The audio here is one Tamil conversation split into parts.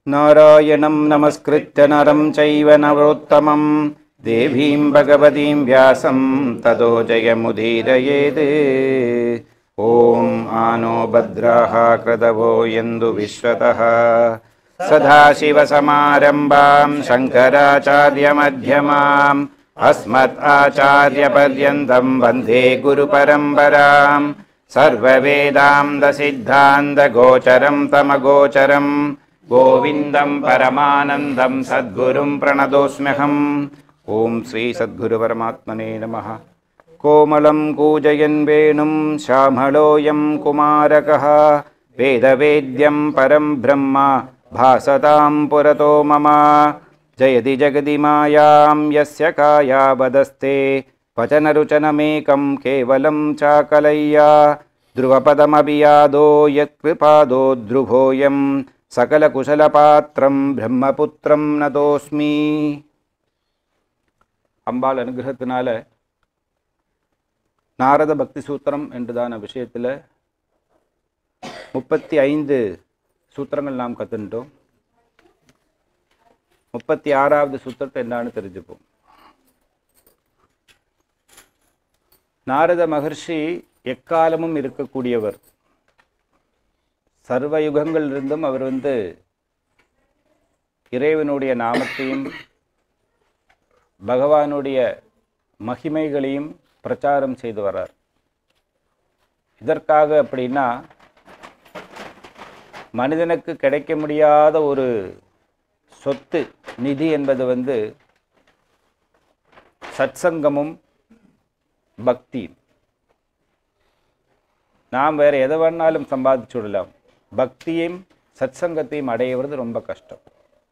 नारायणं नमस्कृत्य नरं चैव नरोत्तमं देवीं भगवतीं व्यासं ततो जयमुदीरयेत् ॐ आनो भद्राः क्रदवो यन्तु विश्वतः सदाशिवसमारम्भां शङ्कराचार्यमध्यमाम् अस्मत् आचार्यपर्यन्तं वन्दे गुरुपरम्पराम् सर्ववेदान्तसिद्धान्तगोचरं तमगोचरं गोविन्दं परमानन्दं सद्गुरुं प्रणतोऽस्म्यहम् ॐ श्रीसद्गुरुपरमात्मने नमः कोमलं कूजयन् वेणुं श्यामलोऽयं कुमारकः वेदवेद्यं परं ब्रह्म भासतां पुरतो मम जयति जगति मायां यस्य कायावदस्ते वचनरुचनमेकं केवलं चाकलय्या ध्रुवपदमपि यादो यत्कृपादो ध्रुवोऽयं सकलकुशलपात्रं பிரம்மபுத்திரம் நதோஸ்மி அம்பாள் அனுகிரகத்தினால நாரத பக்தி சூத்திரம் என்றுதான விஷயத்தில் முப்பத்தி ஐந்து சூத்திரங்கள் நாம் கற்றுட்டோம் முப்பத்தி ஆறாவது சூத்திரத்தை என்னான்னு தெரிஞ்சுப்போம் நாரத மகர்ஷி எக்காலமும் இருக்கக்கூடியவர் சர்வ யுகங்களிலிருந்தும் அவர் வந்து இறைவனுடைய நாமத்தையும் பகவானுடைய மகிமைகளையும் பிரச்சாரம் செய்து வரார் இதற்காக அப்படின்னா மனிதனுக்கு கிடைக்க முடியாத ஒரு சொத்து நிதி என்பது வந்து சத்சங்கமும் பக்தியும் நாம் வேற எதை வேணாலும் சம்பாதிச்சு விடலாம் பக்தியையும் சத்சங்கத்தையும் அடையிறது ரொம்ப கஷ்டம்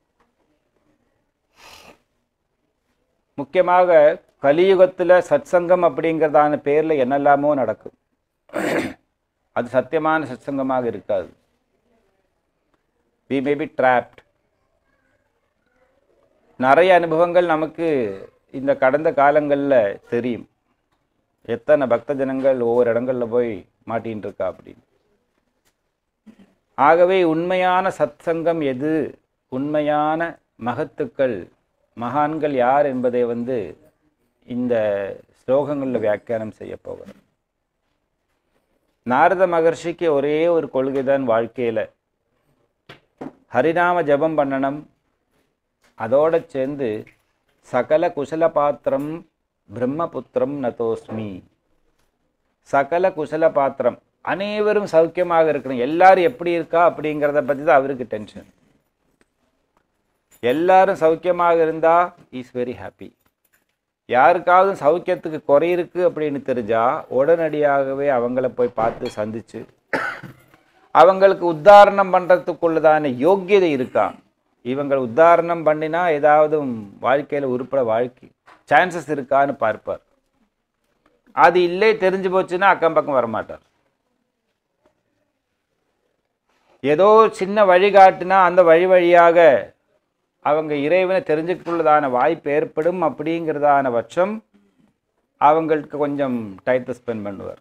முக்கியமாக கலியுகத்தில் சத்சங்கம் அப்படிங்கிறதான பேரில் என்னெல்லாமோ நடக்கும் அது சத்தியமான சத்சங்கமாக இருக்காது வி மே பி ட்ராப்ட் நிறைய அனுபவங்கள் நமக்கு இந்த கடந்த காலங்களில் தெரியும் எத்தனை பக்த ஜனங்கள் ஒவ்வொரு இடங்களில் போய் மாட்டின்னு இருக்கா அப்படின்னு ஆகவே உண்மையான சத்சங்கம் எது உண்மையான மகத்துக்கள் மகான்கள் யார் என்பதை வந்து இந்த ஸ்லோகங்களில் வியாக்கியானம் செய்ய போகிறோம் நாரத மகர்ஷிக்கு ஒரே ஒரு கொள்கை தான் வாழ்க்கையில் ஹரிநாம ஜபம் பண்ணணும் அதோட சேர்ந்து சகல குசல பாத்திரம் பிரம்மபுத்திரம் நதோஸ்மி சகல குசல பாத்திரம் அனைவரும் சௌக்கியமாக இருக்கணும் எல்லாரும் எப்படி இருக்கா அப்படிங்கிறத பற்றி தான் அவருக்கு டென்ஷன் எல்லாரும் சௌக்கியமாக இருந்தா இஸ் வெரி ஹாப்பி யாருக்காவது சௌக்கியத்துக்கு குறை இருக்கு அப்படின்னு தெரிஞ்சா உடனடியாகவே அவங்கள போய் பார்த்து சந்திச்சு அவங்களுக்கு உத்தாரணம் பண்ணுறதுக்குள்ளதான யோக்கியதை இருக்கா இவங்களை உத்தாரணம் பண்ணினா ஏதாவது வாழ்க்கையில் உருப்பட வாழ்க்கை சான்சஸ் இருக்கான்னு பார்ப்பார் அது இல்லை தெரிஞ்சு போச்சுன்னா அக்கம் பக்கம் வரமாட்டார் ஏதோ சின்ன வழிகாட்டுனா அந்த வழி வழியாக அவங்க இறைவனை தெரிஞ்சுக்குள்ளதான வாய்ப்பு ஏற்படும் அப்படிங்கிறதான பட்சம் அவங்களுக்கு கொஞ்சம் டைத்தை ஸ்பெண்ட் பண்ணுவார்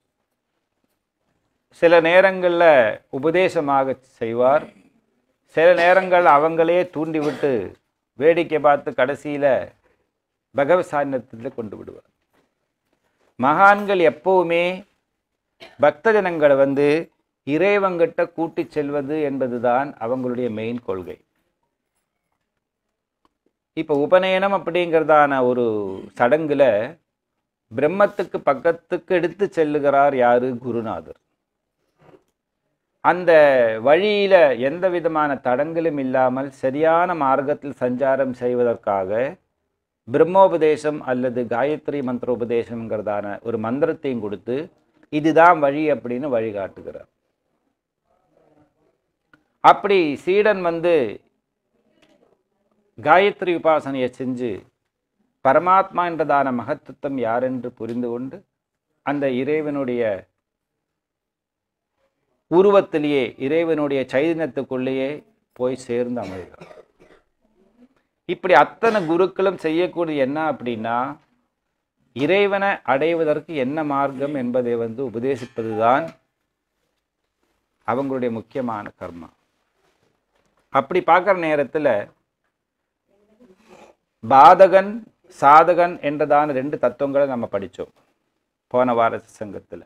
சில நேரங்களில் உபதேசமாக செய்வார் சில நேரங்கள் அவங்களே தூண்டி விட்டு வேடிக்கை பார்த்து கடைசியில் பகவத் சாநியத்தில் கொண்டு விடுவார் மகான்கள் எப்பவுமே பக்த ஜனங்களை வந்து இறைவங்கிட்ட கூட்டி செல்வது என்பதுதான் அவங்களுடைய மெயின் கொள்கை இப்போ உபநயனம் அப்படிங்கிறதான ஒரு சடங்குல பிரம்மத்துக்கு பக்கத்துக்கு எடுத்து செல்லுகிறார் யாரு குருநாதர் அந்த வழியில எந்த விதமான தடங்களும் இல்லாமல் சரியான மார்க்கத்தில் சஞ்சாரம் செய்வதற்காக பிரம்மோபதேசம் அல்லது காயத்ரி மந்திரோபதேசம்ங்கிறதான ஒரு மந்திரத்தையும் கொடுத்து இதுதான் வழி அப்படின்னு வழிகாட்டுகிறார் அப்படி சீடன் வந்து காயத்ரி உபாசனையை செஞ்சு பரமாத்மா என்றதான மகத்துவம் யாரென்று புரிந்து கொண்டு அந்த இறைவனுடைய உருவத்திலேயே இறைவனுடைய சைதன்யத்துக்குள்ளேயே போய் சேர்ந்து அமைகிறார் இப்படி அத்தனை குருக்களும் செய்யக்கூடிய என்ன அப்படின்னா இறைவனை அடைவதற்கு என்ன மார்க்கம் என்பதை வந்து உபதேசிப்பதுதான் அவங்களுடைய முக்கியமான கர்மா அப்படி பார்க்குற நேரத்தில் பாதகன் சாதகன் என்றதான ரெண்டு தத்துவங்களை நம்ம படித்தோம் போன வார சங்கத்தில்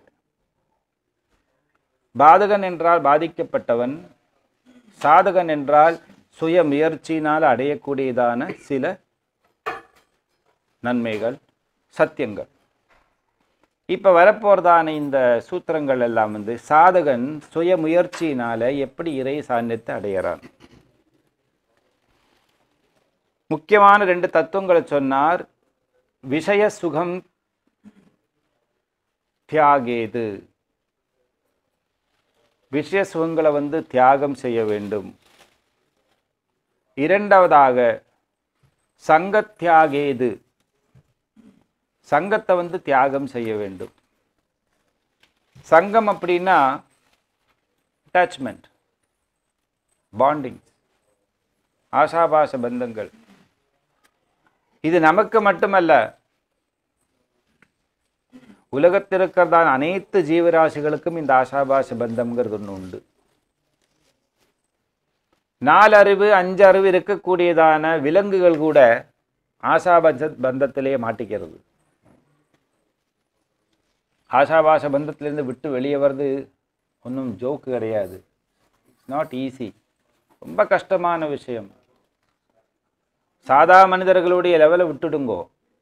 பாதகன் என்றால் பாதிக்கப்பட்டவன் சாதகன் என்றால் சுய முயற்சியினால் அடையக்கூடியதான சில நன்மைகள் சத்தியங்கள் இப்போ வரப்போறதான இந்த சூத்திரங்கள் எல்லாம் வந்து சாதகன் சுய முயற்சியினால எப்படி இறை சாநியத்தை அடையிறான் முக்கியமான ரெண்டு தத்துவங்களை சொன்னார் விஷய சுகம் தியாகேது விஷய சுகங்களை வந்து தியாகம் செய்ய வேண்டும் இரண்டாவதாக சங்கத்தியாகேது சங்கத்தை வந்து தியாகம் செய்ய வேண்டும் சங்கம் அப்படின்னா அட்டாச்மெண்ட் பாண்டிங் ஆசாபாச பந்தங்கள் இது நமக்கு மட்டுமல்ல உலகத்தில் இருக்கிறதான அனைத்து ஜீவராசிகளுக்கும் இந்த ஆசாபாச பந்தம்ங்கிறது ஒன்று உண்டு நாலு அறிவு அஞ்சு அறிவு இருக்கக்கூடியதான விலங்குகள் கூட ஆசாபாச பந்தத்திலே மாட்டிக்கிறது ஆசாபாச பந்தத்திலேருந்து விட்டு வெளியே வர்றது ஒன்றும் ஜோக்கு கிடையாது நாட் ஈஸி ரொம்ப கஷ்டமான விஷயம் சாதா மனிதர்களுடைய லெவலை விட்டுடுங்கோ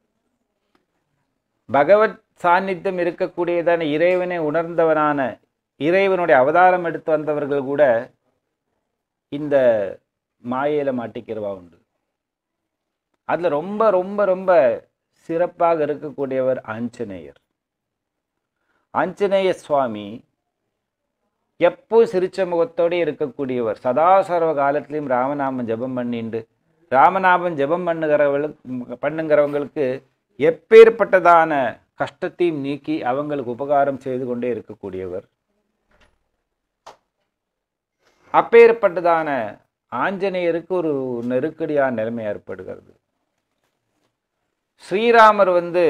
பகவத் சாநித்தியம் இருக்கக்கூடியதான இறைவனை உணர்ந்தவனான இறைவனுடைய அவதாரம் எடுத்து வந்தவர்கள் கூட இந்த மாயையில் மாட்டிக்கிறவா உண்டு அதில் ரொம்ப ரொம்ப ரொம்ப சிறப்பாக இருக்கக்கூடியவர் ஆஞ்சநேயர் ஆஞ்சநேய சுவாமி எப்போ சிரிச்ச முகத்தோடு இருக்கக்கூடியவர் சதா சர்வ காலத்திலையும் ராமநாமம் ஜெபம் பண்ணிண்டு ராமநாமம் ஜெபம் பண்ணுகிறவங்களுக்கு பண்ணுங்கிறவங்களுக்கு எப்பேற்பட்டதான கஷ்டத்தையும் நீக்கி அவங்களுக்கு உபகாரம் செய்து கொண்டே இருக்கக்கூடியவர் அப்பேற்பட்டதான ஆஞ்சநேயருக்கு ஒரு நெருக்கடியான நிலைமை ஏற்படுகிறது ஸ்ரீராமர் வந்து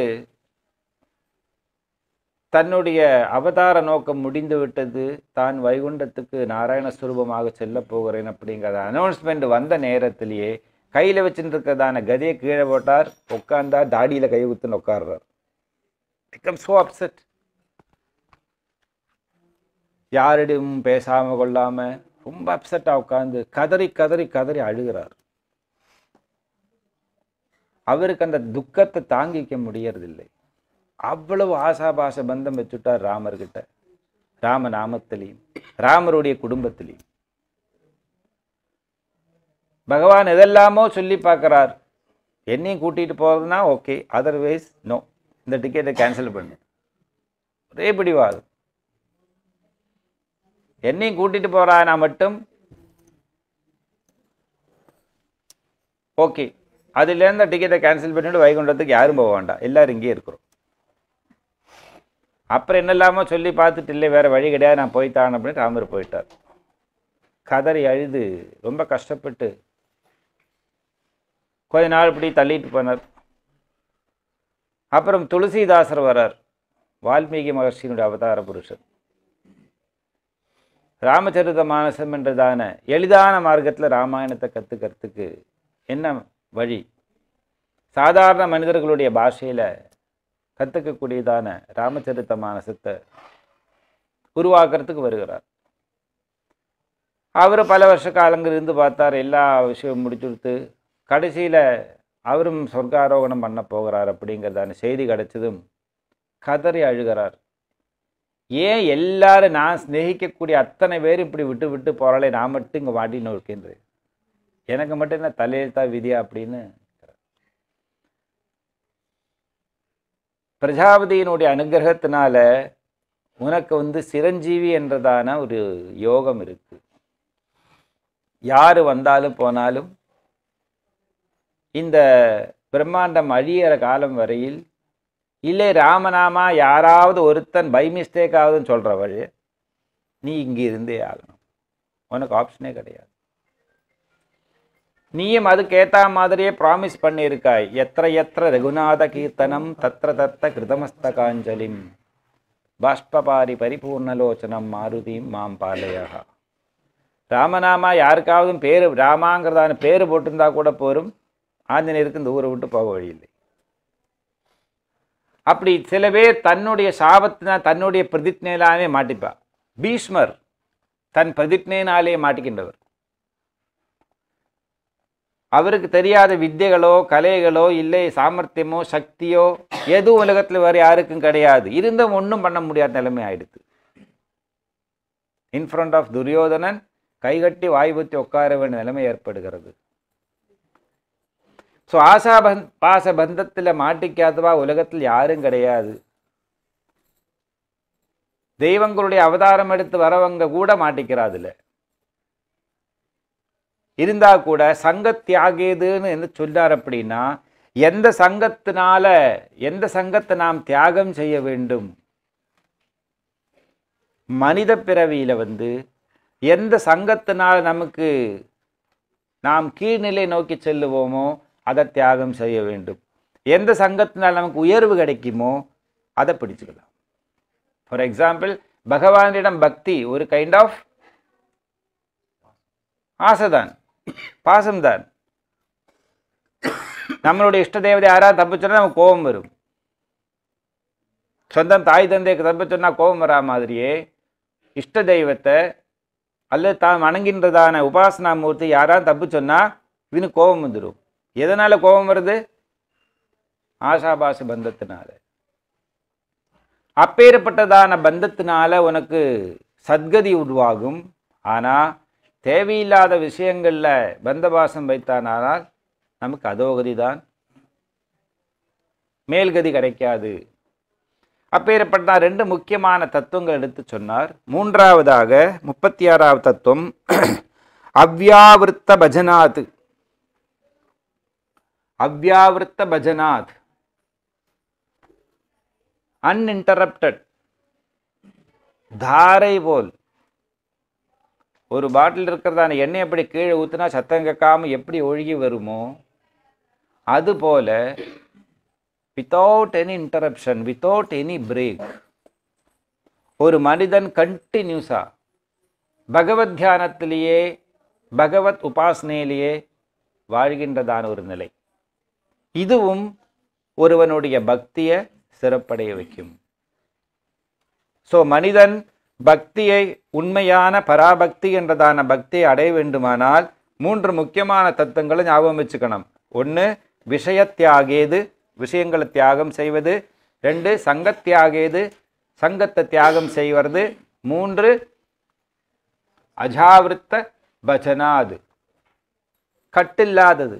தன்னுடைய அவதார நோக்கம் முடிந்து விட்டது தான் வைகுண்டத்துக்கு நாராயண சுரூபமாக செல்ல போகிறேன் அப்படிங்கிற அனௌன்ஸ்மெண்ட் வந்த நேரத்திலேயே கையில் வச்சுட்டு இருக்கிறதான கதையை கீழே போட்டார் உட்கார்ந்தார் தாடியில் கை குத்துன்னு உட்கார்றார் பிகம் ஸோ அப்செட் யாரிடம் பேசாம கொள்ளாம ரொம்ப அப்செட்டாக உட்கார்ந்து கதறி கதறி கதறி அழுகிறார் அவருக்கு அந்த துக்கத்தை தாங்கிக்க முடியறதில்லை அவ்வளவு ஆசாபாச பந்தம் வச்சுட்டார் ராமர்கிட்ட ராம நாமத்திலையும் ராமருடைய குடும்பத்திலையும் பகவான் எதெல்லாமோ சொல்லி பார்க்கறார் என்னையும் கூட்டிட்டு போறதுனா ஓகே அதர்வைஸ் நோ இந்த டிக்கெட்டை கேன்சல் பண்ணு ஒரே பிடிவாதம் என்னையும் கூட்டிட்டு போறானா மட்டும் ஓகே அதுலேருந்து டிக்கெட்டை கேன்சல் பண்ணிட்டு வைகுண்டத்துக்கு யாரும் போக வேண்டாம் எல்லாரும் இங்கேயே இருக்கிறோம் அப்புறம் என்னெல்லாமோ சொல்லி பார்த்துட்டு இல்லை வேற வழி கிடையாது நான் போய்த்தான் அப்படின்னு ராமர் போயிட்டார் கதறி அழுது ரொம்ப கஷ்டப்பட்டு கொஞ்ச நாள் இப்படி தள்ளிட்டு போனார் அப்புறம் துளசிதாசர் வரார் வால்மீகி மகர்ஷியினுடைய அவதார புருஷன் ராமச்சரித மானசம் என்றதான எளிதான மார்க்கத்தில் ராமாயணத்தை கற்றுக்கிறதுக்கு என்ன வழி சாதாரண மனிதர்களுடைய பாஷையில் கற்றுக்கக்கூடியதான ராமச்சரித்த மானசத்தை உருவாக்குறதுக்கு வருகிறார் அவர் பல வருஷ காலங்கள் இருந்து பார்த்தார் எல்லா விஷயமும் முடிச்சுடுத்து கடைசியில் அவரும் சொர்க்காரோகணம் பண்ண போகிறார் அப்படிங்கிறதான செய்தி கிடைச்சதும் கதறி அழுகிறார் ஏன் எல்லாரும் நான் சிநேகிக்கக்கூடிய அத்தனை பேர் இப்படி விட்டு விட்டு போகிறாளே நான் மட்டும் இங்கே மாட்டின்னு இருக்கின்றேன் எனக்கு மட்டும் என்ன தலையெழுத்தா விதியா அப்படின்னு பிரஜாபதியினுடைய அனுகிரகத்தினால உனக்கு வந்து சிரஞ்சீவி என்றதான ஒரு யோகம் இருக்கு யார் வந்தாலும் போனாலும் இந்த பிரம்மாண்டம் அழியிற காலம் வரையில் இல்லை ராமநாமா யாராவது ஒருத்தன் பை மிஸ்டேக்காவதுன்னு சொல்கிறவள் நீ இங்கே இருந்தே ஆகணும் உனக்கு ஆப்ஷனே கிடையாது நீயும் அதுக்கு ஏத்த மாதிரியே ப்ராமிஸ் பண்ணியிருக்காய் எத்திர எத்திர ரகுநாத கீர்த்தனம் தத்திர தத்த கிருதமஸ்தகாஞ்சலிம் பாஷ்பபாரி பரிபூர்ணலோச்சனம் மாருதிம் மாம் பாலயா ராமநாமா யாருக்காவது பேர் ராமாங்கிறதான பேர் போட்டிருந்தா கூட போரும் ஆஞ்சநேயருக்கு இந்த ஊரை விட்டு போக வழியில்லை அப்படி சில பேர் தன்னுடைய சாபத்தினா தன்னுடைய பிரதிஜ்னையிலானே மாட்டிப்பா பீஷ்மர் தன் பிரதிஜ்னையினாலே மாட்டிக்கின்றவர் அவருக்கு தெரியாத வித்தைகளோ கலைகளோ இல்லை சாமர்த்தியமோ சக்தியோ எதுவும் உலகத்தில் வேறு யாருக்கும் கிடையாது இருந்தும் ஒன்றும் பண்ண முடியாத நிலைமை ஆயிடுது இன் ஃப்ரண்ட் ஆஃப் துரியோதனன் கைகட்டி வாய்புத்தி உட்கார வேண்டிய நிலைமை ஏற்படுகிறது ஸோ ஆசா பந்த் பாச பந்தத்தில் மாட்டிக்காதவா உலகத்தில் யாரும் கிடையாது தெய்வங்களுடைய அவதாரம் எடுத்து வரவங்க கூட மாட்டிக்கிறாதுல இருந்தா கூட சங்க தியாகேதுன்னு என்ன சொன்னார் அப்படின்னா எந்த சங்கத்தினால எந்த சங்கத்தை நாம் தியாகம் செய்ய வேண்டும் மனித பிறவியில வந்து எந்த சங்கத்தினால நமக்கு நாம் கீழ்நிலை நோக்கி செல்லுவோமோ அதை தியாகம் செய்ய வேண்டும் எந்த சங்கத்தினால் நமக்கு உயர்வு கிடைக்குமோ அதை பிடிச்சுக்கலாம் ஃபார் எக்ஸாம்பிள் பகவானிடம் பக்தி ஒரு கைண்ட் ஆஃப் ஆசைதான் பாசம்தான் நம்மளுடைய இஷ்ட தேவதை யாராவது தப்பு சொன்னா நமக்கு கோபம் வரும் சொந்தம் தாய் தந்தைக்கு தப்பு சொன்னா கோபம் வரா மாதிரியே இஷ்ட தெய்வத்தை அல்லது தான் வணங்கின்றதான உபாசனா மூர்த்தி யாராவது தப்பு சொன்னா இவனுக்கு கோபம் வந்துடும் எதனால கோபம் வருது ஆசாபாச பந்தத்தினால அப்பேற்பட்டதான பந்தத்தினால உனக்கு சத்கதி உருவாகும் ஆனா தேவையில்லாத விஷயங்கள்ல பந்தபாசம் வைத்தானால் நமக்கு அதோகதி தான் மேல்கதி கிடைக்காது அப்பேற்பட்ட ரெண்டு முக்கியமான தத்துவங்கள் எடுத்து சொன்னார் மூன்றாவதாக முப்பத்தி ஆறாவது தத்துவம் அவ்யாவிருத்த பஜனாத் அவ்யாவிருத்த பஜனாத் அன்இன்டரப்டட் தாரை போல் ஒரு பாட்டில் இருக்கிறதான எண்ணெய் எப்படி கீழே ஊற்றினா சத்தம் கேட்காம எப்படி ஒழுகி வருமோ அதுபோல without any interruption without any break ஒரு மனிதன் கண்டினியூஸா பகவத் தியானத்திலேயே பகவத் உபாசனையிலேயே வாழ்கின்றதான ஒரு நிலை இதுவும் ஒருவனுடைய பக்தியை சிறப்படைய வைக்கும் ஸோ மனிதன் பக்தியை உண்மையான பராபக்தி என்றதான பக்தியை அடைய வேண்டுமானால் மூன்று முக்கியமான தத்துவங்களை ஞாபகம் வச்சுக்கணும் ஒன்று விஷயத்தியாகேது விஷயங்களை தியாகம் செய்வது ரெண்டு சங்கத்தியாகேது சங்கத்தை தியாகம் செய்வது மூன்று அஜாவிருத்த பஜனாது கட்டில்லாதது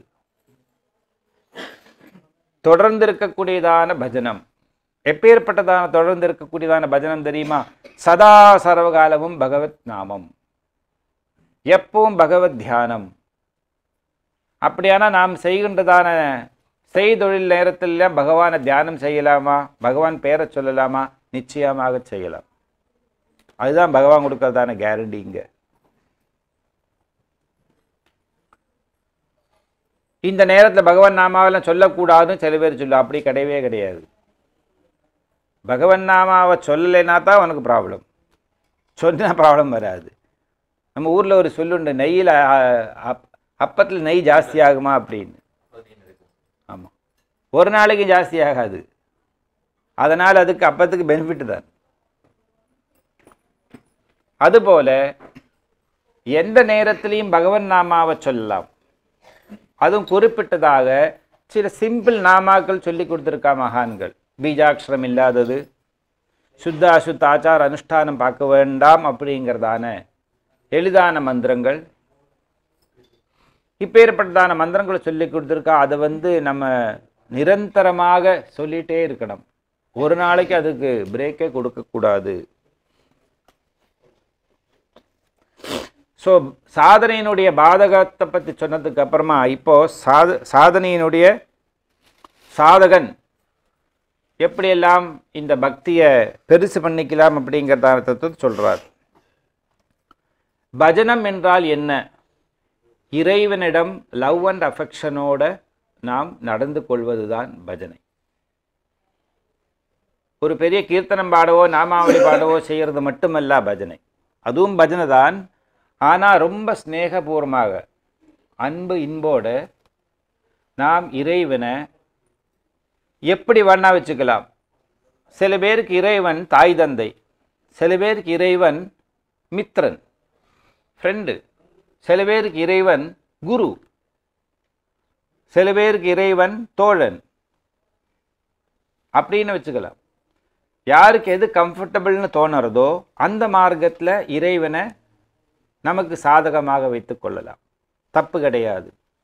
தொடர்ந்து இருக்கக்கூடியதான பஜனம் எப்பேற்பட்டதான தொடர்ந்து இருக்கக்கூடியதான பஜனம் தெரியுமா சதா சர்வகாலமும் பகவத் நாமம் எப்பவும் பகவத் தியானம் அப்படியானா நாம் செய்கின்றதான செய்தொழில் நேரத்தில் பகவானை தியானம் செய்யலாமா பகவான் பேரை சொல்லலாமா நிச்சயமாக செய்யலாம் அதுதான் பகவான் கொடுக்கறதான கேரண்டி இங்க இந்த நேரத்தில் பகவான் நாமாவெல்லாம் சொல்லக்கூடாதுன்னு சில பேர் சொல்ல அப்படி கிடையவே கிடையாது பகவன் நாமாவை சொல்லலைன்னா தான் உனக்கு ப்ராப்ளம் சொன்னா ப்ராப்ளம் வராது நம்ம ஊரில் ஒரு சொல்லுண்டு நெய்யில் அப்பத்தில் நெய் ஜாஸ்தி ஆகுமா அப்படின்னு ஆமாம் ஒரு நாளைக்கு ஜாஸ்தி ஆகாது அதனால் அதுக்கு அப்பத்துக்கு பெனிஃபிட் தான் அதுபோல எந்த நேரத்திலையும் பகவன் நாமாவை சொல்லலாம் அதுவும் குறிப்பிட்டதாக சில சிம்பிள் நாமாக்கள் சொல்லி கொடுத்துருக்கா மகான்கள் பீஜாட்சரம் இல்லாதது சுத்த அசுத்த ஆச்சார அனுஷ்டானம் பார்க்க வேண்டாம் அப்படிங்கிறதான எளிதான மந்திரங்கள் இப்பேற்பட்டதான மந்திரங்களை சொல்லி கொடுத்துருக்கா அதை வந்து நம்ம நிரந்தரமாக சொல்லிட்டே இருக்கணும் ஒரு நாளைக்கு அதுக்கு பிரேக்கே கொடுக்கக்கூடாது ஸோ சாதனையினுடைய பாதகத்தை பற்றி சொன்னதுக்கு அப்புறமா இப்போ சாத சாதனையினுடைய சாதகன் எப்படியெல்லாம் இந்த பக்தியை பெருசு பண்ணிக்கலாம் அப்படிங்கிறதான தத்துவத்தை சொல்றார் பஜனம் என்றால் என்ன இறைவனிடம் லவ் அண்ட் அஃபெக்ஷனோட நாம் நடந்து கொள்வதுதான் பஜனை ஒரு பெரிய கீர்த்தனம் பாடவோ நாமாவளி பாடவோ செய்கிறது மட்டுமல்ல பஜனை அதுவும் பஜனை தான் ஆனால் ரொம்ப ஸ்நேகபூர்வமாக அன்பு இன்போடு நாம் இறைவனை எப்படி வேணா வச்சுக்கலாம் சில பேருக்கு இறைவன் தாய் தந்தை சில பேருக்கு இறைவன் மித்ரன் ஃப்ரெண்டு சில பேருக்கு இறைவன் குரு சில பேருக்கு இறைவன் தோழன் அப்படின்னு வச்சுக்கலாம் யாருக்கு எது கம்ஃபர்டபுள்னு தோணுறதோ அந்த மார்க்கத்தில் இறைவனை நமக்கு சாதகமாக வைத்துக் கொள்ளலாம் தப்பு கிடையாது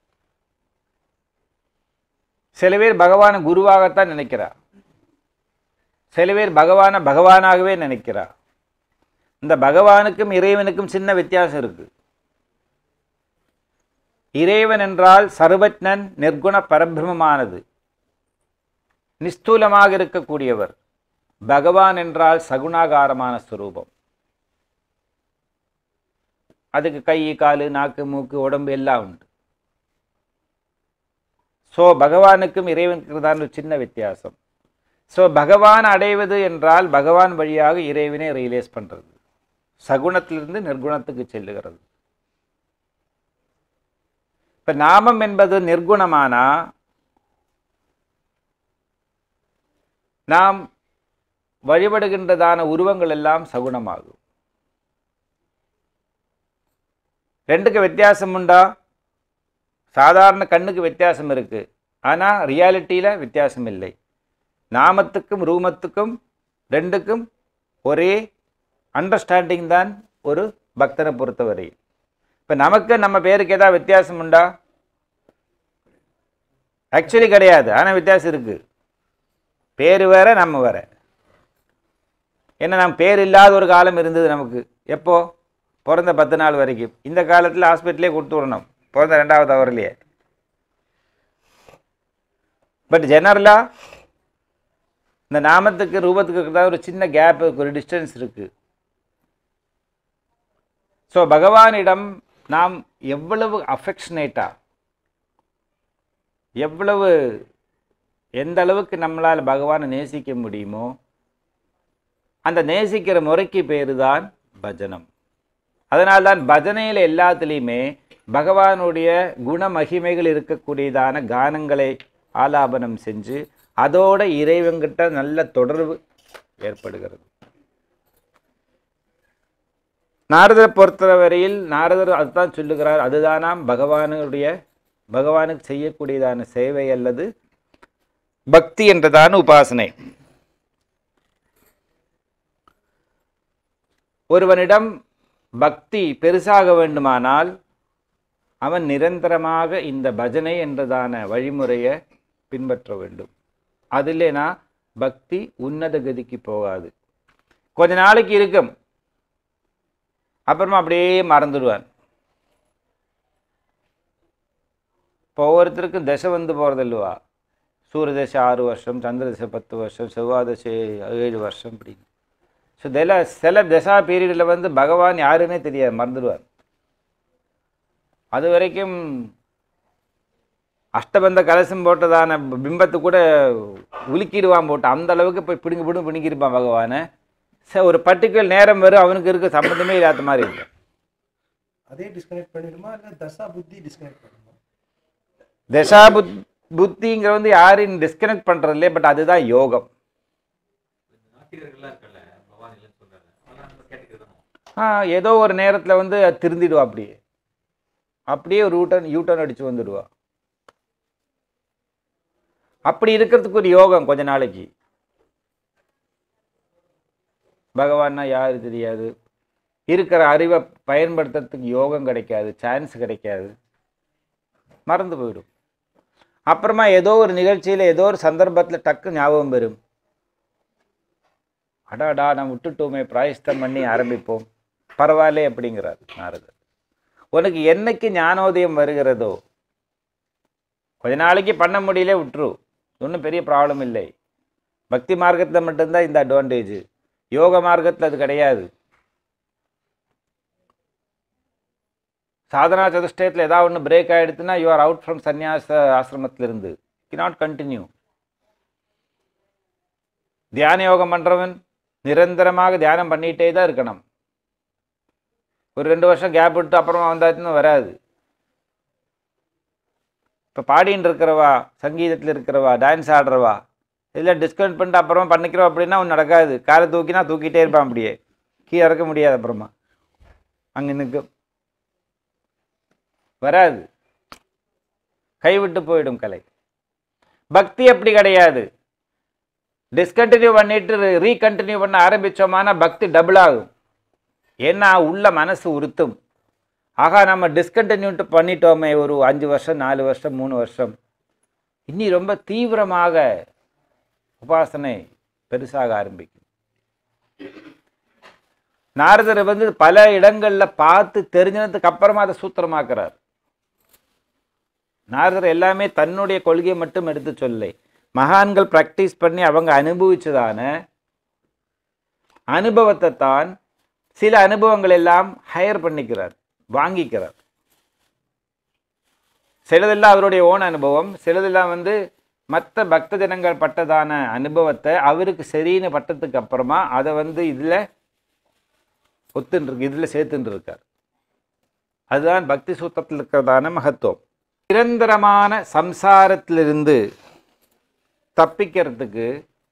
சில பேர் பகவானை குருவாகத்தான் நினைக்கிறா சில பேர் பகவானை பகவானாகவே நினைக்கிறா இந்த பகவானுக்கும் இறைவனுக்கும் சின்ன வித்தியாசம் இருக்கு இறைவன் என்றால் சர்வஜ்ஞன் நிர்குண பரபிரமமானது நிஸ்தூலமாக இருக்கக்கூடியவர் பகவான் என்றால் சகுணாகாரமான ஸ்வரூபம் அதுக்கு கை காலு நாக்கு மூக்கு உடம்பு எல்லாம் உண்டு ஸோ பகவானுக்கும் இறைவனுக்கு தான் ஒரு சின்ன வித்தியாசம் ஸோ பகவான் அடைவது என்றால் பகவான் வழியாக இறைவனை ரியலைஸ் பண்ணுறது சகுணத்திலிருந்து நிர்குணத்துக்கு செல்லுகிறது இப்போ நாமம் என்பது நிர்குணமானா நாம் வழிபடுகின்றதான உருவங்கள் எல்லாம் சகுணமாகும் ரெண்டுக்கு வித்தியாசம் உண்டா சாதாரண கண்ணுக்கு வித்தியாசம் இருக்கு ஆனால் ரியாலிட்டியில் வித்தியாசம் இல்லை நாமத்துக்கும் ரூமத்துக்கும் ரெண்டுக்கும் ஒரே அண்டர்ஸ்டாண்டிங் தான் ஒரு பக்தனை பொறுத்தவரை இப்போ நமக்கு நம்ம பேருக்கு ஏதாவது வித்தியாசம் உண்டா ஆக்சுவலி கிடையாது ஆனால் வித்தியாசம் இருக்கு பேர் வேற நம்ம வேற ஏன்னா நம்ம பேர் இல்லாத ஒரு காலம் இருந்தது நமக்கு எப்போ பிறந்த பத்து நாள் வரைக்கும் இந்த காலத்தில் ஹாஸ்பிட்டலே கொடுத்து விடணும் பிறந்த ரெண்டாவது ஹவர்லேயே பட் ஜெனரலாக இந்த நாமத்துக்கு ரூபத்துக்கு இருக்கிறதா ஒரு சின்ன கேப் ஒரு டிஸ்டன்ஸ் இருக்குது ஸோ பகவானிடம் நாம் எவ்வளவு அஃபெக்ஷனேட்டாக எவ்வளவு எந்த அளவுக்கு நம்மளால் பகவானை நேசிக்க முடியுமோ அந்த நேசிக்கிற முறைக்கு பேர் தான் பஜனம் அதனால்தான் பஜனையில் எல்லாத்துலேயுமே பகவானுடைய குண மகிமைகள் இருக்கக்கூடியதான கானங்களை ஆலாபனம் செஞ்சு அதோட இறைவங்கிட்ட நல்ல தொடர்பு ஏற்படுகிறது நாரதரை பொறுத்தவரையில் நாரதர் அதுதான் சொல்லுகிறார் அதுதானாம் பகவானுடைய பகவானுக்கு செய்யக்கூடியதான சேவை அல்லது பக்தி என்றதான உபாசனை ஒருவனிடம் பக்தி பெருசாக வேண்டுமானால் அவன் நிரந்தரமாக இந்த பஜனை என்றதான வழிமுறையை பின்பற்ற வேண்டும் அதில்லைனா பக்தி உன்னத கதிக்கு போகாது கொஞ்ச நாளைக்கு இருக்கும் அப்புறமா அப்படியே மறந்துடுவான் இப்போ ஒவ்வொருத்தருக்கும் தசை வந்து போகிறது இல்லைவா சூரிய தசை ஆறு வருஷம் சந்திர தசை பத்து வருஷம் செவ்வாய் தசை ஏழு வருஷம் அப்படின்னு ஸோ இதில் சில தசா பீரியடில் வந்து பகவான் யாருன்னே தெரியாது மறந்துடுவார் அது வரைக்கும் அஷ்டபந்த கலசம் போட்டதான பிம்பத்தை கூட உலுக்கிடுவான் போட்டு அந்த அளவுக்கு போய் பிடுங்கி பிடுங்க பிடுங்கிருப்பான் பகவானை ச ஒரு பர்டிகுலர் நேரம் வரும் அவனுக்கு இருக்க சம்மந்தமே இல்லாத மாதிரி இருக்கும் அதே டிஸ்கனெக்ட் பண்ணிடுமா இல்லை தசா புத்தி டிஸ்கனெக்ட் பண்ணுமா தசா புத் புத்திங்கிற வந்து யாரையும் டிஸ்கனெக்ட் பண்ணுறது இல்லையே பட் அதுதான் யோகம் நாத்திகர்கள்லாம் இருக்கல பகவான் இல்லைன்னு சொல்றாங்க அதெல்லாம் நம்ம கேட்டுக்கிறோம் ஆ ஏதோ ஒரு நேரத்தில் வந்து அது திருந்திடுவா அப்படியே அப்படியே ஒரு யூட்டன் யூட்டன் அடித்து வந்துடுவா அப்படி இருக்கிறதுக்கு ஒரு யோகம் கொஞ்ச நாளைக்கு பகவான்னா யாரு தெரியாது இருக்கிற அறிவை பயன்படுத்துறதுக்கு யோகம் கிடைக்காது சான்ஸ் கிடைக்காது மறந்து போயிடும் அப்புறமா ஏதோ ஒரு நிகழ்ச்சியில் ஏதோ ஒரு சந்தர்ப்பத்தில் டக்கு ஞாபகம் வரும் அடாடா நான் விட்டுட்டோமே பிராயஸ்தம் பண்ணி ஆரம்பிப்போம் பரவாயில்லே அப்படிங்கிறார் நாரதர் உனக்கு என்னைக்கு ஞானோதயம் வருகிறதோ கொஞ்ச நாளைக்கு பண்ண முடியல விட்டுரு ஒன்றும் பெரிய ப்ராப்ளம் இல்லை பக்தி மார்க்கத்தில் மட்டும்தான் இந்த அட்வான்டேஜ் யோக மார்க்கத்தில் அது கிடையாது சாதனா சதுஷ்டயத்தில் ஏதாவது ஒன்று பிரேக் ஆகிடுச்சுன்னா யூ ஆர் அவுட் ஃப்ரம் சந்நியாச ஆசிரமத்திலிருந்து கி நாட் கண்டினியூ தியான யோகம் பண்ணுறவன் நிரந்தரமாக தியானம் பண்ணிகிட்டே தான் இருக்கணும் ஒரு ரெண்டு வருஷம் கேப் விட்டு அப்புறமா வந்தாச்சுன்னு வராது இப்போ பாடின்னு இருக்கிறவா சங்கீதத்தில் இருக்கிறவா டான்ஸ் ஆடுறவா இதில் டிஸ்கவுண்ட் பண்ணிட்டு அப்புறமா பண்ணிக்கிறோம் அப்படின்னா ஒன்றும் நடக்காது காலை தூக்கினா தூக்கிட்டே இருப்பான் அப்படியே கீழே இறக்க முடியாது அப்புறமா அங்கே நிற்கும் வராது கைவிட்டு போயிடும் கலை பக்தி அப்படி கிடையாது டிஸ்கண்டினியூ பண்ணிட்டு ரீகண்டினியூ பண்ண ஆரம்பிச்சோமானா பக்தி டபுள் ஆகும் ஏன்னா உள்ள மனசு உறுத்தும் ஆகா நம்ம டிஸ்கண்டினியூ பண்ணிட்டோமே ஒரு அஞ்சு வருஷம் நாலு வருஷம் மூணு வருஷம் இனி ரொம்ப தீவிரமாக உபாசனை பெருசாக ஆரம்பிக்கும் நாரதர் வந்து பல இடங்கள்ல பார்த்து தெரிஞ்சதுக்கு அப்புறமா அதை சூத்திரமாக்குறார் நாரதர் எல்லாமே தன்னுடைய கொள்கையை மட்டும் எடுத்து சொல்லை மகான்கள் ப்ராக்டிஸ் பண்ணி அவங்க அனுபவிச்சதான அனுபவத்தை தான் சில அனுபவங்கள் எல்லாம் ஹையர் பண்ணிக்கிறார் வாங்கிக்கிறார் சிலதெல்லாம் அவருடைய ஓன் அனுபவம் சிலதெல்லாம் வந்து மற்ற பக்த ஜனங்கள் பட்டதான அனுபவத்தை அவருக்கு சரின்னு பட்டதுக்கு அப்புறமா அதை வந்து இதில் ஒத்துன்னு இருக்கு இதில் சேர்த்துன்னு இருக்கார் அதுதான் பக்தி சூத்திரத்தில் இருக்கிறதான மகத்துவம் நிரந்தரமான சம்சாரத்திலிருந்து தப்பிக்கிறதுக்கு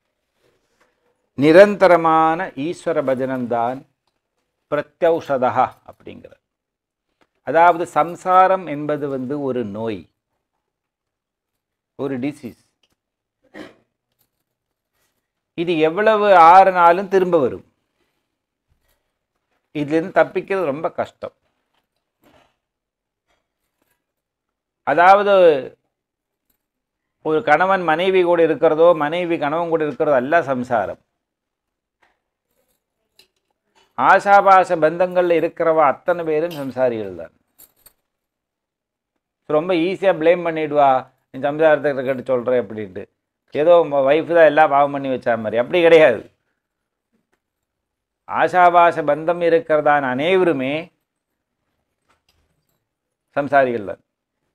நிரந்தரமான ஈஸ்வர பஜனம்தான் பிரத்யௌஷதா அப்படிங்கிறது அதாவது சம்சாரம் என்பது வந்து ஒரு நோய் ஒரு டிசீஸ் இது எவ்வளவு ஆறுனாலும் திரும்ப வரும் இதுலேருந்து தப்பிக்கிறது ரொம்ப கஷ்டம் அதாவது ஒரு கணவன் மனைவி கூட இருக்கிறதோ மனைவி கணவன் கூட இருக்கிறதோ அல்ல சம்சாரம் ஆசாபாச பந்தங்கள்ல இருக்கிறவ அத்தனை பேரும் சம்சாரிகள் தான் ரொம்ப ஈஸியாக ப்ளேம் பண்ணிடுவா நீ சம்சாரத்தை கேட்டு சொல்கிற அப்படின்ட்டு ஏதோ ஒய்ஃப் தான் எல்லாம் பாவம் பண்ணி வச்சா மாதிரி அப்படி கிடையாது ஆசாபாச பந்தம் இருக்கிறதான அனைவருமே சம்சாரிகள் தான்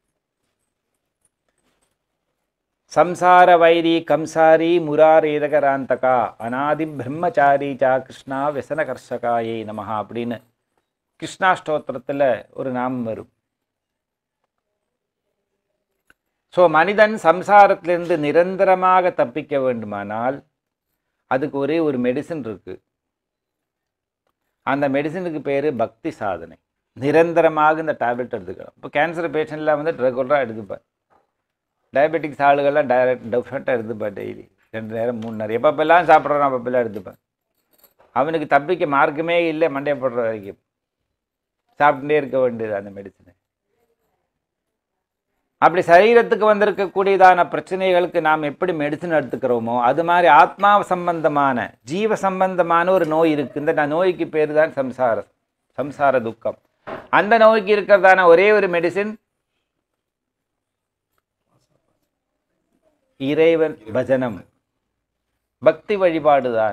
சம்சார வைரி கம்சாரி முராரேதகராந்தகா அநாதி பிரம்மச்சாரி சா கிருஷ்ணா விசன கர்ஷகாயே நமஹா அப்படின்னு கிருஷ்ணா ஸ்தோத்திரத்தில் ஒரு நாமம் வரும் ஸோ மனிதன் சம்சாரத்திலிருந்து நிரந்தரமாக தப்பிக்க வேண்டுமானால் அதுக்கு ஒரே ஒரு மெடிசன் இருக்கு அந்த மெடிசனுக்கு பேர் பக்தி சாதனை நிரந்தரமாக இந்த டேப்லெட் எடுத்துக்கலாம் இப்போ கேன்சர் பேஷண்ட்லாம் வந்து ரெகுலராக எடுத்துப்பேன் டயபெட்டிக்ஸ் ஆளுகள்லாம் டைரக்ட் டெஃபினட்டாக எடுத்துப்பேன் டெய்லி ரெண்டு நேரம் மூணு நேரம் எப்பப்பெல்லாம் சாப்பிட்றோம் அப்பப்பெல்லாம் எடுத்துப்பேன் அவனுக்கு தப்பிக்க மார்க்கமே இல்லை மண்டைய போடுற வரைக்கும் சாப்பிட்டுட்டே இருக்க வேண்டியது அந்த மெடிசனை அப்படி சரீரத்துக்கு வந்திருக்கக்கூடியதான பிரச்சனைகளுக்கு நாம் எப்படி மெடிசன் எடுத்துக்கிறோமோ அது மாதிரி ஆத்மா சம்பந்தமான ஜீவ சம்பந்தமான ஒரு நோய் இருக்கு இந்த நோய்க்கு பேர் தான் சம்சார சம்சார துக்கம் அந்த நோய்க்கு இருக்கிறதான ஒரே ஒரு மெடிசின் இறைவன் பஜனம் பக்தி வழிபாடு தான்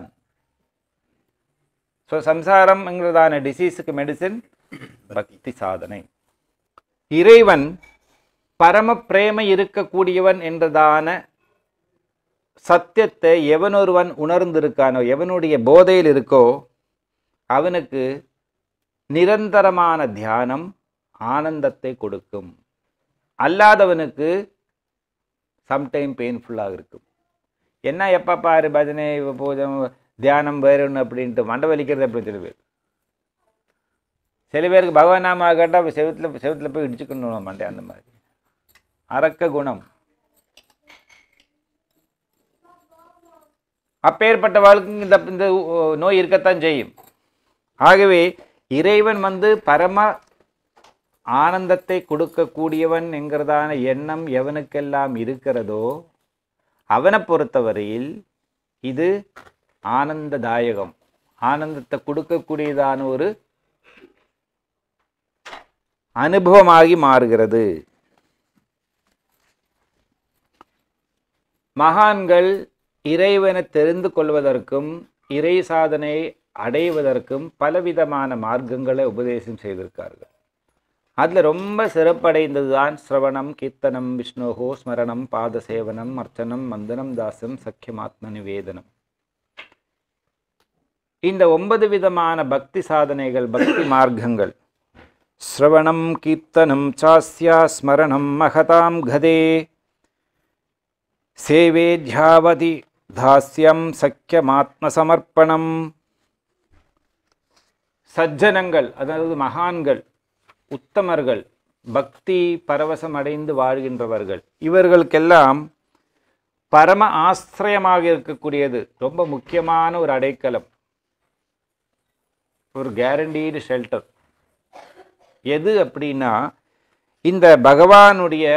ஸோ சம்சாரம்ங்கிறதான டிசீஸுக்கு மெடிசின் பக்தி சாதனை இறைவன் பரம பிரேம இருக்கக்கூடியவன் என்றதான சத்தியத்தை எவனொருவன் உணர்ந்திருக்கானோ எவனுடைய போதையில் இருக்கோ அவனுக்கு நிரந்தரமான தியானம் ஆனந்தத்தை கொடுக்கும் அல்லாதவனுக்கு சம்டைம் பெயின்ஃபுல்லாக இருக்கும் என்ன எப்போ பாரு பஜனை பூஜை தியானம் வேறுன்னு அப்படின்ட்டு மண்டை வலிக்கிறது அப்படி சில பேர் சில பேருக்கு பகவான் நாம கேட்டால் செவத்தில் செவத்தில் போய் இடிச்சுக்கணும் மண்டை அந்த மாதிரி அரக்க குணம் அப்பேற்பட்ட வாழ்க்கை இந்த இந்த நோய் இருக்கத்தான் செய்யும் ஆகவே இறைவன் வந்து பரம ஆனந்தத்தை கொடுக்கக்கூடியவன் என்கிறதான எண்ணம் எவனுக்கெல்லாம் இருக்கிறதோ அவனை பொறுத்தவரையில் இது ஆனந்ததாயகம் ஆனந்தத்தை கொடுக்கக்கூடியதான ஒரு அனுபவமாகி மாறுகிறது மகான்கள் இறைவனை தெரிந்து கொள்வதற்கும் இறை சாதனை அடைவதற்கும் பலவிதமான மார்க்கங்களை உபதேசம் செய்திருக்கார்கள் அதில் ரொம்ப சிறப்படைந்தது தான் சிரவணம் கீர்த்தனம் விஷ்ணோகோ ஸ்மரணம் பாத சேவனம் அர்ச்சனம் மந்தனம் தாசம் சக்கியமாத்ம நிவேதனம் இந்த ஒன்பது விதமான பக்தி சாதனைகள் பக்தி மார்க்கங்கள் ஸ்ரவணம் கீர்த்தனம் சாஸ்யா ஸ்மரணம் மகதாம் கதே சேவேத்யாவதி தாஸ்யம் சக்கியமாத்மசமர்ப்பணம் சஜ்ஜனங்கள் அதாவது மகான்கள் உத்தமர்கள் பக்தி பரவசம் அடைந்து வாழ்கின்றவர்கள் இவர்களுக்கெல்லாம் பரம ஆசிரியமாக இருக்கக்கூடியது ரொம்ப முக்கியமான ஒரு அடைக்கலம் ஒரு கேரண்டீடு ஷெல்டர் எது அப்படின்னா இந்த பகவானுடைய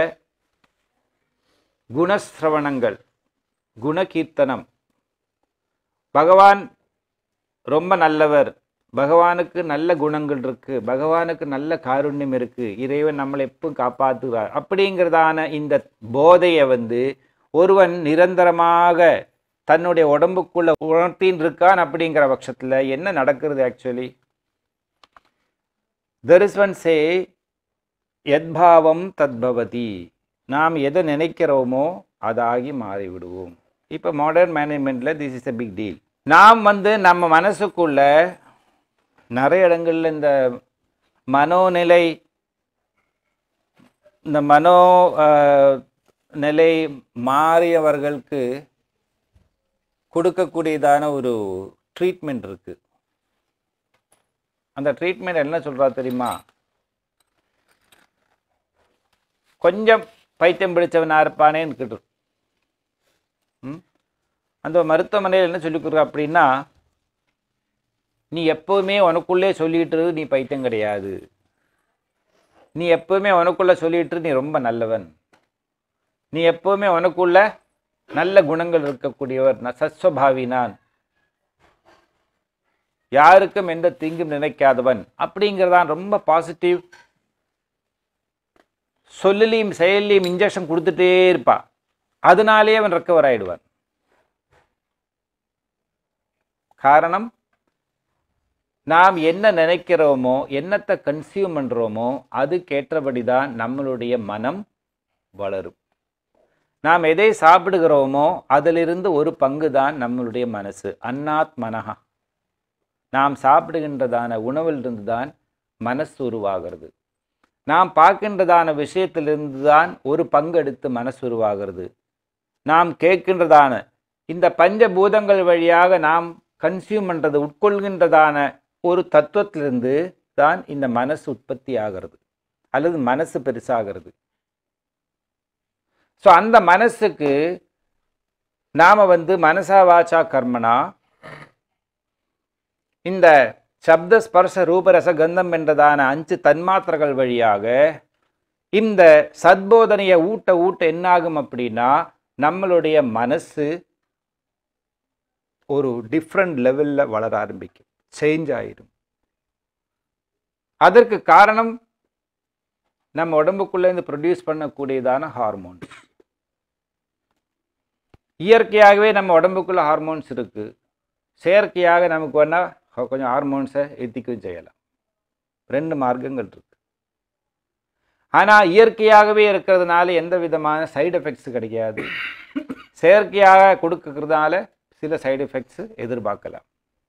குணஸ்ரவணங்கள் குணகீர்த்தனம் பகவான் ரொம்ப நல்லவர் பகவானுக்கு நல்ல குணங்கள் இருக்கு பகவானுக்கு நல்ல காருண்யம் இருக்கு இறைவன் நம்மளை எப்பவும் காப்பாற்றுவார் அப்படிங்கிறதான இந்த போதையை வந்து ஒருவன் நிரந்தரமாக தன்னுடைய உடம்புக்குள்ள உணர்த்தின்னு இருக்கான் அப்படிங்கிற பட்சத்தில் என்ன நடக்கிறது actually there is one say யத்பாவம் தத்பவதி நாம் எதை நினைக்கிறோமோ அதாகி மாறிவிடுவோம் இப்போ மாடர்ன் மேனேஜ்மெண்ட்டில் this is a big deal நாம் வந்து நம்ம மனசுக்குள்ள நிறைய இடங்கள்ல இந்த மனோநிலை இந்த மனோ ஆஹ், நிலை மாறியவர்களுக்கு கொடுக்கக்கூடியதான ஒரு ட்ரீட்மெண்ட் இருக்கு அந்த ட்ரீட்மெண்ட் என்ன சொல்றா தெரியுமா கொஞ்சம் பைத்தியம் பிடிச்சவனா இருப்பானேன்னு கேட்டு ம்? அந்த மருத்துவமனையில் என்ன சொல்லி கொடுக்குறா அப்படின்னா நீ எப்பவுமே உனக்குள்ளே சொல்லிட்டு இரு, நீ பைத்தியம் கிடையாது நீ எப்பவுமே உனக்குள்ள சொல்லிட்டு இரு, நீ ரொம்ப நல்லவன் நீ எப்பவுமே உனக்குள்ள நல்ல குணங்கள் இருக்கக்கூடியவர் நான் சஸ்வபாவி நான் யாருக்கும் எந்த தீங்கும் நினைக்காதவன் அப்படிங்கிறதான் ரொம்ப பாசிட்டிவ் சொல்லலையும் செயலையும் இன்ஜெக்ஷன் கொடுத்துட்டே இருப்பா அதனாலேயே அவன் ரெக்கவர் ஆயிடுவான் காரணம் நாம் என்ன நினைக்கிறோமோ என்னத்தை கன்சியூம் பண்ணுறோமோ அதுக்கேற்றபடி தான் நம்மளுடைய மனம் வளரும் நாம் எதை சாப்பிடுகிறோமோ அதிலிருந்து ஒரு பங்கு தான் நம்மளுடைய மனசு அன்னாத் மனஹா நாம் சாப்பிடுகின்றதான உணவிலிருந்து தான் மனசு உருவாகிறது நாம் பார்க்கின்றதான விஷயத்திலிருந்து தான் ஒரு பங்கு எடுத்து மனசு உருவாகிறது நாம் கேட்கின்றதான இந்த பஞ்சபூதங்கள் வழியாக நாம் கன்சியூம் பண்ணுறது உட்கொள்கின்றதான ஒரு தத்துவத்திலிருந்து தான் இந்த மனசு உற்பத்தி ஆகிறது அல்லது மனசு பெருசாகிறது ஸோ அந்த மனசுக்கு நாம் வந்து மனசா வாச்சா கர்மனா இந்த சப்த ஸ்பர்ச ரூபரச கந்தம் என்றதான அஞ்சு தன்மாத்திரங்கள் வழியாக இந்த சத்போதனையை ஊட்ட ஊட்ட என்னாகும் அப்படின்னா நம்மளுடைய மனசு ஒரு டிஃப்ரெண்ட் லெவலில் வளர ஆரம்பிக்கும் சேஞ்ச் ஆயிடும் அதற்கு காரணம் நம்ம உடம்புக்குள்ளேருந்து ப்ரொடியூஸ் பண்ணக்கூடியதான ஹார்மோன் இயற்கையாகவே நம்ம உடம்புக்குள்ள ஹார்மோன்ஸ் இருக்கு செயற்கையாக நமக்கு வேணா கொஞ்சம் ஹார்மோன்ஸை ஏற்றிக்கவும் செய்யலாம் ரெண்டு மார்க்கங்கள் இருக்கு ஆனால் இயற்கையாகவே இருக்கிறதுனால எந்த விதமான சைடு எஃபெக்ட்ஸ் கிடைக்காது செயற்கையாக கொடுக்கறதுனால சில சைடு எஃபெக்ட்ஸ் எதிர்பார்க்கலாம்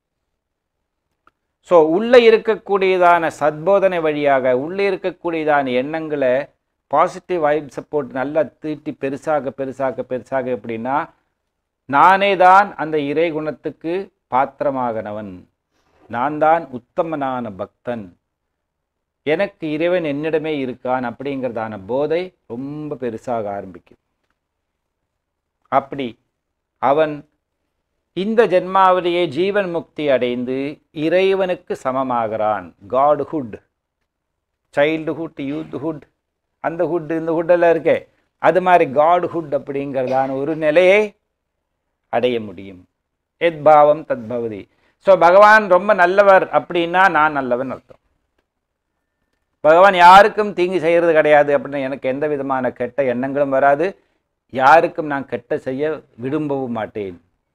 ஸோ உள்ளே இருக்கக்கூடியதான சத்போதனை வழியாக உள்ளே இருக்கக்கூடியதான எண்ணங்களை பாசிட்டிவ் வைப்ஸை போட்டு நல்லா தீட்டி பெருசாக பெருசாக பெருசாக எப்படின்னா நானே தான் அந்த இறை குணத்துக்கு பாத்திரமாகனவன் நான் தான் உத்தமனான பக்தன் எனக்கு இறைவன் என்னிடமே இருக்கான் அப்படிங்கிறதான போதை ரொம்ப பெருசாக ஆரம்பிக்கும் அப்படி அவன் இந்த ஜென்மாவிலேயே ஜீவன் முக்தி அடைந்து இறைவனுக்கு சமமாகிறான் காட்ஹுட் சைல்டுஹுட் யூத்ஹுட் அந்த ஹுட் இந்த ஹுட்டெல்லாம் இருக்கே அது மாதிரி காட்ஹுட் அப்படிங்கிறதான ஒரு நிலையை அடைய முடியும் எத் பாவம் தத்பவதி ஸோ பகவான் ரொம்ப நல்லவர் அப்படின்னா நான் நல்லவன் அர்த்தம் பகவான் யாருக்கும் தீங்கு செய்கிறது கிடையாது அப்படின்னு எனக்கு எந்த விதமான கெட்ட எண்ணங்களும் வராது யாருக்கும் நான் கெட்ட செய்ய விரும்பவும் மாட்டேன்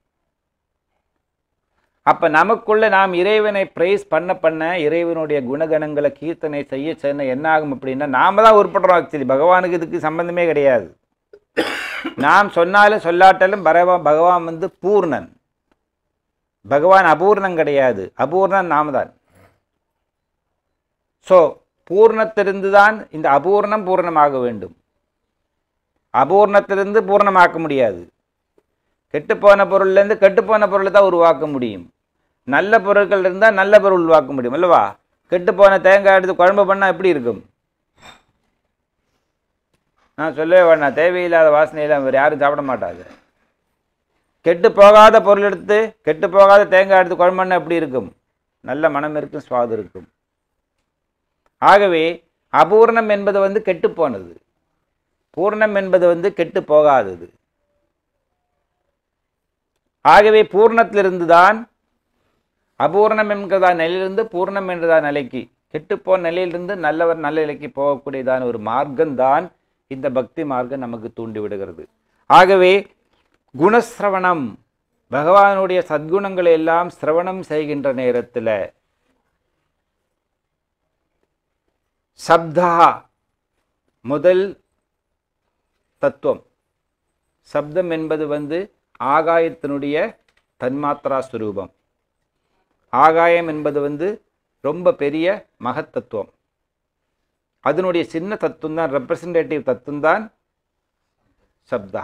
அப்ப நமக்குள்ள நாம் இறைவனை பிரைஸ் பண்ண பண்ண இறைவனுடைய குணகணங்களை கீர்த்தனை செய்ய செய்ய என்ன ஆகும் அப்படின்னா நாம தான் உருப்படுறோம் ஆக்சுவலி பகவானுக்கு இதுக்கு சம்பந்தமே கிடையாது நாம் சொன்னாலும் சொல்லாட்டாலும் பகவான் பகவான் வந்து பூர்ணன் பகவான் அபூர்ணம் கிடையாது அபூர்ணன் நாம தான் ஸோ பூர்ணத்திலிருந்து தான் இந்த அபூர்ணம் பூர்ணமாக வேண்டும் அபூர்ணத்திலிருந்து பூர்ணமாக்க முடியாது கெட்டுப்போன பொருள்லேருந்து கெட்டுப்போன பொருளை தான் உருவாக்க முடியும் நல்ல பொருட்கள் இருந்தால் நல்ல பொருள் உருவாக்க முடியும் அல்லவா கெட்டுப்போன தேங்காய் எடுத்து குழம்பு பண்ணால் எப்படி இருக்கும் நான் சொல்லவே வேண்டாம் தேவையில்லாத வாசனையெல்லாம் வேறு யாரும் சாப்பிட மாட்டாங்க கெட்டு போகாத பொருள் எடுத்து கெட்டு போகாத தேங்காய் எடுத்து குழம்பு பண்ணால் எப்படி இருக்கும் நல்ல மனம் இருக்கும் சுவாது இருக்கும் ஆகவே அபூர்ணம் என்பது வந்து கெட்டு போனது பூர்ணம் என்பது வந்து கெட்டு போகாதது ஆகவே பூர்ணத்திலிருந்து தான் அபூர்ணம் என்கிறதா நிலையிலிருந்து பூர்ணம் என்றதா நிலைக்கு கெட்டுப்போன நிலையிலிருந்து நல்லவர் நல்ல நிலைக்கு போகக்கூடியதான ஒரு மார்க்கம்தான் இந்த பக்தி மார்க்கம் நமக்கு தூண்டி விடுகிறது ஆகவே குணசிரவணம் பகவானுடைய சத்குணங்களை எல்லாம் சிரவணம் செய்கின்ற நேரத்தில் சப்தா முதல் தத்துவம் சப்தம் என்பது வந்து ஆகாயத்தினுடைய தன்மாத்ரா சுரூபம் ஆகாயம் என்பது வந்து ரொம்ப பெரிய மகத்தத்துவம் அதனுடைய சின்ன தத்துவம் தான் ரெப்ரசன்டேட்டிவ் தத்துவம் தான் சப்தா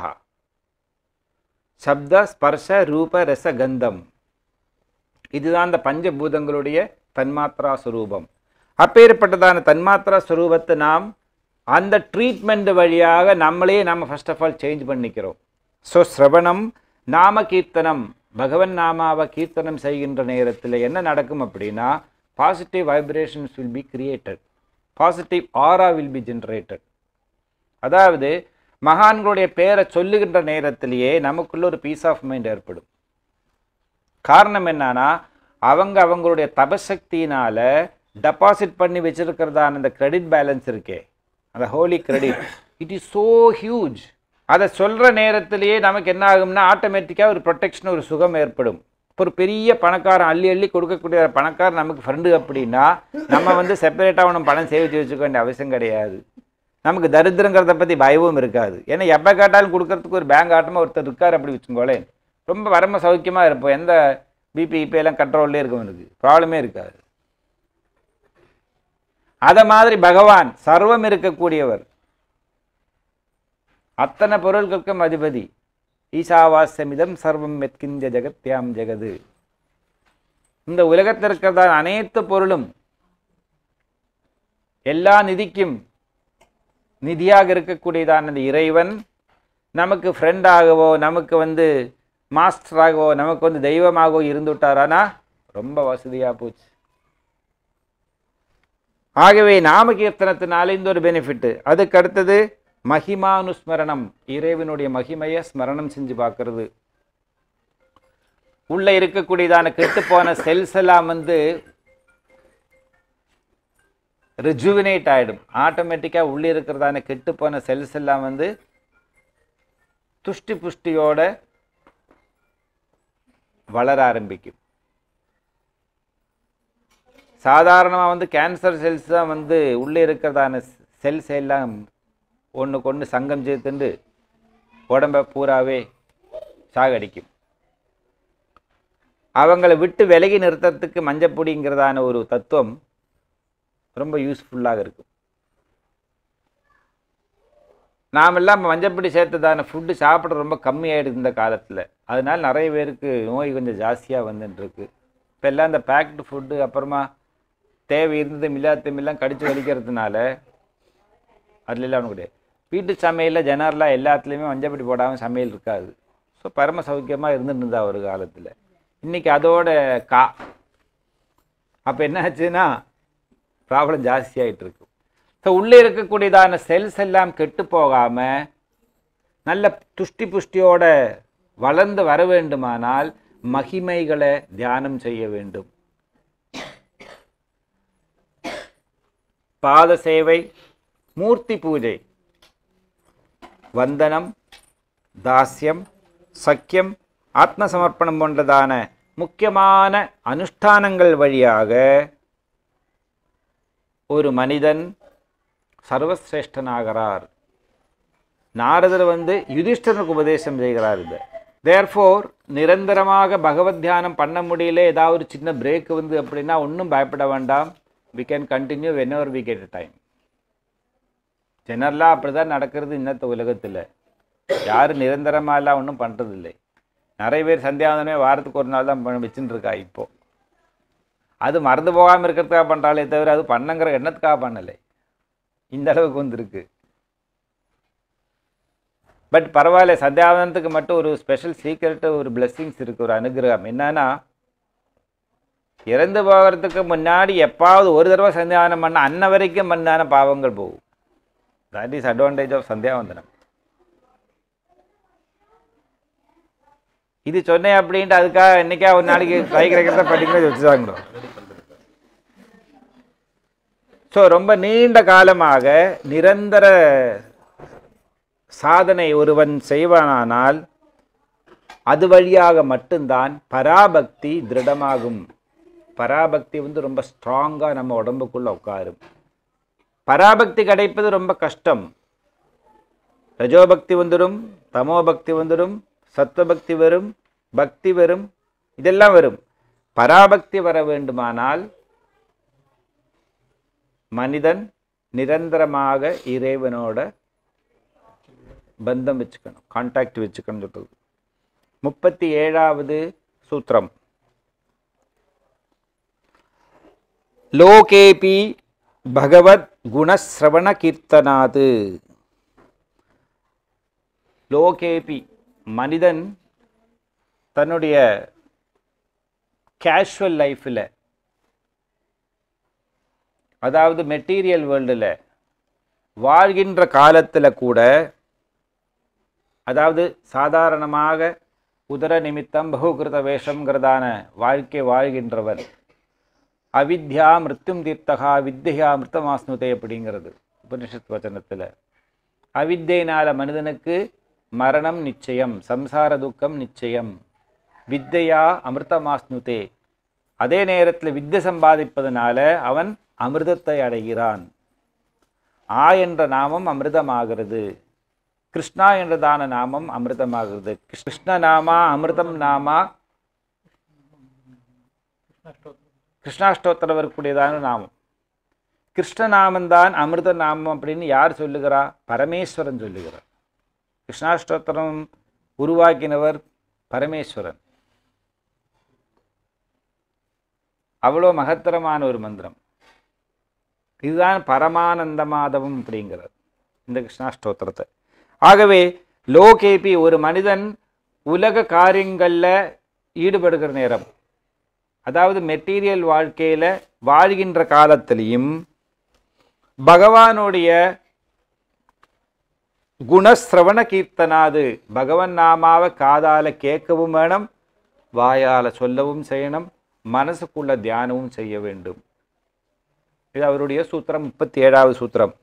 சப்த ஸ்பர்ஷ ரூப ரச கந்தம் இதுதான் அந்த பஞ்சபூதங்களுடைய தன்மாத்ரா சுரூபம் அப்பேற்பட்டதான தன்மாத்ரா சுரூபத்தை நாம் அந்த ட்ரீட்மெண்ட் வழியாக நம்மளே நம்ம ஃபர்ஸ்ட் ஆஃப் ஆல் சேஞ்ச் பண்ணிக்கிறோம் ஸோ ஸ்ரவணம் நாம கீர்த்தனம் பகவன் நாமாவை கீர்த்தனம் செய்கின்ற நேரத்தில் என்ன நடக்கும் அப்படின்னா positive vibrations will be created positive aura will be generated அதாவது மகான்களுடைய பேரை சொல்லுகின்ற நேரத்திலேயே நமக்குள்ள ஒரு பீஸ் ஆஃப் மைண்ட் ஏற்படும் காரணம் என்னன்னா அவங்க அவங்களுடைய தபசக்தியினால டெபாசிட் பண்ணி வச்சிருக்கிறதான அந்த கிரெடிட் பேலன்ஸ் இருக்கே அந்த holy credit it is so huge அதை சொல்கிற நேரத்திலேயே நமக்கு என்ன ஆகும்னா ஆட்டோமேட்டிக்காக ஒரு ப்ரொடெக்ஷன் ஒரு சுகம் ஏற்படும் இப்போ ஒரு பெரிய பணக்காரன் அள்ளி அள்ளி கொடுக்கக்கூடிய ஒரு பணக்காரன் நமக்கு ஃப்ரெண்டு அப்படின்னா நம்ம வந்து செப்பரேட்டாக ஒன்றும் பணம் சேமித்து வச்சுக்க வேண்டிய அவசியம் கிடையாது நமக்கு தரித்திரங்கிறத பற்றி பயமும் இருக்காது ஏன்னா எப்போ கேட்டாலும் கொடுக்கறதுக்கு ஒரு பேங்க் ஆட்டமாக ஒருத்தர் இருக்கார் அப்படி வச்சுக்கோங்களேன் ரொம்ப வரம சௌக்கியமாக இருப்போம் எந்த பிபி இப்போ எல்லாம் கண்ட்ரோல்லே இருக்கும் எனக்கு ப்ராப்ளமே இருக்காது அதை மாதிரி பகவான் சர்வம் இருக்கக்கூடியவர் அத்தனை பொருள்களுக்கும் அதிபதி ஈசாவாஸ்யமிதம் சர்வம் மெத்கிந்த ஜெகத்யாம் ஜெகது இந்த உலகத்தில் இருக்கிறதான அனைத்து பொருளும் எல்லா நிதிக்கும் நிதியாக இருக்கக்கூடியதான அந்த இறைவன் நமக்கு ஃப்ரெண்டாகவோ நமக்கு வந்து மாஸ்டராகவோ நமக்கு வந்து தெய்வமாகவோ இருந்து விட்டாரானா ரொம்ப வசதியாக போச்சு ஆகவே நாம கீர்த்தனத்தினால இந்த ஒரு பெனிஃபிட்டு அதுக்கு அடுத்தது மகிமானுஸ்மரணம் இறைவனுடைய மகிமையை ஸ்மரணம் செஞ்சு பார்க்கறது உள்ள இருக்கக்கூடியதான கெட்டுப்போன செல்ஸ் எல்லாம் வந்து ரிஜுவினேட் ஆகிடும் ஆட்டோமேட்டிக்காக உள்ளே இருக்கிறதான கெட்டுப்போன செல்ஸ் எல்லாம் வந்து துஷ்டி புஷ்டியோட வளர ஆரம்பிக்கும் சாதாரணமாக வந்து கேன்சர் செல்ஸ் தான் வந்து உள்ளே இருக்கிறதான செல்ஸ் எல்லாம் ஒன்றுக்கு ஒன்று சங்கம் சேர்த்துண்டு உடம்பை பூராவே சாகடிக்கும் அவங்கள விட்டு விலகி நிறுத்தத்துக்கு மஞ்சப்பொடிங்கிறதான ஒரு தத்துவம் ரொம்ப யூஸ்ஃபுல்லாக இருக்கும் நாமெல்லாம் மஞ்சப்பொடி சேர்த்ததான ஃபுட்டு சாப்பிட ரொம்ப கம்மியாயிடுது இந்த காலத்தில் அதனால நிறைய பேருக்கு நோய் கொஞ்சம் ஜாஸ்தியாக வந்துட்டு இருக்கு இப்போ எல்லாம் இந்த பேக்டு ஃபுட்டு அப்புறமா தேவை இருந்ததும் இல்லாததும் எல்லாம் கடிச்சு வலிக்கிறதுனால அதுல எல்லாம் ஒன்றும் கிடையாது வீட்டு சமையலில் ஜெனரலாக எல்லாத்துலேயுமே மஞ்சப்பொடி போடாமல் சமையல் இருக்காது ஸோ பரம சௌக்கியமாக இருந்துட்டு இருந்தா ஒரு காலத்தில் இன்றைக்கி அதோட கா அப்போ என்ன ஆச்சுன்னா ப்ராப்ளம் ஜாஸ்தியாகிட்டு இருக்கு ஸோ உள்ளே இருக்கக்கூடியதான செல்ஸ் எல்லாம் கெட்டு போகாமல் நல்ல துஷ்டி புஷ்டியோட வளர்ந்து வர வேண்டுமானால் மகிமைகளை தியானம் செய்ய வேண்டும் பாத சேவை மூர்த்தி பூஜை வந்தனம் தாஸ்யம் சக்கியம் ஆத்ம சமர்ப்பணம் போன்றதான முக்கியமான அனுஷ்டானங்கள் வழியாக ஒரு மனிதன் சர்வசிரேஷ்டனாகிறார் நாரதர் வந்து யுதிஷ்டனுக்கு உபதேசம் செய்கிறார் இது தேர்ஃபோர் நிரந்தரமாக பகவத் தியானம் பண்ண முடியல ஏதாவது ஒரு சின்ன பிரேக் வந்து அப்படின்னா ஒன்றும் பயப்பட வேண்டாம் we can continue whenever we get time ஜெனரலாக அப்படி தான் நடக்கிறது இன்னத்த உலகத்தில் யாரும் நிரந்தரமாலாம் ஒன்றும் பண்ணுறதில்லை நிறைய பேர் சந்தியாவந்தனமே வாரத்துக்கு ஒரு நாள் தான் பண்ண வச்சுட்டு இருக்கா இப்போ அது மறந்து போகாமல் இருக்கிறதுக்காக பண்ணுறாளே தவிர அது பண்ணங்கிற எண்ணத்துக்காக பண்ணலை இந்த அளவுக்கு வந்திருக்கு பட் பரவாயில்ல சந்தியாவந்தனத்துக்கு மட்டும் ஒரு ஸ்பெஷல் சீக்ரெட்டு ஒரு பிளெஸ்ஸிங்ஸ் இருக்குது ஒரு அனுகிரகம் என்னன்னா இறந்து போகிறதுக்கு முன்னாடி எப்பாவது ஒரு தடவை சந்தியாவனம் பண்ண அன்ன வரைக்கும் பண்ணான பாவங்கள் போகும் that is advantage of Sandhyavandanam இது சொன்னேன் அப்படின்ட்டு அதுக்காக என்னைக்கா ஒரு நாளைக்கு கை கிடைக்கிறத படிக்கிறது வச்சுதாங்களோ ஸோ ரொம்ப நீண்ட காலமாக நிரந்தர சாதனை ஒருவன் செய்வானானால் அது வழியாக மட்டும்தான் பராபக்தி திருடமாகும் பராபக்தி வந்து ரொம்ப ஸ்ட்ராங்காக நம்ம உடம்புக்குள்ள உட்காரும் பராபக்தி கிடைப்பது ரொம்ப கஷ்டம் ரஜோபக்தி வந்துடும் தமோபக்தி வந்துடும் சத்வபக்தி வரும் பக்தி வரும் இதெல்லாம் வரும் பராபக்தி வர வேண்டுமானால் மனிதன் நிரந்தரமாக இறைவனோட பந்தம் வச்சுக்கணும் கான்டாக்ட் வச்சுக்கணும் சொல்றது முப்பத்தி ஏழாவது சூத்திரம் லோகேபி பகவத் குணஸ்ரவண கீர்த்தனாது லோகேபி மனிதன் தன்னுடைய கேஷுவல் லைஃப்பில் அதாவது மெட்டீரியல் வேர்ல்டில் வாழ்கின்ற காலத்தில் கூட அதாவது சாதாரணமாக உதர நிமித்தம் பகுகிருத வேஷங்கிறதான வாழ்க்கை வாழ்கின்றவன் அவித்யா மிருத்யும் தீர்த்தகா வித்யா மிருத்தமாஸ்னுதே அப்படிங்கிறது உபனிஷத் வச்சனத்தில் அவித்தையினால மனிதனுக்கு மரணம் நிச்சயம் சம்சார துக்கம் நிச்சயம் வித்தையா அமிர்தமாஸ்னுதே அதே நேரத்தில் வித்தை சம்பாதிப்பதனால அவன் அமிர்தத்தை அடைகிறான் ஆ என்ற நாமம் அமிர்தமாகிறது கிருஷ்ணா என்றதான நாமம் அமிர்தமாகிறது கிருஷ்ண நாமா அமிர்தம் நாமா கிருஷ்ணாஷ்டோத்திரம் வரக்கூடியதான நாமம் கிருஷ்ணநாமந்தான் அமிர்த நாமம் அப்படின்னு யார் சொல்லுகிறா பரமேஸ்வரன் சொல்லுகிறார் கிருஷ்ணாஷ்டோத்திரம் உருவாக்கினவர் பரமேஸ்வரன் அவ்வளோ மகத்தரமான ஒரு மந்திரம் இதுதான் பரமானந்த மாதவம் அப்படிங்கிறது இந்த கிருஷ்ணாஷ்டோத்திரத்தை ஆகவே லோகேபி ஒரு மனிதன் உலக காரியங்களில் ஈடுபடுகிற நேரம் அதாவது மெட்டீரியல் வாழ்க்கையில் வாழ்கின்ற காலத்திலையும் பகவானுடைய குணஸ்ரவண கீர்த்தனாது பகவன் நாமாவை காதால கேட்கவும் வேணும் வாயால சொல்லவும் செய்யணும் மனசுக்குள்ள தியானமும் செய்ய வேண்டும் இது அவருடைய சூத்திரம் முப்பத்தி ஏழாவது சூத்திரம்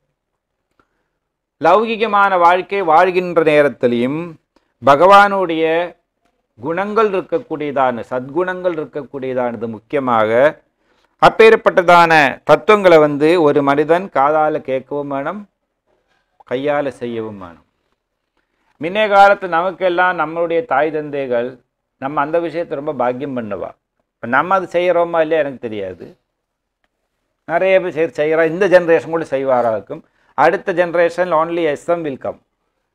லௌகிகமான வாழ்க்கை வாழ்கின்ற நேரத்திலையும் பகவானுடைய குணங்கள் இருக்கக்கூடியதான சத்குணங்கள் இருக்கக்கூடியதானது முக்கியமாக அப்பேற்பட்டதான தத்துவங்களை வந்து ஒரு மனிதன் காதால கேட்கவும் வேணும் கையால் செய்யவும் வேணும் முன்னைய காலத்து நமக்கெல்லாம் நம்மளுடைய தாய் தந்தைகள் நம்ம அந்த விஷயத்தை ரொம்ப பாக்கியம் பண்ணுவா இப்போ நம்ம அது செய்கிறோமா இல்லையா எனக்கு தெரியாது நிறைய பேர் செய் செய்கிறா இந்த ஜென்ரேஷன் கூட செய்வாரா இருக்கும் அடுத்த generation only SM will come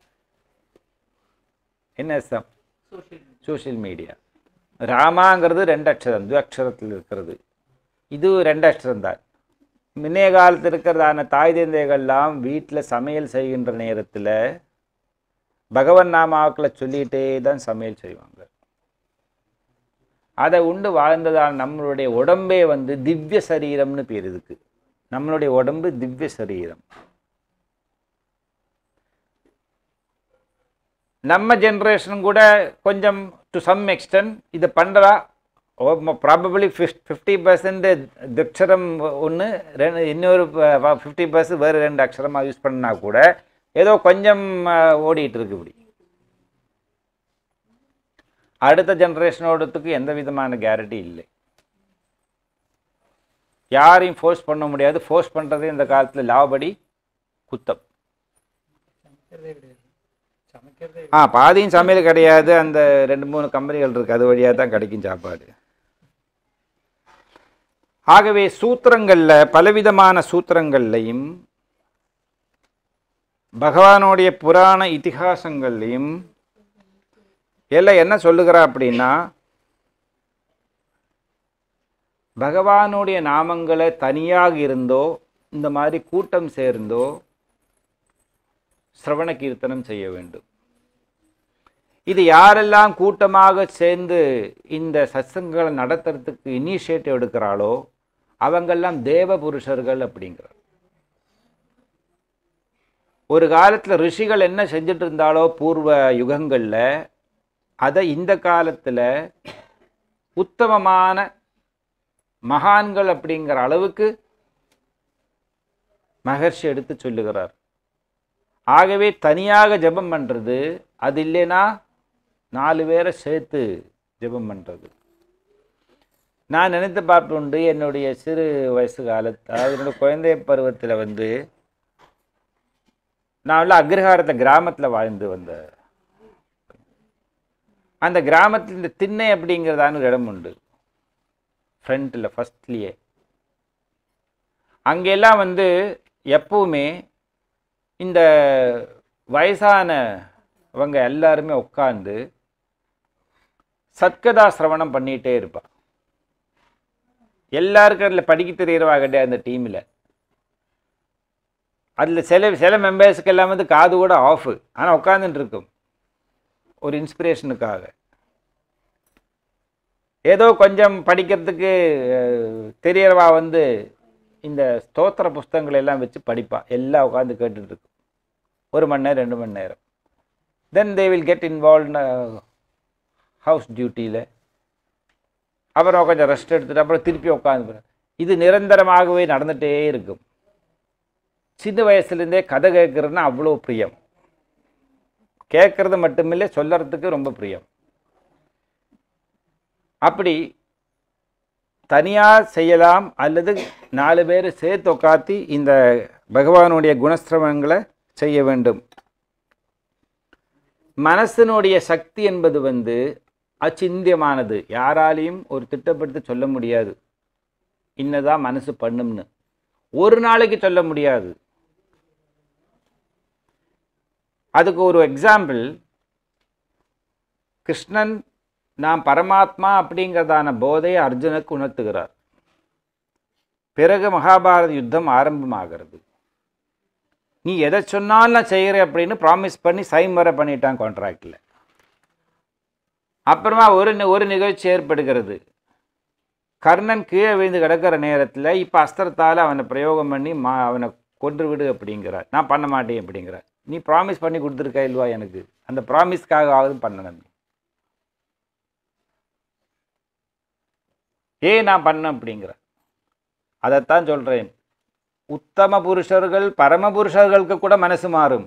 என்ன எஸ்எம் சோஷியல் மீடியா ராமாங்கிறது ரெண்டு அக்ஷரம் து அக்ஷரத்தில் இருக்கிறது இது ரெண்டு அக்ஷரம் தான் முன்னைய காலத்தில் இருக்கிறதான தாய் தந்தைகள்லாம் வீட்டில் சமையல் செய்கின்ற நேரத்தில் பகவன் நாமாக்களை சொல்லிகிட்டே தான் சமையல் செய்வாங்க அதை உண்டு வாழ்ந்ததால் நம்மளுடைய உடம்பே வந்து திவ்ய சரீரம்னு பேர் இதுக்கு நம்மளுடைய உடம்பு திவ்ய சரீரம் நம்ம ஜென்ரேஷன் கூட கொஞ்சம் டு சம் எக்ஸ்டென்ட் இதை பண்ணுறா ப்ராபபிளி ஃபிஃப் ஃபிஃப்டி பர்சன்ட் திக்ஷரம் ஒன்று ரெண்டு இன்னொரு ஃபிஃப்டி பர்சன்ட் வேறு ரெண்டு அக்ஷரமாக யூஸ் பண்ணா கூட ஏதோ கொஞ்சம் அஹ், ஓடிட்டு இருக்கு இப்படி அடுத்த ஜென்ரேஷனோடத்துக்கு எந்த விதமான கேரண்டி இல்லை யாரையும் ஃபோர்ஸ் பண்ண முடியாது ஃபோர்ஸ் பண்ணுறதே இந்த காலத்தில் லாபடி குத்தம் சமைக்கிறதே கிடையாது சமைக்கிறதே ஆ பாதியும் சமையல் கிடையாது அந்த ரெண்டு மூணு கம்பெனிகள் இருக்குது அது வழியாக தான் கிடைக்கும் சாப்பாடு ஆகவே சூத்திரங்கள்ல பலவிதமான சூத்திரங்கள்லையும் பகவானுடைய புராண இதிகாசங்கள்லையும் எல்லாம் என்ன சொல்லுகிறா அப்படின்னா பகவானுடைய நாமங்களை தனியாக இருந்தோ இந்த மாதிரி கூட்டம் சேர்ந்தோ சிரவண கீர்த்தனம் செய்ய வேண்டும் இது யாரெல்லாம் கூட்டமாக சேர்ந்து இந்த சத்சங்களை நடத்துறதுக்கு இனிஷியேட்டிவ் எடுக்கிறாளோ அவங்கெல்லாம் தேவ புருஷர்கள் அப்படிங்கிறார் ஒரு காலத்தில் ரிஷிகள் என்ன செஞ்சுட்டு இருந்தாலோ பூர்வ யுகங்களில் அதை இந்த காலத்தில் உத்தமமான மகான்கள் அப்படிங்கிற அளவுக்கு மகர்ஷி எடுத்து சொல்லுகிறார் ஆகவே தனியாக ஜெபம் பண்ணுறது அது இல்லைன்னா நாலு பேரை சேர்த்து ஜெபம் பண்ணுறது நான் நினைத்து பார்ப்புண்டு என்னுடைய சிறு வயசு காலத்து அதாவது என்னோட குழந்தை பருவத்தில் வந்து நான் உள்ள அக்ரஹாரத்தில் கிராமத்தில் வாழ்ந்து வந்த அந்த கிராமத்தில் இந்த திண்ணை அப்படிங்கிறதான ஒரு இடம் உண்டு ஃப்ரண்ட்டில் ஃபஸ்ட்லேயே அங்கெல்லாம் வந்து எப்பவுமே இந்த வயசானவங்க எல்லாருமே உட்காந்து சத்கதா சிரவணம் பண்ணிகிட்டே இருப்பா எல்லாருக்கும் அதில் படிக்க தெரியறவா கிடையாது அந்த டீமில் அதில் சில சில மெம்பர்ஸுக்கு எல்லாம் வந்து காது கூட ஆஃபு ஆனால் உட்காந்துட்டு இருக்கும் ஒரு இன்ஸ்பிரேஷனுக்காக ஏதோ கொஞ்சம் படிக்கிறதுக்கு அஹ், தெரியறவா வந்து இந்த ஸ்தோத்திர புஸ்தகங்களை எல்லாம் வச்சு படிப்பா எல்லாம் உட்காந்து கேட்டுட்டு இருக்கும் ஒரு மணி நேரம் ரெண்டு மணி நேரம் then they will get involve house டியூட்டியில் அப்புறம் கொஞ்சம் ரெஸ்ட் எடுத்துட்டு அப்புறம் திருப்பி உட்காந்து இது நிரந்தரமாகவே நடந்துகிட்டே இருக்கும் சின்ன வயசுலேருந்தே கதை கேட்குறதுன்னா அவ்வளோ பிரியம் கேட்குறது மட்டுமில்லை சொல்லறதுக்கு ரொம்ப பிரியம் அப்படி தனியாக செய்யலாம் அல்லது நாலு பேர் சேர்த்து உட்காத்தி இந்த பகவானுடைய குணஸ்திரவங்களை செய்ய வேண்டும் மனசினுடைய சக்தி என்பது வந்து அச்சிந்தியமானது யாராலையும் ஒரு திட்டப்படுத்தி சொல்ல முடியாது இன்னதான் மனசு பண்ணும்னு ஒரு நாளைக்கு சொல்ல முடியாது அதுக்கு ஒரு எக்ஸாம்பிள் கிருஷ்ணன் நான் பரமாத்மா அப்படிங்கிறதான போதையை அர்ஜுனுக்கு உணர்த்துகிறார் பிறகு மகாபாரத யுத்தம் ஆரம்பமாகிறது நீ எதை சொன்னாலும் நான் செய்கிறேன் அப்படின்னு ப்ராமிஸ் பண்ணி சைன் வர பண்ணிட்டான் கான்ட்ராக்டில் அப்புறமா ஒரு நி- ஒரு நிகழ்ச்சி ஏற்படுகிறது கர்ணன் கீழே விழுந்து கிடக்கிற நேரத்தில் இப்போ அஸ்திரத்தால் அவனை பிரயோகம் பண்ணி மா அவனை கொன்று விடு அப்படிங்கிறார் நான் பண்ண மாட்டேன் அப்படிங்கிறார் நீ ப்ராமிஸ் பண்ணி கொடுத்துருக்க இல்லவா எனக்கு அந்த ப்ராமிஸ்க்காக ஆகுது பண்ணணும் ஏன் நான் பண்ணேன் அப்படிங்கிற அதைத்தான் சொல்கிறேன் உத்தம புருஷர்கள் பரம புருஷர்களுக்கு கூட மனசு மாறும்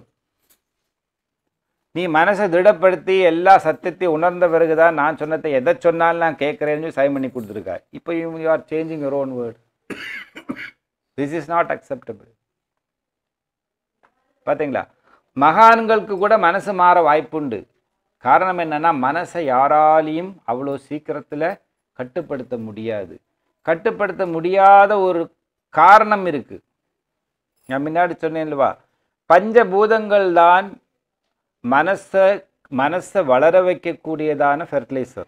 நீ மனசை திடப்படுத்தி எல்லா சத்தியத்தையும் உணர்ந்த பிறகுதான் நான் சொன்னதை எதை சொன்னாலும் நான் கேட்குறேன்னு சைன் பண்ணி கொடுத்துருக்கா இப்போ you are changing your own word this is not acceptable பார்த்தீங்களா மகான்களுக்கு கூட மனசு மாற வாய்ப்புண்டு காரணம் என்னன்னா மனசை யாராலையும் அவ்வளோ சீக்கிரத்தில் கட்டுப்படுத்த முடியாது கட்டுப்படுத்த முடியாத ஒரு காரணம் இருக்கு நான் முன்னாடி சொன்னேன் இல்லவா பஞ்சபூதங்கள் தான் மனசை மனசை வளர வைக்கக்கூடியதான ஃபெர்டிலைசர்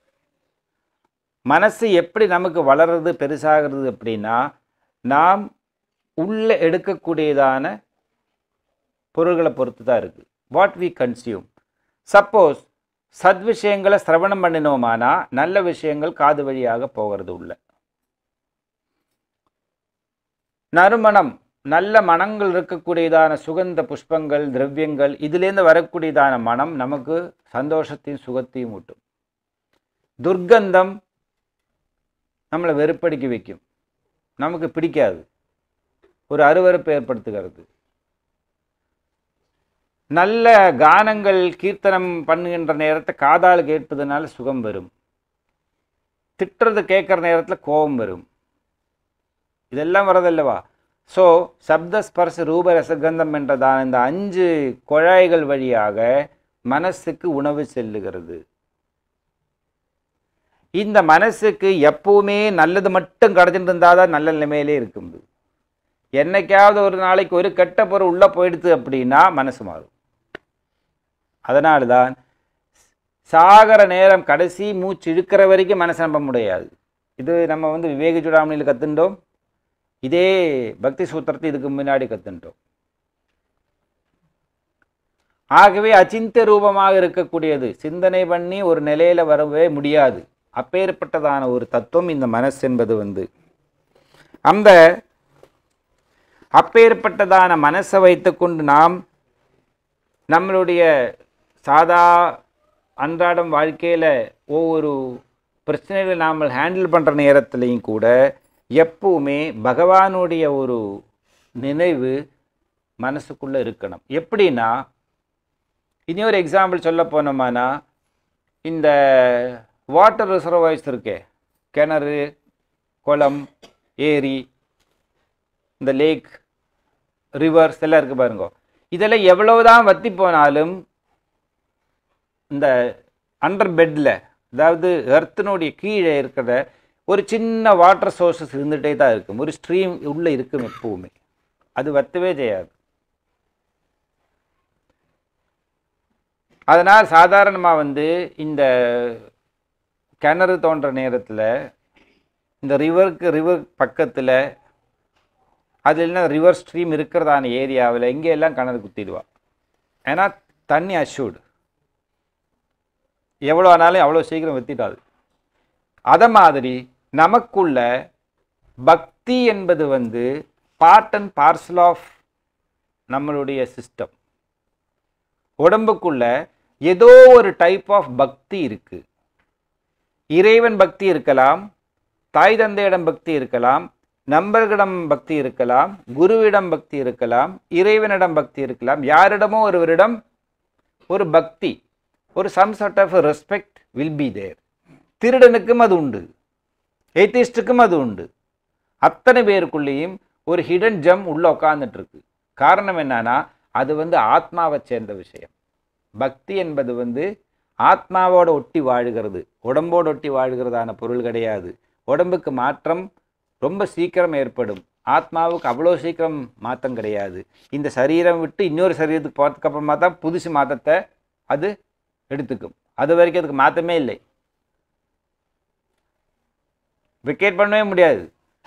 மனசு எப்படி நமக்கு வளர்றது பெருசாகிறது அப்படின்னா நாம் உள்ள எடுக்கக்கூடியதான பொருள்களை பொறுத்து தான் இருக்கு வாட் வி கன்சியூம் சப்போஸ் சத் விஷயங்களை சிரவணம் பண்ணினோமானா நல்ல விஷயங்கள் காது வழியாக போகிறது உள்ள நறுமணம் நல்ல மனங்கள் இருக்கக்கூடியதான சுகந்த புஷ்பங்கள் திரவியங்கள் இதுலேருந்து வரக்கூடியதான மனம் நமக்கு சந்தோஷத்தையும் சுகத்தையும் ஊட்டும் துர்க்கந்தம் நம்மளை வெறுப்படிக்க வைக்கும் நமக்கு பிடிக்காது ஒரு அருவருப்பு ஏற்படுத்துகிறது நல்ல கானங்கள் கீர்த்தனம் பண்ணுகின்ற நேரத்தை காதால் கேட்பதனால சுகம் வரும் திட்டுறது கேட்குற நேரத்தில் கோபம் வரும் இதெல்லாம் வரதல்லவா ஸோ சப்த ஸ்பர்ச ரூப ரசகந்தம் என்றதான இந்த அஞ்சு குழாய்கள் வழியாக மனசுக்கு உணவு செல்லுகிறது இந்த மனசுக்கு எப்பவுமே நல்லது மட்டும் கிடச்சிட்டு இருந்தால் தான் நல்ல நிலைமையிலே இருக்கும் என்னைக்காவது ஒரு நாளைக்கு ஒரு கெட்ட பொருள் உள்ளே போயிடுது அப்படின்னா மனசு மாறும் அதனால தான் சாகர நேரம் கடைசி மூச்சு இழுக்கிற வரைக்கும் மனசை நம்ப முடியாது இது நம்ம வந்து விவேக சூடாமணியில் கற்றுண்டோம் இதே பக்தி சூத்திரத்தை இதுக்கு முன்னாடி கற்றுண்டோம் ஆகவே அச்சிந்த ரூபமாக இருக்கக்கூடியது சிந்தனை பண்ணி ஒரு நிலையில வரவே முடியாது அப்பேற்பட்டதான ஒரு தத்துவம் இந்த மனசு என்பது வந்து அந்த அப்பேற்பட்டதான மனசை வைத்துக்கொண்டு நாம் நம்மளுடைய சாதா அன்றாடம் வாழ்க்கையில் ஒவ்வொரு பிரச்சனைகளை நாம் ஹேண்டில் பண்ணுற நேரத்துலையும் கூட எப்பவுமே பகவானுடைய ஒரு நினைவு மனசுக்குள்ளே இருக்கணும் எப்படின்னா இனி ஒரு எக்ஸாம்பிள் சொல்ல போனோமானா இந்த வாட்டர் ரிசர்வாய்ஸ் இருக்கே கிணறு குளம் ஏரி இந்த லேக் ரிவர்ஸ் எல்லாம் இருக்குது பாருங்க இதெல்லாம் எவ்வளவுதான் வத்தி போனாலும் இந்த அண்டர் பெட்டில் அதாவது எர்த்தினுடைய கீழே இருக்கிற ஒரு சின்ன வாட்டர் சோர்சஸ் இருந்துகிட்டே தான் இருக்கும் ஒரு ஸ்ட்ரீம் உள்ளே இருக்கும் எப்பவுமே அது வத்தவே செய்யாது அதனால் சாதாரணமாக வந்து இந்த கிணறு தோன்ற நேரத்தில் இந்த ரிவருக்கு ரிவர் பக்கத்தில் அது இல்லைன்னா ரிவர் ஸ்ட்ரீம் இருக்கிறதான ஏரியாவில் எங்கே எல்லாம் கிணறு குத்திடுவா ஏன்னா தண்ணி அஷ்யூர்டு எவ்வளோ ஆனாலும் அவ்வளோ சீக்கிரம் வெத்திடாது அதை மாதிரி நமக்குள்ள பக்தி என்பது வந்து பார்ட் அண்ட் பார்சல் ஆஃப் நம்மளுடைய சிஸ்டம் உடம்புக்குள்ள ஏதோ ஒரு டைப் ஆஃப் பக்தி இருக்கு இறைவன் பக்தி இருக்கலாம் தாய் தந்தையிடம் பக்தி இருக்கலாம் நண்பர்களிடம் பக்தி இருக்கலாம் குருவிடம் பக்தி இருக்கலாம் இறைவனிடம் பக்தி இருக்கலாம் யாரிடமோ ஒருவரிடம் ஒரு பக்தி ஒரு some sort of respect will be there திருடனுக்கும் அது உண்டு ஏத்திஸ்டுக்கும் அது உண்டு அத்தனை பேருக்குள்ளேயும் ஒரு ஹிடன் ஜம் உள்ள உட்காந்துட்டு இருக்கு காரணம் என்னன்னா அது வந்து ஆத்மாவை சேர்ந்த விஷயம் பக்தி என்பது வந்து ஆத்மாவோட ஒட்டி வாழுகிறது உடம்போடு ஒட்டி வாழ்கிறதான பொருள் கிடையாது உடம்புக்கு மாற்றம் ரொம்ப சீக்கிரம் ஏற்படும் ஆத்மாவுக்கு அவ்வளோ சீக்கிரம் மாற்றம் கிடையாது இந்த சரீரம் விட்டு இன்னொரு சரீரத்துக்கு போகிறதுக்கு அப்புறமா தான் புதுசு மாற்றத்தை அது எடுத்துக்கும் அது வரைக்கும் அதுக்கு மாற்றமே இல்லை விக்கெட் பண்ணவே முடியாது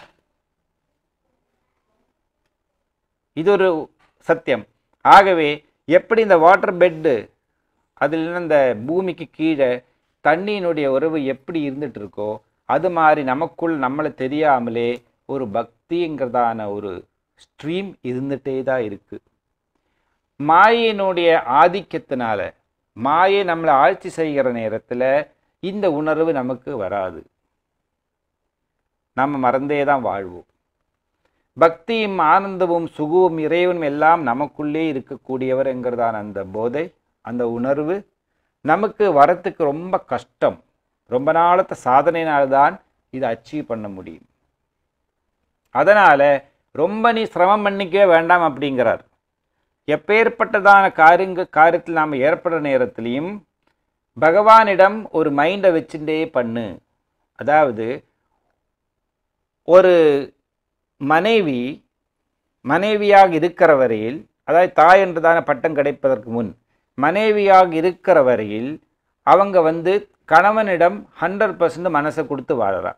இது ஒரு சத்தியம் ஆகவே எப்படி இந்த வாட்டர் பெட்டு அதில் இந்த பூமிக்கு கீழே தண்ணியினுடைய உறவு எப்படி இருந்துட்டு இருக்கோ அது மாதிரி நமக்குள் நம்மளை தெரியாமலே ஒரு பக்திங்கிறதான ஒரு ஸ்ட்ரீம் இருந்துகிட்டே தான் இருக்கு மாயினுடைய ஆதிக்கத்தினால மாயை நம்மளை ஆட்சி செய்கிற நேரத்தில் இந்த உணர்வு நமக்கு வராது நம்ம மறந்தே தான் வாழ்வோம் பக்தியும் ஆனந்தமும் சுகமும் இறைவனும் எல்லாம் நமக்குள்ளே இருக்கக்கூடியவர் என்கிறதான அந்த போதை அந்த உணர்வு நமக்கு வரத்துக்கு ரொம்ப கஷ்டம் ரொம்ப நாளத்த சாதனையினால்தான் இதை அச்சீவ் பண்ண முடியும் அதனால் ரொம்ப நீ சிரமம் பண்ணிக்கவே வேண்டாம் அப்படிங்கிறார் எப்பேற்பட்டதான காரியங்க காரியத்தில் நாம் ஏற்படுற நேரத்திலையும் பகவானிடம் ஒரு மைண்டை வச்சுட்டே பண்ணு அதாவது ஒரு மனைவி மனைவியாக இருக்கிற வரையில் அதாவது தாய் என்றதான பட்டம் கிடைப்பதற்கு முன் மனைவியாக இருக்கிற வரையில் அவங்க வந்து கணவனிடம் ஹண்ட்ரட் பர்சன்ட் மனசை கொடுத்து வாழறா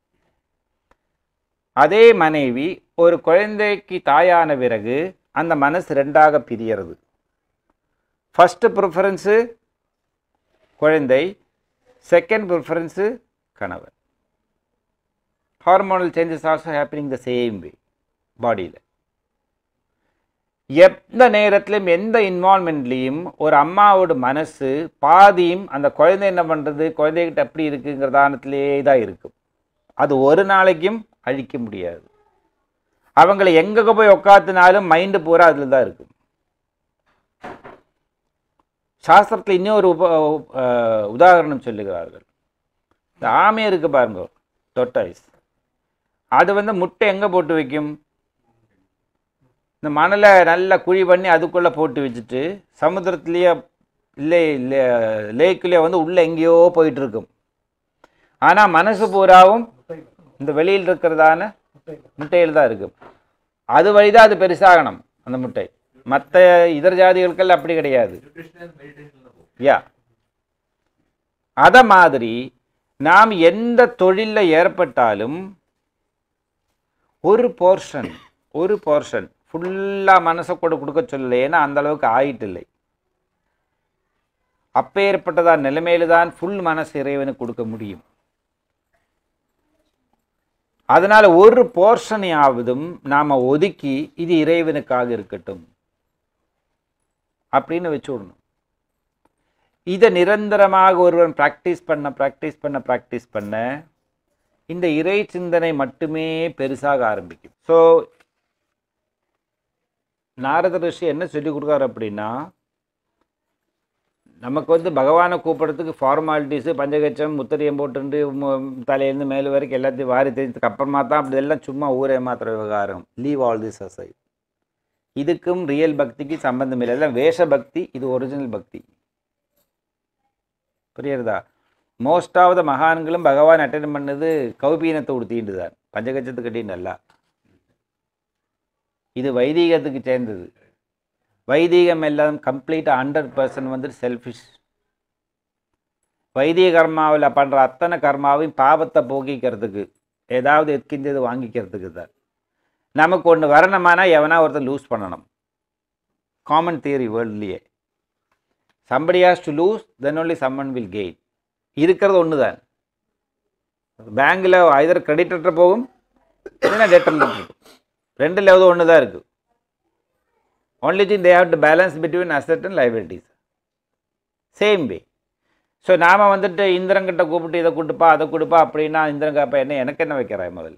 அதே மனைவி ஒரு குழந்தைக்கு தாயான பிறகு அந்த மனசு ரெண்டாக பிரியறது ஃபஸ்ட்டு ப்ரிஃபரன்ஸு குழந்தை செகண்ட் ப்ரிஃபரன்ஸு கணவன் hormonal changes also happening the same way பாடியில் எந்த நேரத்திலும் எந்த இன்வால்மெண்ட்லேயும் ஒரு அம்மாவோட மனசு பாதியும் அந்த குழந்தை என்ன பண்ணுறது குழந்தைகிட்ட எப்படி இருக்குங்கிறதானத்திலே தான் இருக்கும் அது ஒரு நாளைக்கும் அழிக்க முடியாது அவங்கள எங்கே போய் உக்காத்துனாலும் மைண்டு பூரா அதில் தான் இருக்கும் சாஸ்திரத்தில் இன்னொரு உப அஹ், உதாரணம் சொல்லுகிறார்கள் இந்த ஆமை இருக்கு பாருங்க தொட்டாய்ஸ் அது வந்து முட்டை எங்கே போட்டு வைக்கும் இந்த மணலை நல்லா குழி பண்ணி அதுக்குள்ளே போட்டு வச்சுட்டு சமுத்திரத்துலேயே இல்லை லேக்குள்ளேயே வந்து உள்ளே எங்கேயோ போயிட்டு இருக்கும் ஆனால் மனசு பூராவும் முட்டையில் இந்த வெளியில் இருக்கிறதான முட்டையில் முட்டையில் தான் இருக்கும் அது வழிதான் அது பெருசாகணும் அந்த முட்டை மற்ற இதர ஜாதிகளுக்கெல்லாம் அப்படி கிடையாது நியூட்ரிஷனல் மெடிடேஷன் தான் போகும் யா அத மாதிரி நாம் எந்த தொழிலில் ஏற்பட்டாலும் ஒரு போர்ஷன் ஒரு போர்ஷன் ஃபுல்லாக மனசை கூட கொடுக்க சொல்லலை ஏன்னா அந்த அளவுக்கு ஆயிட்டு இல்லை அப்பேற்பட்டதான் நிலைமையில தான் ஃபுல் மனசு இறைவனுக்கு கொடுக்க முடியும் அதனால ஒரு போர்ஷனையாவதும் நாம ஒதுக்கி இது இறைவனுக்காக இருக்கட்டும் அப்படின்னு வச்சு விடணும் இதை நிரந்தரமாக ஒருவன் ப்ராக்டிஸ் பண்ண ப்ராக்டிஸ் பண்ண ப்ராக்டிஸ் பண்ண இந்த இறை சிந்தனை மட்டுமே பெருசாக ஆரம்பிக்கும் ஸோ நாரத ரிஷி என்ன சொல்லி கொடுக்காரு அப்படின்னா நமக்கு வந்து பகவானை கூப்பிட்றதுக்கு ஃபார்மாலிட்டிஸு பஞ்சகச்சம் முத்தரியம் போட்டுண்டு மு- தலையிலேருந்து மேல் வரைக்கும் எல்லாத்தையும் வாரி தெரிஞ்சதுக்கு அப்புறமா தான் அப்படி எல்லாம் சும்மா ஊரே மாத்திர விவகாரம் லீவ் ஆல் திஸ் அசை இதுக்கும் ரியல் பக்திக்கு சம்பந்தம் இல்லை எல்லாம் வேஷ பக்தி இது ஒரிஜினல் பக்தி புரியுறதா மோஸ்ட் ஆஃப் த மகான்களும் பகவான் அட்டன் பண்ணது கௌபீனத்தை உடுத்திட்டு தான் பஞ்சகச்சத்துக்கு கட்டின்னு அல்ல இது வைதீகத்துக்கு சேர்ந்தது வைதீகம் எல்லாம் கம்ப்ளீட்டாக ஹண்ட்ரட் பர்சன்ட் வந்து செல்ஃபிஷ் வைதிக கர்மாவில் பண்ணுற அத்தனை கர்மாவையும் பாவத்தை போக்கிக்கிறதுக்கு ஏதாவது எத்கிஞ்சது வாங்கிக்கிறதுக்கு தான் நமக்கு ஒன்று வரணுமானா எவனா ஒருத்தர் லூஸ் பண்ணணும் காமன் தியரி வேர்ல்ட்லேயே somebody has to lose then only someone will gain இருக்கிறது ஒன்று தான் பேங்கில் ஐதர் கிரெடிட்டர்கிட்ட போகும் இல்லைன்னா டெட்டர்கிட்ட போகும் ரெண்டில் ஏதோ ஒன்று தான் இருக்குது only thing they have to balance between asset and liabilities same way so நாம் வந்துட்டு இந்திரங்கிட்ட கூப்பிட்டு இதை கொடுப்பா அதை கொடுப்பா அப்படின்னா இந்திரன் கேப்பா என்ன எனக்கு என்ன வைக்கிறாய் முதல்ல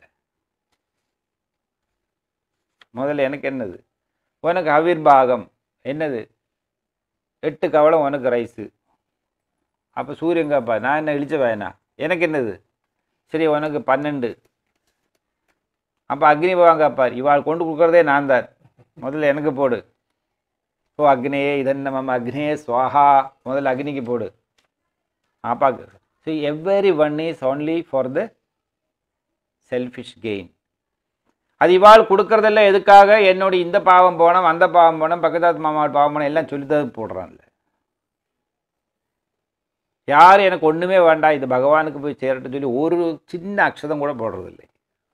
முதல்ல எனக்கு என்னது உனக்கு அவிர்பாகம் என்னது எட்டு கவலம் உனக்கு ரைஸு அப்போ சூரியன் கேப்பா நான் என்ன இழிச்ச வேணா எனக்கு என்னது சரி உனக்கு பன்னெண்டு அப்போ அக்னி பகவான் கேப்பார் இவாள் கொண்டு கொடுக்குறதே நான் தான் முதல்ல எனக்கு போடு ஓ அக்னியே இதென்ன மம அக்னியே ஸ்வாஹா முதல்ல அக்னிக்கு போடு ஆப்பாக்கு so every one is only for the selfish gain அது இவாள் கொடுக்கறதெல்லாம் எதுக்காக என்னோட இந்த பாவம் போனோம் அந்த பாவம் போனோம் பக்கத்தாத்து மாமா பாவம் போனோம் எல்லாம் சொல்லித்தான் போடுறான்ல யார் எனக்கு ஒன்றுமே வேண்டாம் இது பகவானுக்கு போய் சேரட்டும் சொல்லி ஒரு சின்ன அக்ஷதம் கூட போடுறதில்லை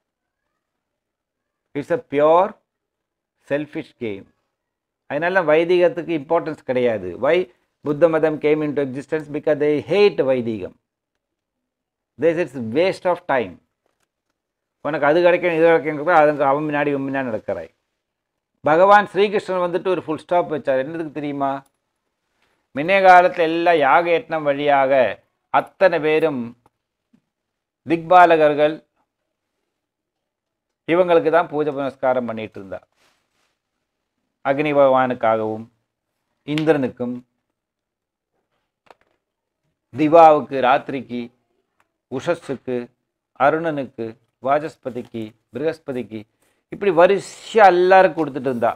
it's a pure selfish game அதனால வைதிகத்துக்கு இம்பார்ட்டன்ஸ் கிடையாது வை புத்த மதம் came into existence because they hate வைதிகம் this it's waste of time உனக்கு அது கிடைக்கும் இது கிடைக்கும் அதுக்கு அவன் முன்னாடி இவன் முன்னாடி நடக்கிறாய் பகவான் ஸ்ரீகிருஷ்ணன் வந்துட்டு ஒரு ஃபுல் ஸ்டாப் வச்சார் என்னதுக்கு தெரியுமா முன்னைய காலத்தில் எல்லாம் யாக யட்னம் வழியாக அத்தனை பேரும் திக்பாலகர்கள் இவங்களுக்கு தான் பூஜை புனஸ்காரம் பண்ணிட்டு இருந்தா அக்னி பகவானுக்காகவும் இந்திரனுக்கும் திவாவுக்கு ராத்திரிக்கு உஷஸுக்கு அருணனுக்கு வாஜஸ்பதிக்கு ப்ரகஸ்பதிக்கு இப்படி வரிசையா எல்லாருக்கும் கொடுத்துட்டு இருந்தா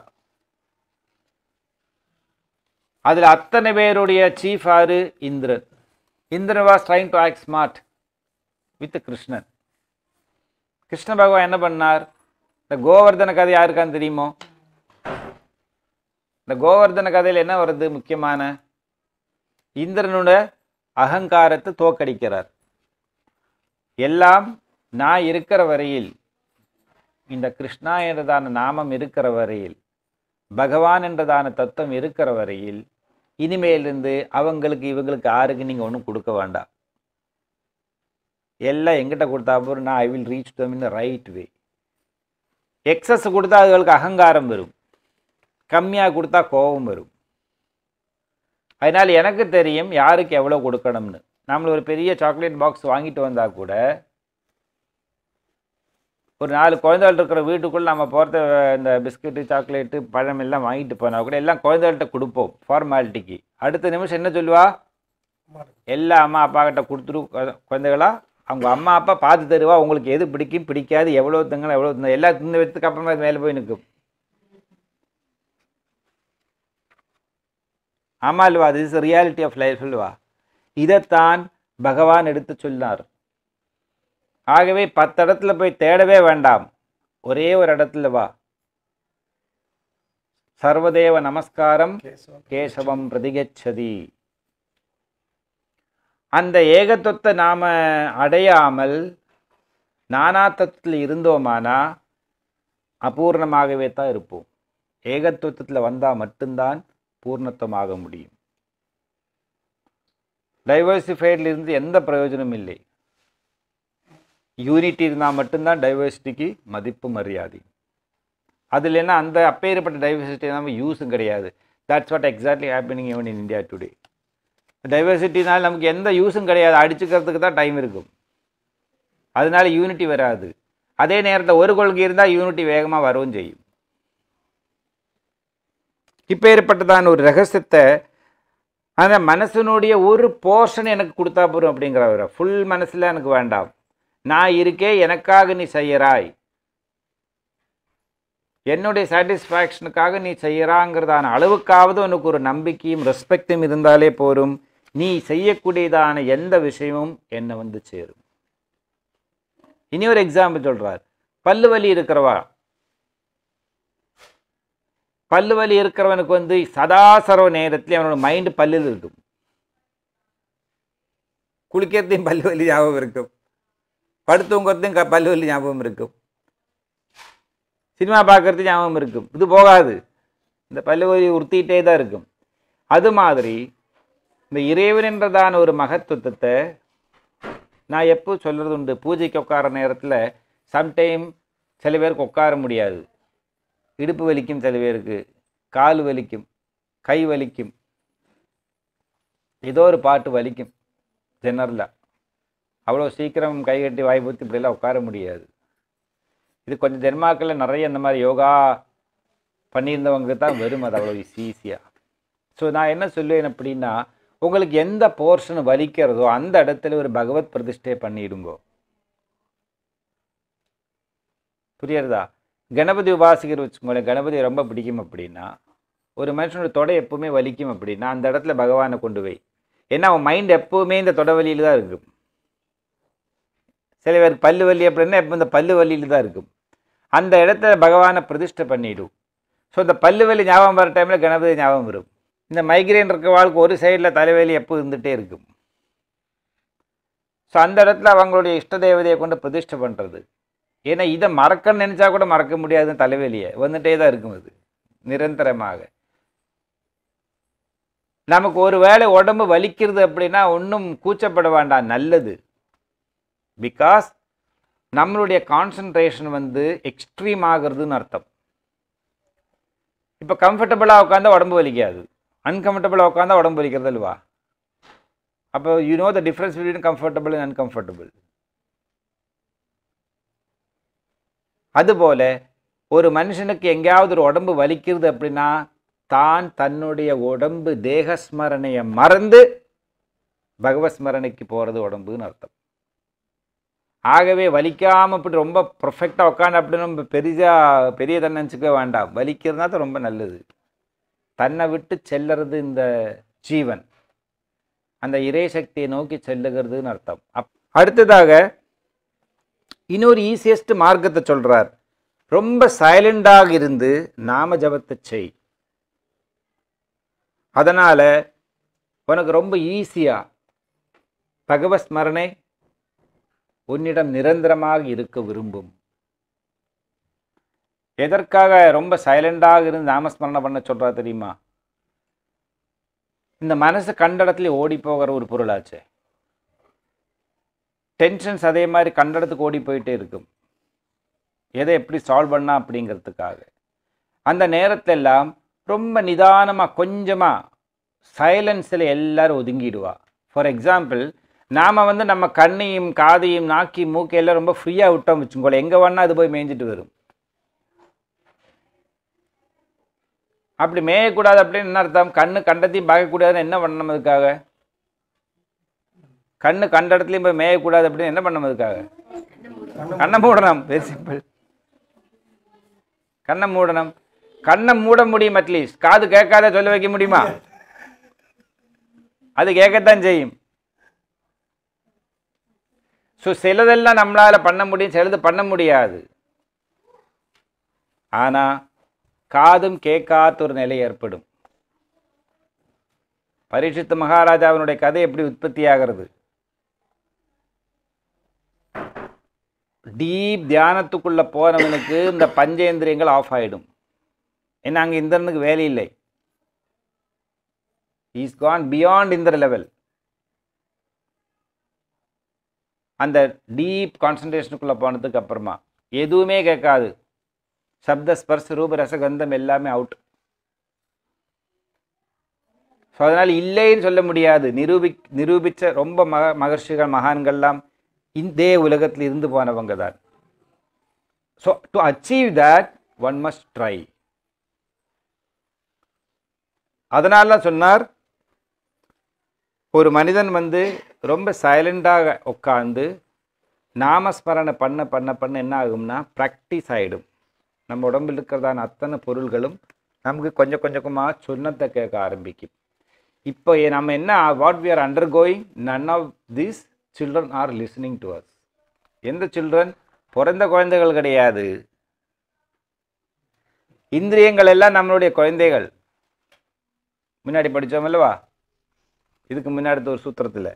அதில் அத்தனை பேருடைய சீஃப் ஆறு Indran Indran was trying to act smart with Krishnan Krishna பகவான் என்ன பண்ணார் இந்த கோவர்தன கதை யாருக்கான்னு தெரியுமோ இந்த கோவர்தன கதையில் என்ன வருது முக்கியமான இந்திரனோட அகங்காரத்தை தோக்கடிக்கிறார் எல்லாம் நான் இருக்கிற வரையில் இந்த கிருஷ்ணா என்றதான நாமம் இருக்கிற வரையில் பகவான் என்றதான தத்துவம் இருக்கிற வரையில் இனிமேலிருந்து அவங்களுக்கு இவங்களுக்கு யாருக்கு நீங்கள் ஒன்றும் கொடுக்க வேண்டாம் எல்லாம் எங்கிட்ட கொடுத்தா போதும் நான் I will reach them in right way access கொடுத்தா அதுகளுக்கு அகங்காரம் வரும் கம்மியாக கொடுத்தா கோபம் வரும் அதனால் எனக்கு தெரியும் யாருக்கு எவ்வளோ கொடுக்கணும்னு நம்மள ஒரு பெரிய சாக்லேட் பாக்ஸ் வாங்கிட்டு வந்தால் கூட ஒரு நாலு குழந்தைகள் இருக்கிற வீட்டுக்குள்ள நம்ம போகிறத இந்த பிஸ்கட்டு சாக்லேட்டு பழம் எல்லாம் வாங்கிட்டு போனால் கூட எல்லாம் குழந்தைகள்கிட்ட கொடுப்போம் ஃபார்மாலிட்டிக்கு அடுத்த நிமிஷம் என்ன சொல்லுவா எல்லா அம்மா அப்பா கிட்ட கொடுத்துரு குழ- குழந்தைகளா அவங்க அம்மா அப்பா பார்த்து தருவா உங்களுக்கு எது பிடிக்கும் பிடிக்காது எவ்வளோ திங்கணும் எவ்வளோ திங்க எல்லாம் தின்னு வச்சதுக்கு அப்புறமா அது மேலே போய் நிற்கும் ஆமா அல்வா this is reality of life அல்வா இதைத்தான் பகவான் எடுத்து சொன்னார் ஆகவே பத்து இடத்துல போய் தேடவே வேண்டாம் ஒரே ஒரு இடத்துல வா சர்வதேவ நமஸ்காரம் கேசவம் கேசவம் பிரதிகச்சதி அந்த ஏகத்துவத்தை நாம அடையாமல் நானாத்தத்தில் இருந்தோமானா அபூர்ணமாகவே தான் இருப்போம் ஏகத்துவத்தில் வந்தால் மட்டும்தான் பூர்ணத்துவமாக முடியும் டைவர்சிஃபைடில் இருந்து எந்த பிரயோஜனமும் இல்லை யூனிட்டி இருந்தால் மட்டும்தான் டைவர்சிட்டிக்கு மதிப்பு மரியாதை அது இல்லைன்னா அந்த அப்பேற்பட்ட டைவர்சிட்டி நம்ம யூஸும் கிடையாது that's what exactly happening even in India today டைவர்சிட்டினால் நமக்கு எந்த யூஸும் கிடையாது அடிச்சுக்கிறதுக்கு தான் டைம் இருக்கும் அதனால யூனிட்டி வராது அதே நேரத்தில் ஒரு கொள்கை இருந்தால் யூனிட்டி வேகமாக வரவும் செய்யும் இப்போ ஏற்பட்டதான ஒரு ரகசியத்தை அந்த மனசனுடைய ஒரு போர்ஷன் எனக்கு கொடுத்தா போதும் அப்படிங்கிறவர ஃபுல் மனசில் எனக்கு வேண்டாம் நான் இருக்கே எனக்காக நீ செய்யறாய் என்னுடைய சாட்டிஸ்ஃபேக்ஷனுக்காக நீ செய்யறாங்கிறதான அளவுக்காவது உனக்கு ஒரு நம்பிக்கையும் ரெஸ்பெக்டும் இருந்தாலே போரும் நீ செய்யக்கூடியதான எந்த விஷயமும் என்னை வந்து சேரும் இனி ஒரு எக்ஸாம்பிள் சொல்றார் பல்லு வலி இருக்கிறவா பல்லு வலி இருக்கிறவனுக்கு வந்து சதாசர்வ நேரத்தில் அவனோட மைண்டு பல்லில் இருக்கும் குளிக்கிறதையும் பல்லு வலி ஞாபகம் இருக்கும் படுத்துங்கிறதையும் க- பல்லு வலி ஞாபகம் இருக்கும் சினிமா பார்க்கறது ஞாபகம் இருக்கும் இது போகாது இந்த பல்லு வலி உறுத்திட்டே தான் இருக்கும் அது மாதிரி இந்த இறைவன் என்றதான ஒரு மகத்துவத்தை நான் எப்போ சொல்கிறது உண்டு பூஜைக்கு உட்கார நேரத்தில் சம்டைம் சில பேருக்கு உட்கார முடியாது இடுப்பு வலிக்கும் சில பேருக்கு கால் வலிக்கும் கை வலிக்கும் ஏதோ ஒரு பாட்டு வலிக்கும் ஜெனரலாக அவ்வளோ சீக்கிரம் கை கட்டி வாய் பூத்து இப்படியெல்லாம் உட்கார முடியாது இது கொஞ்சம் ஜென்மாக்களில் நிறைய இந்த மாதிரி யோகா பண்ணியிருந்தவங்க தான் வரும் அது அவ்வளோ ஈஸியாக ஸோ நான் என்ன சொல்லுவேன் அப்படின்னா உங்களுக்கு எந்த போர்ஷன் வலிக்கிறதோ அந்த இடத்துல ஒரு பகவத் பிரதிஷ்டை பண்ணிடுங்கோ புரியுறதா கணபதி உபாசிகர் வச்சுக்கோங்களேன் கணபதி ரொம்ப பிடிக்கும் அப்படின்னா ஒரு மனுஷனோட தொடை எப்பவுமே வலிக்கும் அப்படின்னா அந்த இடத்துல பகவானை கொண்டு வை ஏன்னா அவன் மைண்ட் எப்பவுமே இந்த தொடை வலியில் தான் இருக்கும் சில பேர் பல்லு வலி அப்படின்னா எப்போ இந்த பல்லு வலியில் தான் இருக்கும் அந்த இடத்துல பகவானை பிரதிஷ்டை பண்ணிடும் ஸோ இந்த பல்லு வலி ஞாபகம் வர டைமில் கணபதி ஞாபகம் வரும் இந்த மைக்ரேன் இருக்க வாழ்க்கை ஒரு சைடில் தலைவலி எப்போ இருந்துகிட்டே இருக்கும் ஸோ அந்த இடத்துல அவங்களுடைய இஷ்ட தேவதையை கொண்டு பிரதிஷ்டை பண்ணுறது ஏன்னா இதை மறக்கன்னு நினச்சா கூட மறக்க முடியாது தலைவலியை வந்துட்டே தான் இருக்கும் அது நிரந்தரமாக நமக்கு ஒரு வேளை உடம்பு வலிக்கிறது அப்படின்னா ஒன்றும் கூச்சப்பட வேண்டாம் நல்லது பிகாஸ் நம்மளுடைய கான்சன்ட்ரேஷன் வந்து எக்ஸ்ட்ரீம் ஆகிறதுன்னு அர்த்தம் இப்போ கம்ஃபர்டபுளாக உட்காந்தா உடம்பு வலிக்காது அன்கம்ஃபர்டபுளாக உட்காந்தா உடம்பு வலிக்கிறது இல்லவா அப்போ you know the difference between comfortable and uncomfortable அதுபோல ஒரு மனுஷனுக்கு எங்கேயாவது ஒரு உடம்பு வலிக்கிறது அப்படின்னா தான் தன்னுடைய உடம்பு தேகஸ்மரணையை மறந்து பகவத் ஸ்மரணைக்கு போகிறது உடம்புன்னு அர்த்தம் ஆகவே வலிக்காமல் இப்படி ரொம்ப பர்ஃபெக்டாக உட்காந்து அப்படி நம்ம பெரிதாக பெரிய தன்னை நினச்சிக்க வேண்டாம் வலிக்கிறதுனா தான் ரொம்ப நல்லது தன்னை விட்டு செல்லுறது இந்த ஜீவன் அந்த இறை சக்தியை நோக்கி செல்லுகிறதுன்னு அர்த்தம் அப் அடுத்ததாக இன்னொரு ஈஸியஸ்ட் மார்க்கத்தை சொல்றார் ரொம்ப சைலண்டாக இருந்து நாம ஜபத்தை செய் அதனால உனக்கு ரொம்ப ஈஸியா பகவத் ஸ்மரணை உன்னிடம் நிரந்தரமாக இருக்க விரும்பும் எதற்காக ரொம்ப சைலண்டாக இருந்து நாமஸ்மரணை பண்ண சொல்றா தெரியுமா இந்த மனசு கண்ட இடத்துல ஓடி போகிற ஒரு பொருளாச்சே டென்ஷன்ஸ் அதே மாதிரி கண்ட இடத்துக்கு ஓடி போயிட்டே இருக்கும் எதை எப்படி சால்வ் பண்ணா அப்படிங்கிறதுக்காக அந்த நேரத்துல எல்லாம் ரொம்ப நிதானமாக கொஞ்சமாக சைலன்ஸில் எல்லாரும் ஒதுங்கிடுவா ஃபார் எக்ஸாம்பிள் நாம் வந்து நம்ம கண்ணையும் காதையும் நாக்கி மூக்கையெல்லாம் ரொம்ப ஃப்ரீயாக விட்டோம் வச்சுக்கோங்களேன் எங்கே வேணால் அது போய் மேய்ஞ்சிட்டு வரும் அப்படி மேயக்கூடாது அப்படின்னு என்ன அர்த்தம் கண்ணு கண்டத்தையும் பார்க்கக்கூடாதுன்னு என்ன பண்ணணும் அதுக்காக கண்ணு கண்ட இடத்துலையும் போய் மேயக்கூடாது அப்படின்னு என்ன பண்ணணும் அதுக்காக கண்ணை மூடணும் வெரி சிம்பிள் கண்ணை மூடணும் கண்ணை மூட முடியும் அட்லீஸ்ட் காது கேட்காத சொல்ல வைக்க முடியுமா அது கேட்கத்தான் செய்யும் ஸோ சிலதெல்லாம் நம்மளால பண்ண முடியும் சிலது பண்ண முடியாது ஆனா காதும் கேட்காத ஒரு நிலை ஏற்படும் பரீட்சித்து மகாராஜாவினுடைய கதை எப்படி உற்பத்தி ஆகிறது டீப் தியானத்துக்குள்ள போனவனுக்கு இந்த பஞ்சேந்திரியங்கள் ஆஃப் ஆயிடும் ஏன்னா அங்கே இந்திரனுக்கு வேலை இல்லை is gone beyond Indra level அந்த டீப் கான்சன்ட்ரேஷனுக்குள்ளே போனதுக்கு அப்புறமா எதுவுமே கேட்காது சப்த ஸ்பர்ஷ ரூப ரசகந்தம் எல்லாமே அவுட் ஸோ அதனால் இல்லைன்னு சொல்ல முடியாது நிரூபி நிரூபித்த ரொம்ப மக மகர்ஷிகள் மகான்கள்லாம் இதே உலகத்தில் இருந்து போனவங்க தான் so to achieve that one must try அதனால தான் சொன்னார் ஒரு மனிதன் வந்து ரொம்ப சைலண்டாக உட்காந்து நாமஸ்மரணை பண்ண பண்ண பண்ண என்ன ஆகும்னா ப்ராக்டிஸ் ஆகிடும் நம்ம உடம்பில் இருக்கிறதான அத்தனை பொருள்களும் நமக்கு கொஞ்சம் கொஞ்சமாக சொன்னத்தை கேட்க ஆரம்பிக்கும் இப்போ ஏ- நம்ம என்ன what we are undergoing none of these children are listening to us எந்த சில்ட்ரன் பிறந்த குழந்தைகள் கிடையாது இந்திரியங்கள் எல்லாம் நம்மளுடைய குழந்தைகள் முன்னாடி படித்தோம் அல்லவா இதுக்கு முன்னாடி ஒரு சூத்திரத்தில்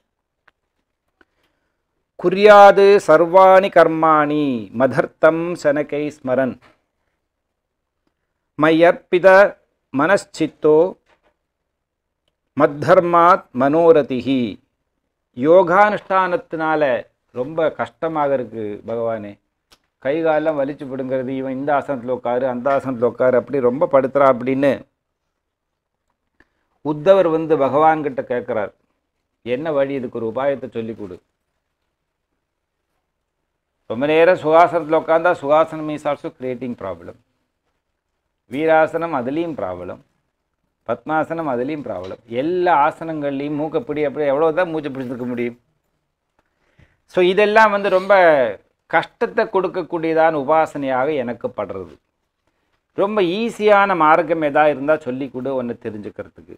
குறியாது சர்வாணி கர்மாணி மதர்த்தம் சனகை ஸ்மரன் மையர்ப்பித மனச்சித்தோ மத்தர்மாத் மனோரதிஹி யோகானுஷ்டானத்தினால ரொம்ப கஷ்டமாக இருக்கு பகவானே கை காலெல்லாம் வலிச்சு பிடுங்கிறது இவன் இந்த ஆசனத்தில் உட்காரு அந்த ஆசனத்தில் உட்காரு அப்படி ரொம்ப படுத்துறா அப்படின்னு உத்தவர் வந்து பகவான்கிட்ட கேட்குறார் என்ன வழி இதுக்கு ஒரு உபாயத்தை சொல்லி கொடு ரொம்ப நேரம் சுகாசனத்தில் உட்காந்தா சுகாசனம் இஸ் ஆல்சோ கிரியேட்டிங் ப்ராப்ளம் வீராசனம் அதுலேயும் ப்ராப்ளம் பத்மாசனம் அதுலேயும் ப்ராப்ளம் எல்லா ஆசனங்கள்லையும் மூக்கைப்பிடி அப்படி எவ்வளோ தான் மூச்சை பிடிச்சிருக்க முடியும் ஸோ இதெல்லாம் வந்து ரொம்ப கஷ்டத்தை கொடுக்கக்கூடியதான உபாசனையாக எனக்கு படுறது ரொம்ப ஈஸியான மார்க்கம் எதா இருந்தால் சொல்லி கொடு ஒன்று தெரிஞ்சுக்கிறதுக்கு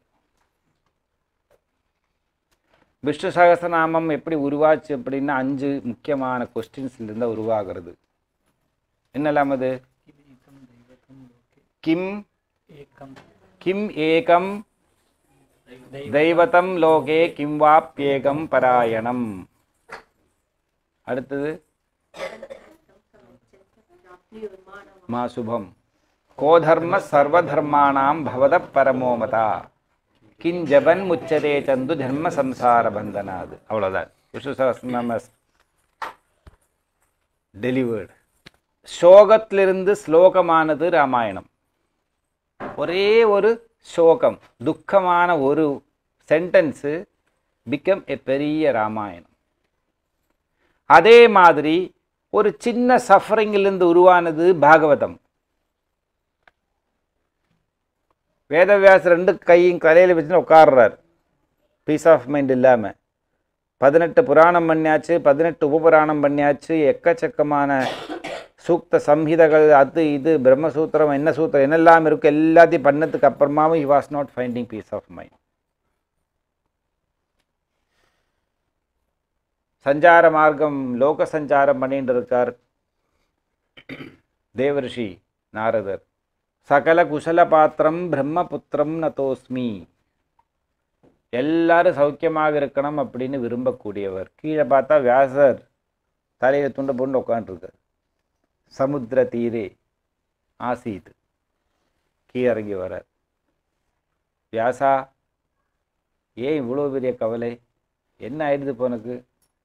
விஷ்ணு சகசநாமம் எப்படி உருவாச்சு அப்படின்னா அஞ்சு முக்கியமான கொஸ்டின்ஸ்ல இருந்தா உருவாகிறது என்னெல்லாம் அது கிம் கிம் ஏகம் தெய்வதம் லோகே கிம் வாப்யேகம் பராயணம் அடுத்தது மா சுபம் கோதர்ம சர்வதர்மாணாம் பவத பரமோமதா கிஞ்சபன் முச்சதே சந்து தர்ம சம்சார பந்தனாது அவ்வளோதான் விஷ்ணு சகஸ்ரநாம டெலிவர்டு சோகத்திலிருந்து ஸ்லோகமானது ராமாயணம் ஒரே ஒரு சோகம் துக்கமான ஒரு சென்டென்ஸு பிகம் எ பெரிய ராமாயணம் அதே மாதிரி ஒரு சின்ன சஃபரிங்கிலிருந்து உருவானது பாகவதம் வேதவியாசர் ரெண்டு கையும் கலையில் வச்சுன்னு உட்கார்றார் பீஸ் ஆஃப் மைண்ட் இல்லாமல் பதினெட்டு புராணம் பண்ணியாச்சு பதினெட்டு உபபுராணம் பண்ணியாச்சு எக்கச்சக்கமான சூக்த சம்ஹிதகள் அது இது பிரம்மசூத்திரம் என்ன சூத்திரம் என்னெல்லாம் இருக்கு எல்லாத்தையும் பண்ணதுக்கு அப்புறமாவும் he was not finding peace of mind சஞ்சார மார்க்கம் லோக சஞ்சாரம் பண்ணிட்டு இருக்கார் தேவரிஷி நாரதர் சகல குசல பாத்திரம் பிரம்மபுத்திரம் நதோஸ்மி எல்லாரும் சௌக்கியமாக இருக்கணும் அப்படின்னு விரும்பக்கூடியவர் கீழே பார்த்தா வியாசர் தலையில துண்டை போட்டு உட்காந்துருக்கார் சமுத்திர தீரே ஆசீத் கீழே இறங்கி வரார் வியாசா ஏன் இவ்வளோ பெரிய கவலை என்ன ஆயிடுது இப்போ உனக்கு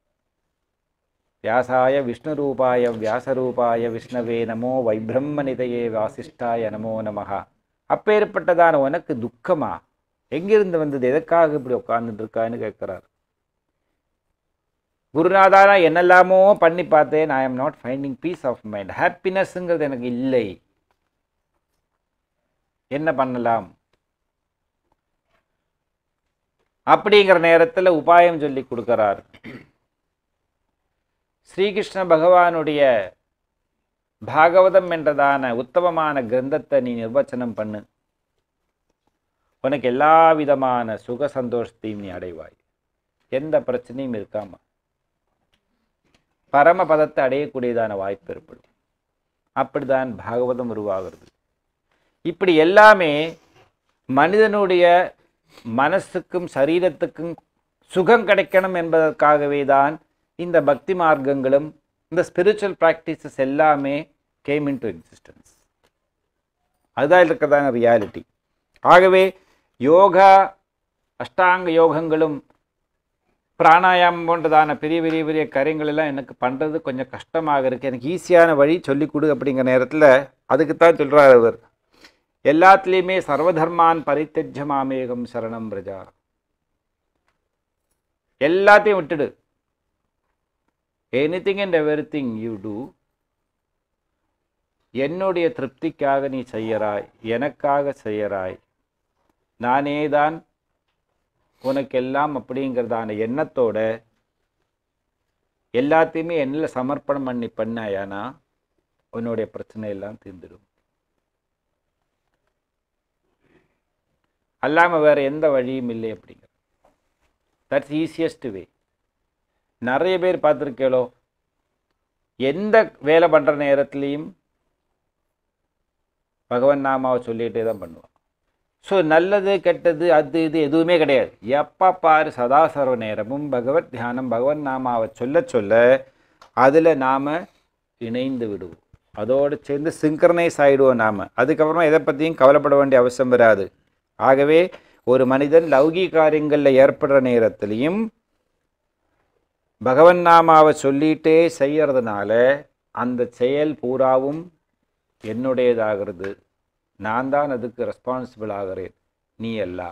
வியாசாய விஷ்ணுரூபாய வியாசரூபாய விஷ்ணவே நமோ வைப்ரம்மநிதையே வாசிஷ்டாய நமோ நமஹா அப்பேற்பட்டதான உனக்கு துக்கமா எங்கிருந்து வந்தது எதற்காக இப்படி உட்கார்ந்துட்டு இருக்கான்னு கேட்குறார் குருநாதா நான் என்னெல்லாமோ பண்ணி பார்த்தேன் I am not finding peace of mind ஹாப்பினஸ்ங்கிறது எனக்கு இல்லை என்ன பண்ணலாம் அப்படிங்கிற நேரத்தில் உபாயம் சொல்லி கொடுக்கிறார் ஸ்ரீகிருஷ்ண பகவானுடைய பாகவதம் என்றதான உத்தமமான கிரந்தத்தை நீ நிர்வச்சனம் பண்ணு உனக்கு எல்லா விதமான சுக சந்தோஷத்தையும் நீ அடைவாய் எந்த பிரச்சனையும் இருக்காம பரமபதத்தை அடையக்கூடியதான வாய்ப்பு ஏற்படும் அப்படிதான் பாகவதம் உருவாகிறது இப்படி எல்லாமே மனிதனுடைய மனசுக்கும் சரீரத்துக்கும் சுகம் கிடைக்கணும் என்பதற்காகவே தான் இந்த பக்தி மார்க்கங்களும் இந்த ஸ்பிரிச்சுவல் ப்ராக்டிசஸ் எல்லாமே கேம் இன் டு எக்ஸிஸ்டன்ஸ் அதுதான் இருக்கிறதான ரியாலிட்டி ஆகவே யோகா அஷ்டாங்க யோகங்களும் பிராணாயாமம் போன்றதான பெரிய பெரிய பெரிய காரியங்கள் எல்லாம் எனக்கு பண்ணுறது கொஞ்சம் கஷ்டமாக இருக்குது எனக்கு ஈஸியான வழி சொல்லிக் கொடு அப்படிங்கிற நேரத்தில் அதுக்குத்தான் சொல்கிறார் அவர் எல்லாத்துலேயுமே சர்வதர்மான் பரித்தஜ்ய மாமேகம் சரணம் பிரஜா எல்லாத்தையும் விட்டுடு anything and everything you do என்னுடைய திருப்திக்காக நீ செய்யறாய் எனக்காக செய்யறாய் நானே தான் உனக்கெல்லாம் அப்படிங்கிறதான எண்ணத்தோட எல்லாத்தையுமே என்னில் சமர்ப்பணம் பண்ணி பண்ணாயானா உன்னுடைய பிரச்சனை எல்லாம் தீர்ந்துடும் அல்லாமல் வேற எந்த வழியும் இல்லை அப்படிங்கிற தட்ஸ் ஈஸியஸ்ட் வே நிறைய பேர் பார்த்துருக்கேளோ எந்த வேலை பண்ணுற நேரத்துலையும் பகவன் நாமாவை சொல்லிகிட்டே தான் பண்ணுவான் ஸோ நல்லது கெட்டது அது இது எதுவுமே கிடையாது எப்போ பாரு சதா சர்வ நேரமும் பகவத் தியானம் பகவன் நாமாவை சொல்ல சொல்ல அதில் நாம் இணைந்து விடுவோம் அதோடு சேர்ந்து சிங்க்ரனைஸ் ஆகிடுவோம் நாம் அதுக்கப்புறமா எதை பற்றியும் கவலைப்பட வேண்டிய அவசியம் வராது ஆகவே ஒரு மனிதன் லௌகீக காரியங்களில் ஏற்படுற நேரத்திலையும் பகவன் நாமாவை சொல்லிட்டே செய்யறதுனால அந்த செயல் பூராவும் என்னுடையதாகிறது நான் தான் அதுக்கு ரெஸ்பான்சிபிள் ஆகிறேன் நீ அல்ல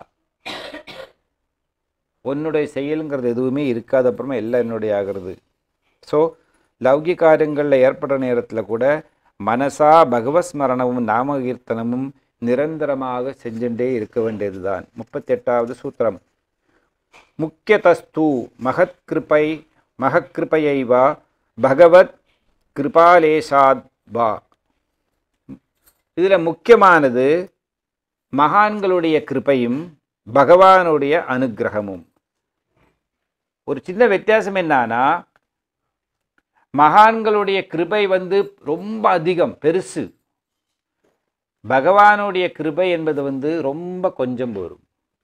உன்னுடைய செயலுங்கிறது எதுவுமே இருக்காத அப்புறமா எல்லாம் என்னுடைய ஆகிறது ஸோ லௌகிக காரியங்களில் ஏற்படுற நேரத்தில் கூட மனசா பகவஸ்மரணமும் நாமகீர்த்தனமும் நிரந்தரமாக செஞ்சுட்டே இருக்க வேண்டியதுதான் முப்பத்தெட்டாவது சூத்திரம் முக்கியதஸ்து மகத்கிருபை மகக்கிருபையைவா பகவத் கிருபாலேசாத் வா இதில் முக்கியமானது மகான்களுடைய கிருபையும் பகவானுடைய அனுக்கிரகமும் ஒரு சின்ன வித்தியாசம் என்னன்னா மகான்களுடைய கிருபை வந்து ரொம்ப அதிகம் பெருசு பகவானுடைய கிருபை என்பது வந்து ரொம்ப கொஞ்சம் வரும்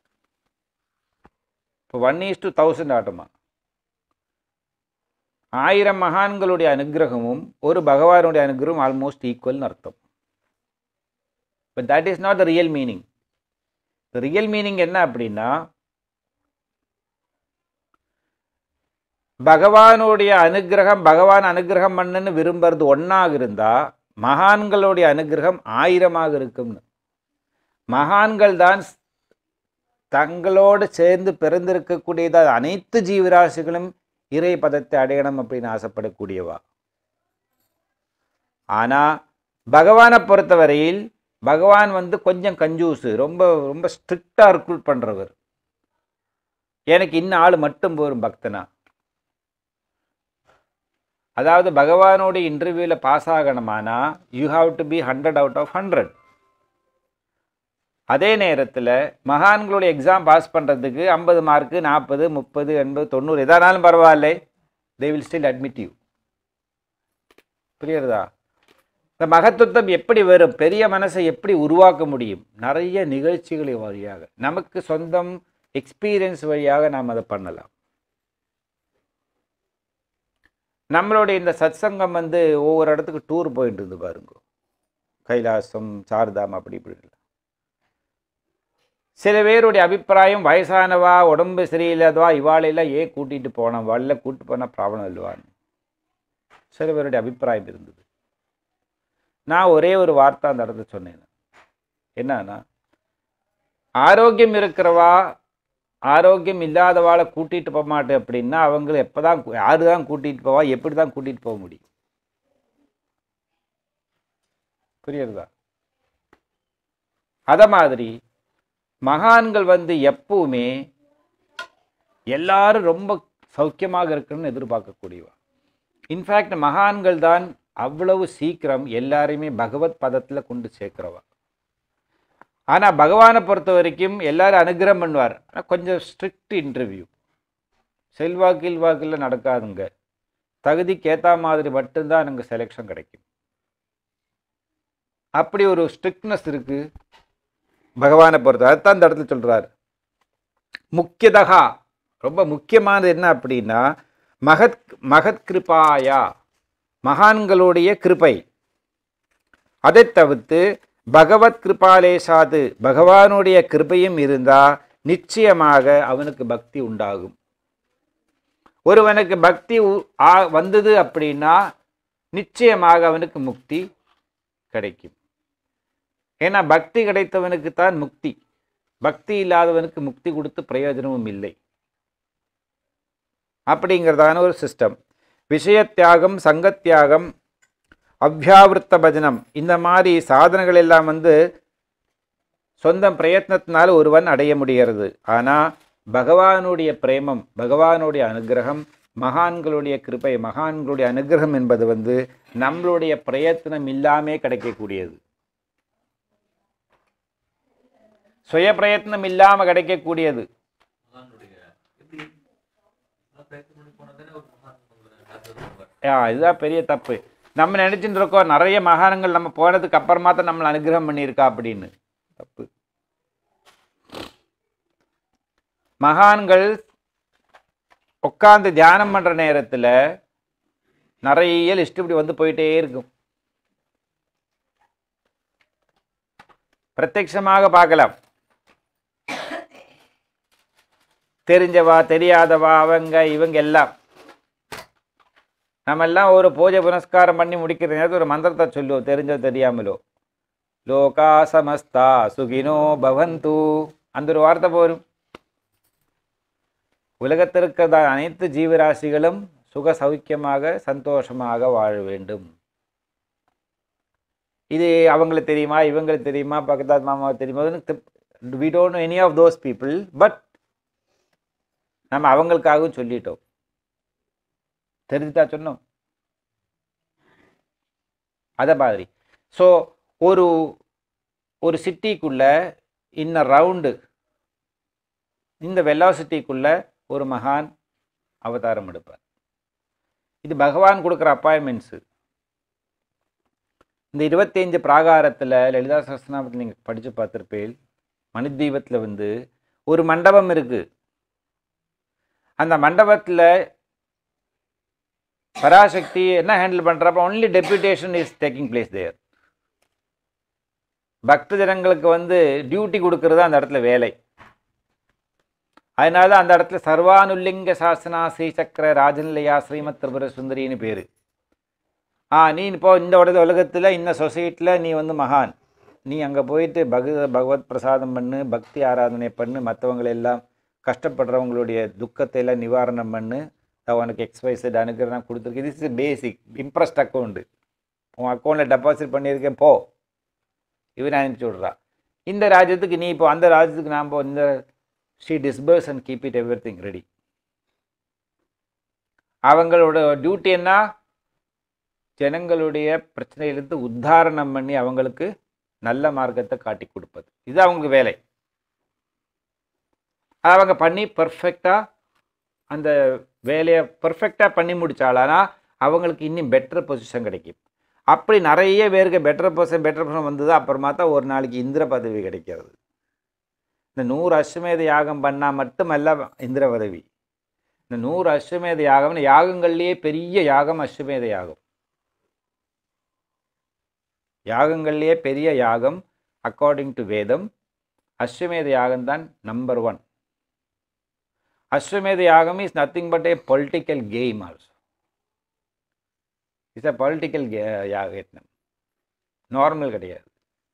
இப்போ ஒன் இஸ் டு தௌசண்ட் ஆட்டமா ஆயிரம் மகான்களுடைய அனுகிரகமும் ஒரு பகவானுடைய அனுகிரகம் ஆல்மோஸ்ட் ஈக்குவல்னு அர்த்தம் but that is not the real meaning the real meaning என்ன அப்படின்னா பகவானுடைய அனுகிரகம் பகவான் அனுகிரகம் பண்ணுன்னு விரும்புறது ஒன்றாக இருந்தால் மகான்களுடைய அனுகிரகம் ஆயிரமாக இருக்கும்னு மகான்கள் தான் தங்களோடு சேர்ந்து பிறந்திருக்கக்கூடியதா அனைத்து ஜீவராசிகளும் இறை பதத்தை அடையணும் அப்படின்னு ஆசைப்படக்கூடியவா ஆனால் பகவானை பொறுத்தவரையில் பகவான் வந்து கொஞ்சம் கஞ்சூஸு ரொம்ப ரொம்ப ஸ்ட்ரிக்டாக ரெக்ரூட் பண்ணுறவர் எனக்கு இன்னும் ஆள் மட்டும் போரும் பக்தனா அதாவது பகவானோட இன்டர்வியூவில் பாஸ் ஆகணுமானா you have to be hundred out of hundred அதே நேரத்தில் மகான்களுடைய எக்ஸாம் பாஸ் பண்ணுறதுக்கு ஐம்பது மார்க்கு நாற்பது முப்பது எண்பது தொண்ணூறு எதானாலும் பரவாயில்ல they will still admit you புரியுறதா இந்த மகத்துவம் எப்படி வரும் பெரிய மனசை எப்படி உருவாக்க முடியும் நிறைய நிகழ்ச்சிகள் வழியாக நமக்கு சொந்தம் எக்ஸ்பீரியன்ஸ் வழியாக நாம் அதை பண்ணலாம் நம்மளுடைய இந்த சத்சங்கம் வந்து ஒவ்வொரு இடத்துக்கு டூர் போயிட்டு இருந்து பாருங்க கைலாசம் சாரதாம் அப்படி இப்படி சில பேருடைய அபிப்பிராயம் வயசானவா உடம்பு சரியில்லாதவா இவாளையெல்லாம் ஏன் கூட்டிகிட்டு போனோம் வழியில் கூட்டிட்டு போனால் ப்ராப்ளம் இல்லைவான்னு சில பேருடைய அபிப்பிராயம் இருந்தது நான் ஒரே ஒரு வார்த்தை அந்த இடத்துல சொன்னேன் என்னன்னா ஆரோக்கியம் இருக்கிறவா ஆரோக்கியம் இல்லாதவாளை கூட்டிகிட்டு போக மாட்டேன் அப்படின்னா அவங்கள எப்போ தான் யாரு தான் கூட்டிகிட்டு போவா எப்படி தான் கூட்டிகிட்டு போக முடியும் புரியுறதா அத மாதிரி மகான்கள் வந்து எப்பவுமே எல்லாரும் ரொம்ப சௌக்கியமாக இருக்கணும்னு எதிர்பார்க்கக்கூடியவா இன்ஃபேக்ட் மகான்கள் தான் அவ்வளவு சீக்கிரம் எல்லாரையுமே பகவத் பதத்தில் கொண்டு சேர்க்கிறவா ஆனால் பகவானை பொறுத்த வரைக்கும் எல்லாரும் அனுகிரகம் பண்ணுவார் ஆனால் கொஞ்சம் ஸ்ட்ரிக்ட் இன்டர்வியூ செல்வாக்கு இல்வாக்கில் நடக்காதுங்க தகுதிக்கு ஏற்ற மாதிரி மட்டும்தான் எனக்கு செலெக்ஷன் கிடைக்கும் அப்படி ஒரு ஸ்ட்ரிக்ட்னஸ் இருக்கு பகவானை பொறுத்த அதுதான் இந்த இடத்துல சொல்றார் முக்கியதகா ரொம்ப முக்கியமானது என்ன அப்படின்னா மகத் மகத் கிருபாயா மகான்களுடைய கிருபை அதை தவிர்த்து பகவத் கிருபாலேசாது பகவானுடைய கிருபையும் இருந்தா நிச்சயமாக அவனுக்கு பக்தி உண்டாகும் ஒருவனுக்கு பக்தி உ- ஆ- வந்தது அப்படின்னா நிச்சயமாக அவனுக்கு முக்தி கிடைக்கும் ஏன்னா பக்தி கிடைத்தவனுக்கு தான் முக்தி பக்தி இல்லாதவனுக்கு முக்தி கொடுத்து பிரயோஜனமும் இல்லை அப்படிங்கிறதான ஒரு சிஸ்டம் விஷயத்தியாகம் சங்கத்தியாகம் அவ்யாவிருத்த பஜனம் இந்த மாதிரி சாதனைகள் எல்லாம் வந்து சொந்த பிரயத்னத்தினால் ஒருவன் அடைய முடிகிறது ஆனால் பகவானுடைய பிரேமம் பகவானுடைய அனுகிரகம் மகான்களுடைய கிருபை மகான்களுடைய அனுகிரகம் என்பது வந்து நம்மளுடைய பிரயத்னம் இல்லாமே கிடைக்கக்கூடியது சுய பிரயத்னம் இல்லாமல் கிடைக்கக்கூடியது மகானுடைய எப்படி நான் பிரயத்தனம் பண்ணி போனா தானே ஒரு மகான் உங்களை டாக்டர் சொல்லுவார் ஆ, இதுதான் பெரிய தப்பு நம்ம நினைச்சிட்டு இருக்கோம் நிறைய மகானங்கள் நம்ம போனதுக்கு அப்புறமா தான் நம்மளை அனுகிரகம் பண்ணியிருக்கா அப்படின்னு தப்பு மகான்கள் உட்கார்ந்து தியானம் பண்ற நேரத்துல நிறைய லிஸ்ட் இப்படி வந்து போயிட்டே இருக்கும் பிரத்யட்சமாக பார்க்கலாம் தெரிஞ்சவா தெரியாதவா அவங்க இவங்க எல்லாம் நம்ம எல்லாம் ஒரு பூஜை புனஸ்காரம் பண்ணி முடிக்கிற நேரத்தில் ஒரு மந்திரத்தை சொல்லுவோம் தெரிஞ்சோ தெரியாமலோ லோகா சமஸ்தா சுகினோ பவந்து அந்த ஒரு வார்த்தை போரும் உலகத்தில் இருக்கிற அனைத்து ஜீவராசிகளும் சுக சௌக்கியமாக சந்தோஷமாக வாழ வேண்டும் இது அவங்களுக்கு தெரியுமா இவங்களுக்கு தெரியுமா பக்கத்தாத் மாமாவுக்கு தெரியுமா we don't any of those people but நம்ம அவங்களுக்காகவும் சொல்லிட்டோம் தெரிஞ்சுட்டா சொன்னோம் அதை மாதிரி ஸோ ஒரு ஒரு சிட்டிக்குள்ள இன்ன ரவுண்டு இந்த வெல்லாசிட்டிக்குள்ள ஒரு மகான் அவதாரம் எடுப்பார் இது பகவான் கொடுக்குற அப்பாயின்மெண்ட்ஸு இந்த இருபத்தஞ்சு பிராகாரத்தில் லலிதா சஹஸ்ரநாமத்தில் நீங்கள் படித்து பார்த்துருப்பேன் மணித்தீபத்தில் வந்து ஒரு மண்டபம் இருக்குது அந்த மண்டபத்தில் பராசக்தி என்ன ஹேண்டில் பண்ணுறப்ப only deputation is taking place there பக்த ஜனங்களுக்கு வந்து டியூட்டி கொடுக்கறது அந்த இடத்துல வேலை அதனால தான் அந்த இடத்துல சர்வானுல்லிங்க சாசனா ஸ்ரீசக்கர ராஜநிலையா ஸ்ரீமத் திரிபுர சுந்தரின்னு பேர் ஆ நீ இப்போ இந்த உலக உலகத்தில் இந்த சொசைட்டியில் நீ வந்து மகான் நீ அங்கே போயிட்டு பக பகவத் பிரசாதம் பண்ணு பக்தி ஆராதனை பண்ணு மற்றவங்களை எல்லாம் கஷ்டப்படுறவங்களுடைய துக்கத்தை எல்லாம் நிவாரணம் பண்ணு நான் உனக்கு எக்ஸ்வைசட் அனுகிரகம் கொடுத்துருக்கு இது இஸ் பேசிக் இம்ப்ரெஸ்ட் அக்கௌண்ட்டு உன் அக்கௌண்ட்டில் டெபாசிட் பண்ணியிருக்கேன் போ இவன் அனுப்பிச்சி விட்றா இந்த ராஜ்யத்துக்கு நீ இப்போ அந்த ராஜ்யத்துக்கு நாம் இந்த she disperse and keep it everything ready அவங்களோட டியூட்டி என்ன ஜனங்களுடைய பிரச்சனையிலிருந்து உத்தாரணம் பண்ணி அவங்களுக்கு நல்ல மார்க்கத்தை காட்டி கொடுப்பது இது அவங்களுக்கு வேலை அவங்க பண்ணி பர்ஃபெக்டாக அந்த வேலையை பர்ஃபெக்டாக பண்ணி முடிச்சாலானா அவங்களுக்கு இன்னும் பெட்டர் பொசிஷன் கிடைக்கும் அப்படி நிறைய பேருக்கு பெட்டர் பொசிஷன் பெட்டர் பொசிஷன் வந்தது அப்புறமா தான் ஒரு நாளைக்கு இந்திர பதவி கிடைக்கிறது இந்த நூறு அஸ்வமேத யாகம் பண்ணால் மட்டுமல்ல இந்திர பதவி இந்த நூறு அஸ்வமேத யாகம்னு யாகங்கள்லேயே பெரிய யாகம் அஸ்வமேத யாகம் யாகங்கள்லேயே பெரிய யாகம் அக்கார்டிங் டு வேதம் அஸ்வமேத யாகம் தான் நம்பர் ஒன் அஸ்வமேத யாகம் is nothing but a political game also it's a political யாகம் நார்மல் கிடையாது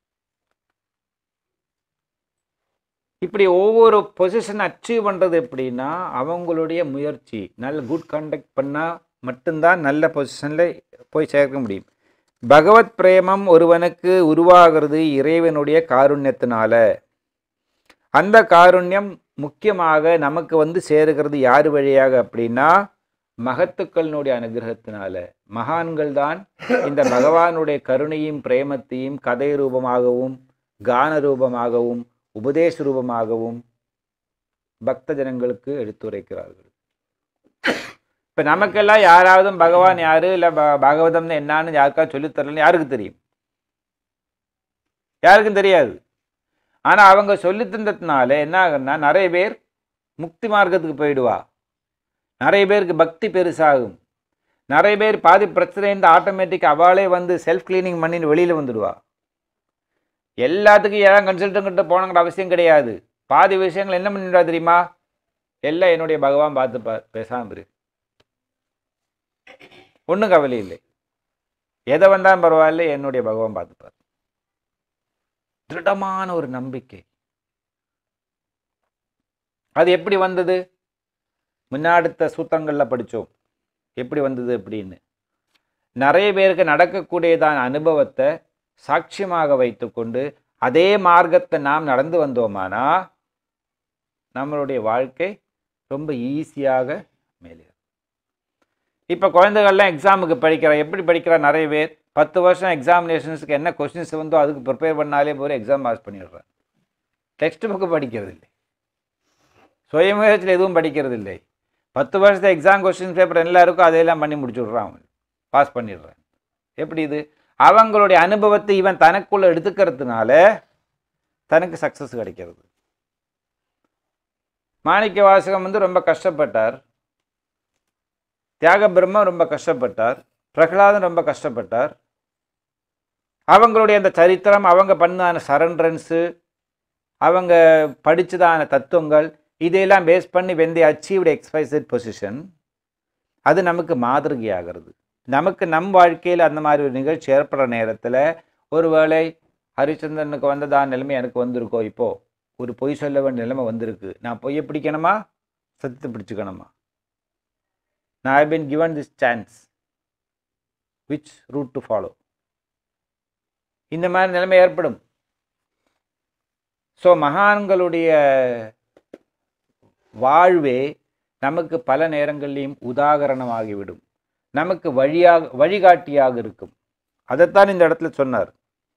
இப்படி ஒவ்வொரு பொசிஷன் அச்சீவ் பண்ணுறது எப்படின்னா அவங்களுடைய முயற்சி நல்ல குட் கான்டக்ட் பண்ணால் மட்டும்தான் நல்ல பொசிஷனில் போய் சேர்க்க முடியும் பகவத் பிரேமம் ஒருவனுக்கு உருவாகிறது இறைவனுடைய காருண்யத்தினால அந்த காருண்யம் முக்கியமாக நமக்கு வந்து சேருகிறது யார் வழியாக அப்படின்னா மகத்துக்களினுடைய அனுகிரகத்தினால மகான்கள் தான் இந்த பகவானுடைய கருணையும் பிரேமத்தையும் கதை ரூபமாகவும் கான ரூபமாகவும் உபதேச ரூபமாகவும் பக்த ஜனங்களுக்கு எடுத்துரைக்கிறார்கள் இப்போ நமக்கெல்லாம் யாராவது பகவான் யாரு இல்லை பாகவதம்னு என்னான்னு யாருக்காவது சொல்லித் தரலன்னு யாருக்கு தெரியும் யாருக்கும் தெரியாது ஆனா அவங்க சொல்லி தந்ததுனால என்ன ஆகுன்னா நிறைய பேர் முக்தி மார்க்கத்துக்கு போயிடுவா நிறைய பேருக்கு பக்தி பெருசாகும் நிறைய பேர் பாதி பிரச்சனை ஆட்டோமேட்டிக் அவளே வந்து செல்ஃப் கிளீனிங் பண்ணின்னு வெளியில வந்துடுவா எல்லாத்துக்கும் ஏன் கன்சல்டன் கிட்ட போனங்கிற அவசியம் கிடையாது பாதி விஷயங்கள் என்ன பண்ணிடுவா தெரியுமா எல்லாம் என்னுடைய பகவான் பார்த்துப்பார் பேசாம இரு ஒன்றும் கவலை இல்லை எதை வந்தாலும் பரவாயில்ல என்னுடைய பகவான் பார்த்துப்பார் திருடமான ஒரு நம்பிக்கை அது எப்படி வந்தது முன்னாடித்த சூத்திரங்கள்ல படிச்சோம் எப்படி வந்தது அப்படின்னு நிறைய பேருக்கு நடக்கக்கூடியதான அனுபவத்தை சாட்சியமாக வைத்துக்கொண்டு அதே மார்க்கத்தை நாம் நடந்து வந்தோமானா நம்மளுடைய வாழ்க்கை ரொம்ப ஈஸியாக மேலே இப்போ குழந்தைகள்லாம் எக்ஸாமுக்கு படிக்கிறா எப்படி படிக்கிறா நிறைய பேர் பத்து வருஷம் எக்ஸாமினேஷன்ஸுக்கு என்ன கொஸ்டின்ஸ் வந்தோ அதுக்கு ப்ரிப்பேர் பண்ணாலே போகிற எக்ஸாம் பாஸ் பண்ணிடுறான் டெக்ஸ்ட் புக்கு படிக்கிறது இல்லை சுயமுயற்சியில் எதுவும் படிக்கிறது இல்லை பத்து வருஷத்து எக்ஸாம் கொஸ்டின் பேப்பர் என்ன இருக்கோ அதையெல்லாம் பண்ணி முடிச்சு விட்றான் அவன் பாஸ் பண்ணிடுறான் எப்படி இது அவங்களுடைய அனுபவத்தை இவன் தனக்குள்ள எடுத்துக்கிறதுனால தனக்கு சக்ஸஸ் கிடைக்கிறது மாணிக்க வாசகம் வந்து ரொம்ப கஷ்டப்பட்டார் தியாக பிரம்ம ரொம்ப கஷ்டப்பட்டார் பிரகலாதன் ரொம்ப கஷ்டப்பட்டார் அவங்களுடைய அந்த சரித்திரம் அவங்க பண்ணான சரண்ட்ரன்ஸு அவங்க படிச்சதான தத்துவங்கள் இதையெல்லாம் பேஸ் பண்ணி when they achieved expected position அது நமக்கு மாதிரிகையாகிறது நமக்கு நம் வாழ்க்கையில் அந்த மாதிரி ஒரு நிகழ்ச்சி ஏற்படுற நேரத்தில் ஒருவேளை ஹரிச்சந்திரனுக்கு வந்ததான நிலைமை எனக்கு வந்திருக்கோ இப்போ ஒரு பொய் சொல்ல வேண்டிய நிலைமை வந்திருக்கு நான் பொய்யை பிடிக்கணுமா சத்தியத்தை பிடிச்சுக்கணுமா நான் I been given this chance which route to follow இந்த மாதிரி நிலைமை ஏற்படும் ஸோ மகான்களுடைய வாழ்வே நமக்கு பல நேரங்களிலும் உதாகரணமாகிவிடும் நமக்கு வழியாக வழிகாட்டியாக இருக்கும் அதைத்தான் இந்த இடத்துல சொன்னார்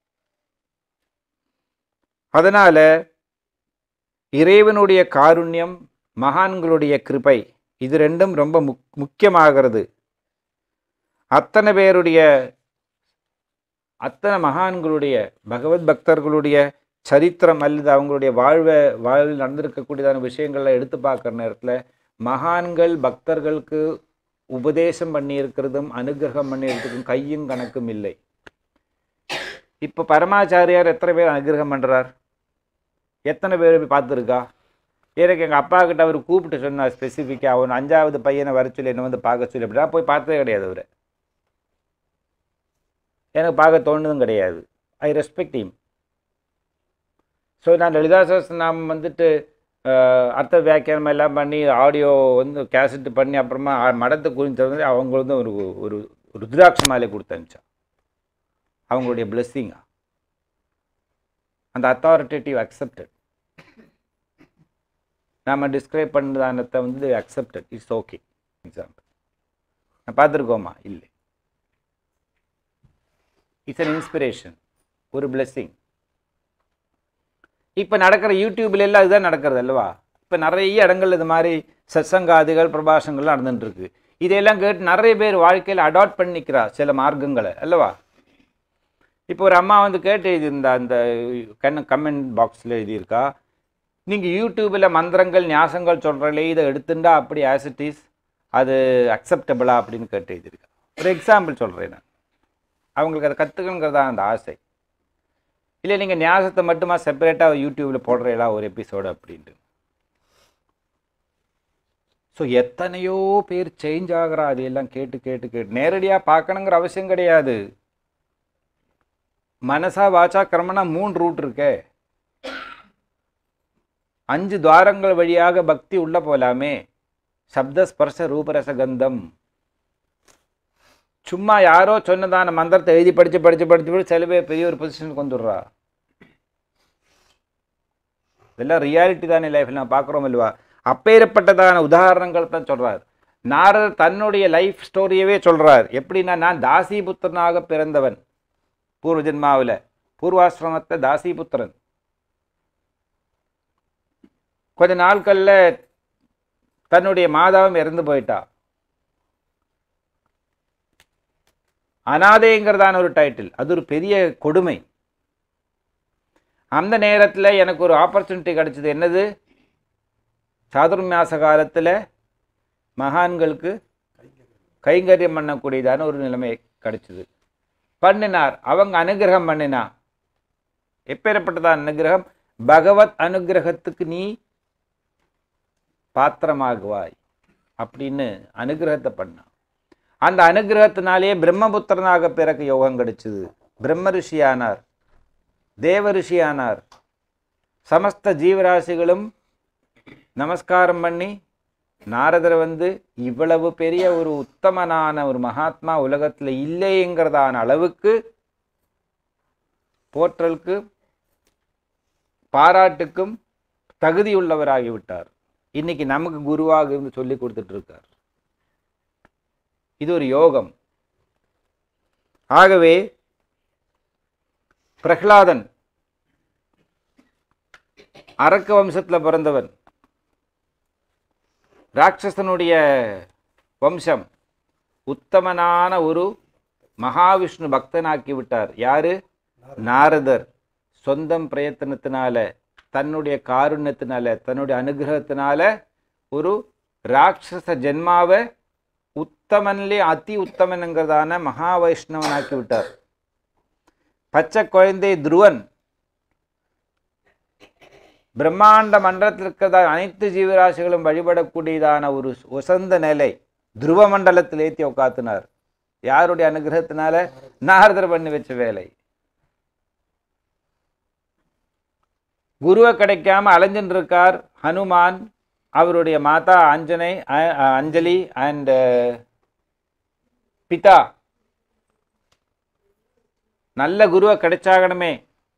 அதனால இறைவனுடைய காருண்யம் மகான்களுடைய கிருபை இது ரெண்டும் ரொம்ப முக் முக்கியமாகிறது அத்தனை பேருடைய அத்தனை மகான்களுடைய பகவத் பக்தர்களுடைய சரித்திரம் அல்லது அவங்களுடைய வாழ்வை வாழ்வில் நடந்திருக்கக்கூடியதான விஷயங்களை எடுத்து பார்க்குற நேரத்தில் மகான்கள் பக்தர்களுக்கு உபதேசம் பண்ணியிருக்கிறதும் அனுகிரகம் பண்ணியிருக்கிறதும் கையும் கணக்கும் இல்லை இப்போ பரமாச்சாரியார் எத்தனை பேர் அனுகிரகம் பண்ணுறார் எத்தனை பேர் போய் பார்த்துருக்கா எனக்கு எங்கள் அப்பா கிட்ட அவர் கூப்பிட்டு சொன்னார் ஸ்பெசிஃபிக்காக அவன் அஞ்சாவது பையனை வர சொல்லி என்னை வந்து பார்க்க சொல்லி அப்படி நான் போய் பார்த்ததே கிடையாது அவரை எனக்கு பார்க்க தோணுதும் கிடையாது ஐ ரெஸ்பெக்ட் him ஸோ நான் லலிதா சஹஸ்ரநாமம் வந்துட்டு அஹ், அர்த்த வியாக்கியானம் எல்லாம் பண்ணி ஆடியோ வந்து கேசட் பண்ணி அப்புறமா அ- மடத்தை குறித்து வந்து அவங்க வந்து ஒரு ஒரு ருத்ராட்ச மாலை கொடுத்து அனுப்பிச்சான் அவங்களுடைய பிளெஸ்ஸிங்கா அந்த அத்தாரிட்டேட்டிவ் அக்செப்டட் நாம டிஸ்கிரைப் பண்ணதானத்தை வந்து அக்செப்டட் இட்ஸ் ஓகே எக்ஸாம்பிள் நான் பார்த்துருக்கோமா இல்லை இட்ஸ் அன் இன்ஸ்பிரேஷன் ஒரு blessing இப்போ நடக்கிற யூடியூப்ல எல்லாம் இதுதான் நடக்கிறது அல்லவா இப்போ நிறைய இடங்கள் இது மாதிரி சத்சங்காதிகள் பிரபாஷங்கள்லாம் நடந்துட்டு இருக்கு இதையெல்லாம் கேட்டு நிறைய பேர் வாழ்க்கையில் அடாப்ட் பண்ணிக்கிறா சில மார்க்கங்களை அல்லவா இப்போ ஒரு அம்மா வந்து கேட்டு இது இந்த அந்த கண்ண கமெண்ட் பாக்ஸில் எழுதியிருக்கா நீங்கள் யூடியூப்பில் மந்திரங்கள் ஞாசங்கள் சொல்கிறீங்களே இதை எடுத்துட்டா அப்படி ஆஸ் இட் இஸ் அது அக்செப்டபிளா அப்படின்னு கேட்டு எழுதியிருக்கா ஒரு எக்ஸாம்பிள் சொல்கிறேன் நான் அவங்களுக்கு அதை கற்றுக்கணுங்கிறதா அந்த ஆசை இல்லை நீங்கள் ஞாசத்தை மட்டுமா செப்பரேட்டாக யூடியூப்பில் போடுறீங்களா ஒரு எபிசோடு அப்படின்ட்டு ஸோ எத்தனையோ பேர் சேஞ்ச் ஆகிறா அதையெல்லாம் கேட்டு கேட்டு கேட்டு நேரடியாக பார்க்கணுங்கிற அவசியம் கிடையாது மனசா வாச்சா கர்மனா மூணு ரூட் இருக்கே அஞ்சு துவாரங்கள் வழியாக பக்தி உள்ள போலாமே சப்த ஸ்பர்ச ரூபரச கந்தம் சும்மா யாரோ சொன்னதான மந்திரத்தை எழுதி படிச்சு படிச்சு படிச்சு படிச்சு சில பேர் பெரிய ஒரு பொசிஷனுக்கு வந்துடுறா இதெல்லாம் ரியாலிட்டி தானே லைஃப்ல நான் பார்க்குறோம் இல்லவா அப்பேற்பட்டதான உதாரணங்கள் தான் சொல்றார் நாரதர் தன்னுடைய லைஃப் ஸ்டோரியவே சொல்றார் எப்படின்னா நான் தாசிபுத்திரனாக பிறந்தவன் பூர்வ ஜென்மாவில் பூர்வாசிரமத்தை தாசிபுத்திரன் கொஞ்ச நாட்கள்ல தன்னுடைய மாதாவும் இறந்து போயிட்டா அனாதைங்கிறதான ஒரு டைட்டில் அது ஒரு பெரிய கொடுமை அந்த நேரத்தில் எனக்கு ஒரு ஆப்பர்ச்சுனிட்டி கிடைச்சது என்னது சாதுர்மாச காலத்தில் மகான்களுக்கு கைங்கரியம் பண்ணக்கூடியதான ஒரு நிலைமை கிடைச்சது பண்ணினார் அவங்க அனுகிரகம் பண்ணினா எப்பேற்பட்டதான் அனுகிரகம் பகவத் அனுகிரகத்துக்கு நீ பாத்திரமாகுவாய் அப்படின்னு அனுகிரகத்தை பண்ணான் அந்த அனுகிரகத்தினாலேயே பிரம்மபுத்திரனாக பிறக்க யோகம் கிடைச்சது பிரம்ம ரிஷியானார் தேவ ரிஷியானார் சமஸ்த ஜீவராசிகளும் நமஸ்காரம் பண்ணி நாரதர் வந்து இவ்வளவு பெரிய ஒரு உத்தமனான ஒரு மகாத்மா உலகத்தில் இல்லைங்கிறதான அளவுக்கு போற்றலுக்கு பாராட்டுக்கும் தகுதியுள்ளவராகிவிட்டார் இன்னைக்கு நமக்கு குருவாக இருந்து சொல்லி கொடுத்துட்டு இருக்கார் இது ஒரு யோகம் ஆகவே பிரகலாதன் அரக்க வம்சத்துல பிறந்தவன் ராட்சசனுடைய வம்சம் உத்தமனான ஒரு மகாவிஷ்ணு பக்தனாக்கி விட்டார் யாரு நாரதர் சொந்தம் பிரயத்தனத்தினால தன்னுடைய காருண்யத்தினால தன்னுடைய அனுகிரகத்தினால ஒரு ராட்சச ஜென்மாவை உத்தமன்லே அதி உத்தமனுங்கிறதான மகா வைஷ்ணவனாக்கி விட்டார் பச்சை குழந்தை துருவன் பிரம்மாண்ட மண்டலத்தில் இருக்கிறதான அனைத்து ஜீவராசிகளும் வழிபடக்கூடியதான ஒரு உசந்த நிலை துருவ மண்டலத்தில் ஏற்றி உட்காத்துனார் யாருடைய அனுகிரகத்தினால நாரதர் பண்ணி வச்ச வேலை குருவை கிடைக்காம அலைஞ்சுட்டு இருக்கார் ஹனுமான் அவருடைய மாதா அஞ்சனை அ- அ- அஞ்சலி அண்ட் பிதா நல்ல குருவை கிடைச்சாகணுமே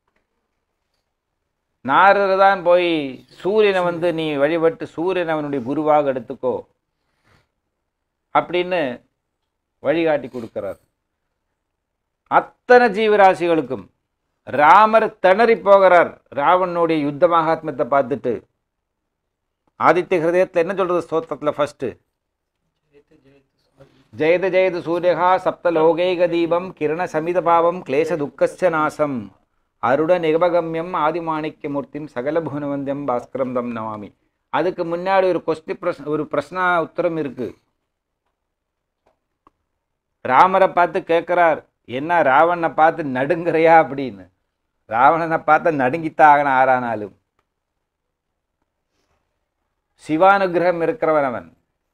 நாரதர் தான் போய் சூரியனை வந்து நீ வழிபட்டு சூரியனை அவனுடைய குருவாக எடுத்துக்கோ அப்படின்னு வழிகாட்டி கொடுக்கிறார் அத்தனை ஜீவராசிகளுக்கும் ராமர் திணறி போகிறார் ராவனுடைய யுத்த மகாத்மத்தை பார்த்துட்டு ஆதித்ய ஹிருதயத்தில் என்ன சொல்றது ஸ்தோத்திரத்தில் ஃபர்ஸ்ட் ஜெயத ஜெயத சூரியகா சப்தலோகைக தீபம் கிரண சமித பாவம் கிளேச துக்கஸ்ய நாசம் அருட நிகபகம்யம் ஆதிமாணிக்கமூர்த்திம் சகல புவனவந்தியம் பாஸ்கரம் தம் நமாமி அதுக்கு முன்னாடி ஒரு கொஸ்டி பிரஸ் ஒரு பிரஸ்னா உத்தரம் இருக்கு ராமரை பார்த்து கேட்குறார் என்ன ராவணனை பார்த்து நடுங்குறியா அப்படின்னு ராவணனை பார்த்து நடுங்கித்தான் ஆகணும் ஆறானாலும் சிவானுகிரகம் இருக்கிறவன் அவன்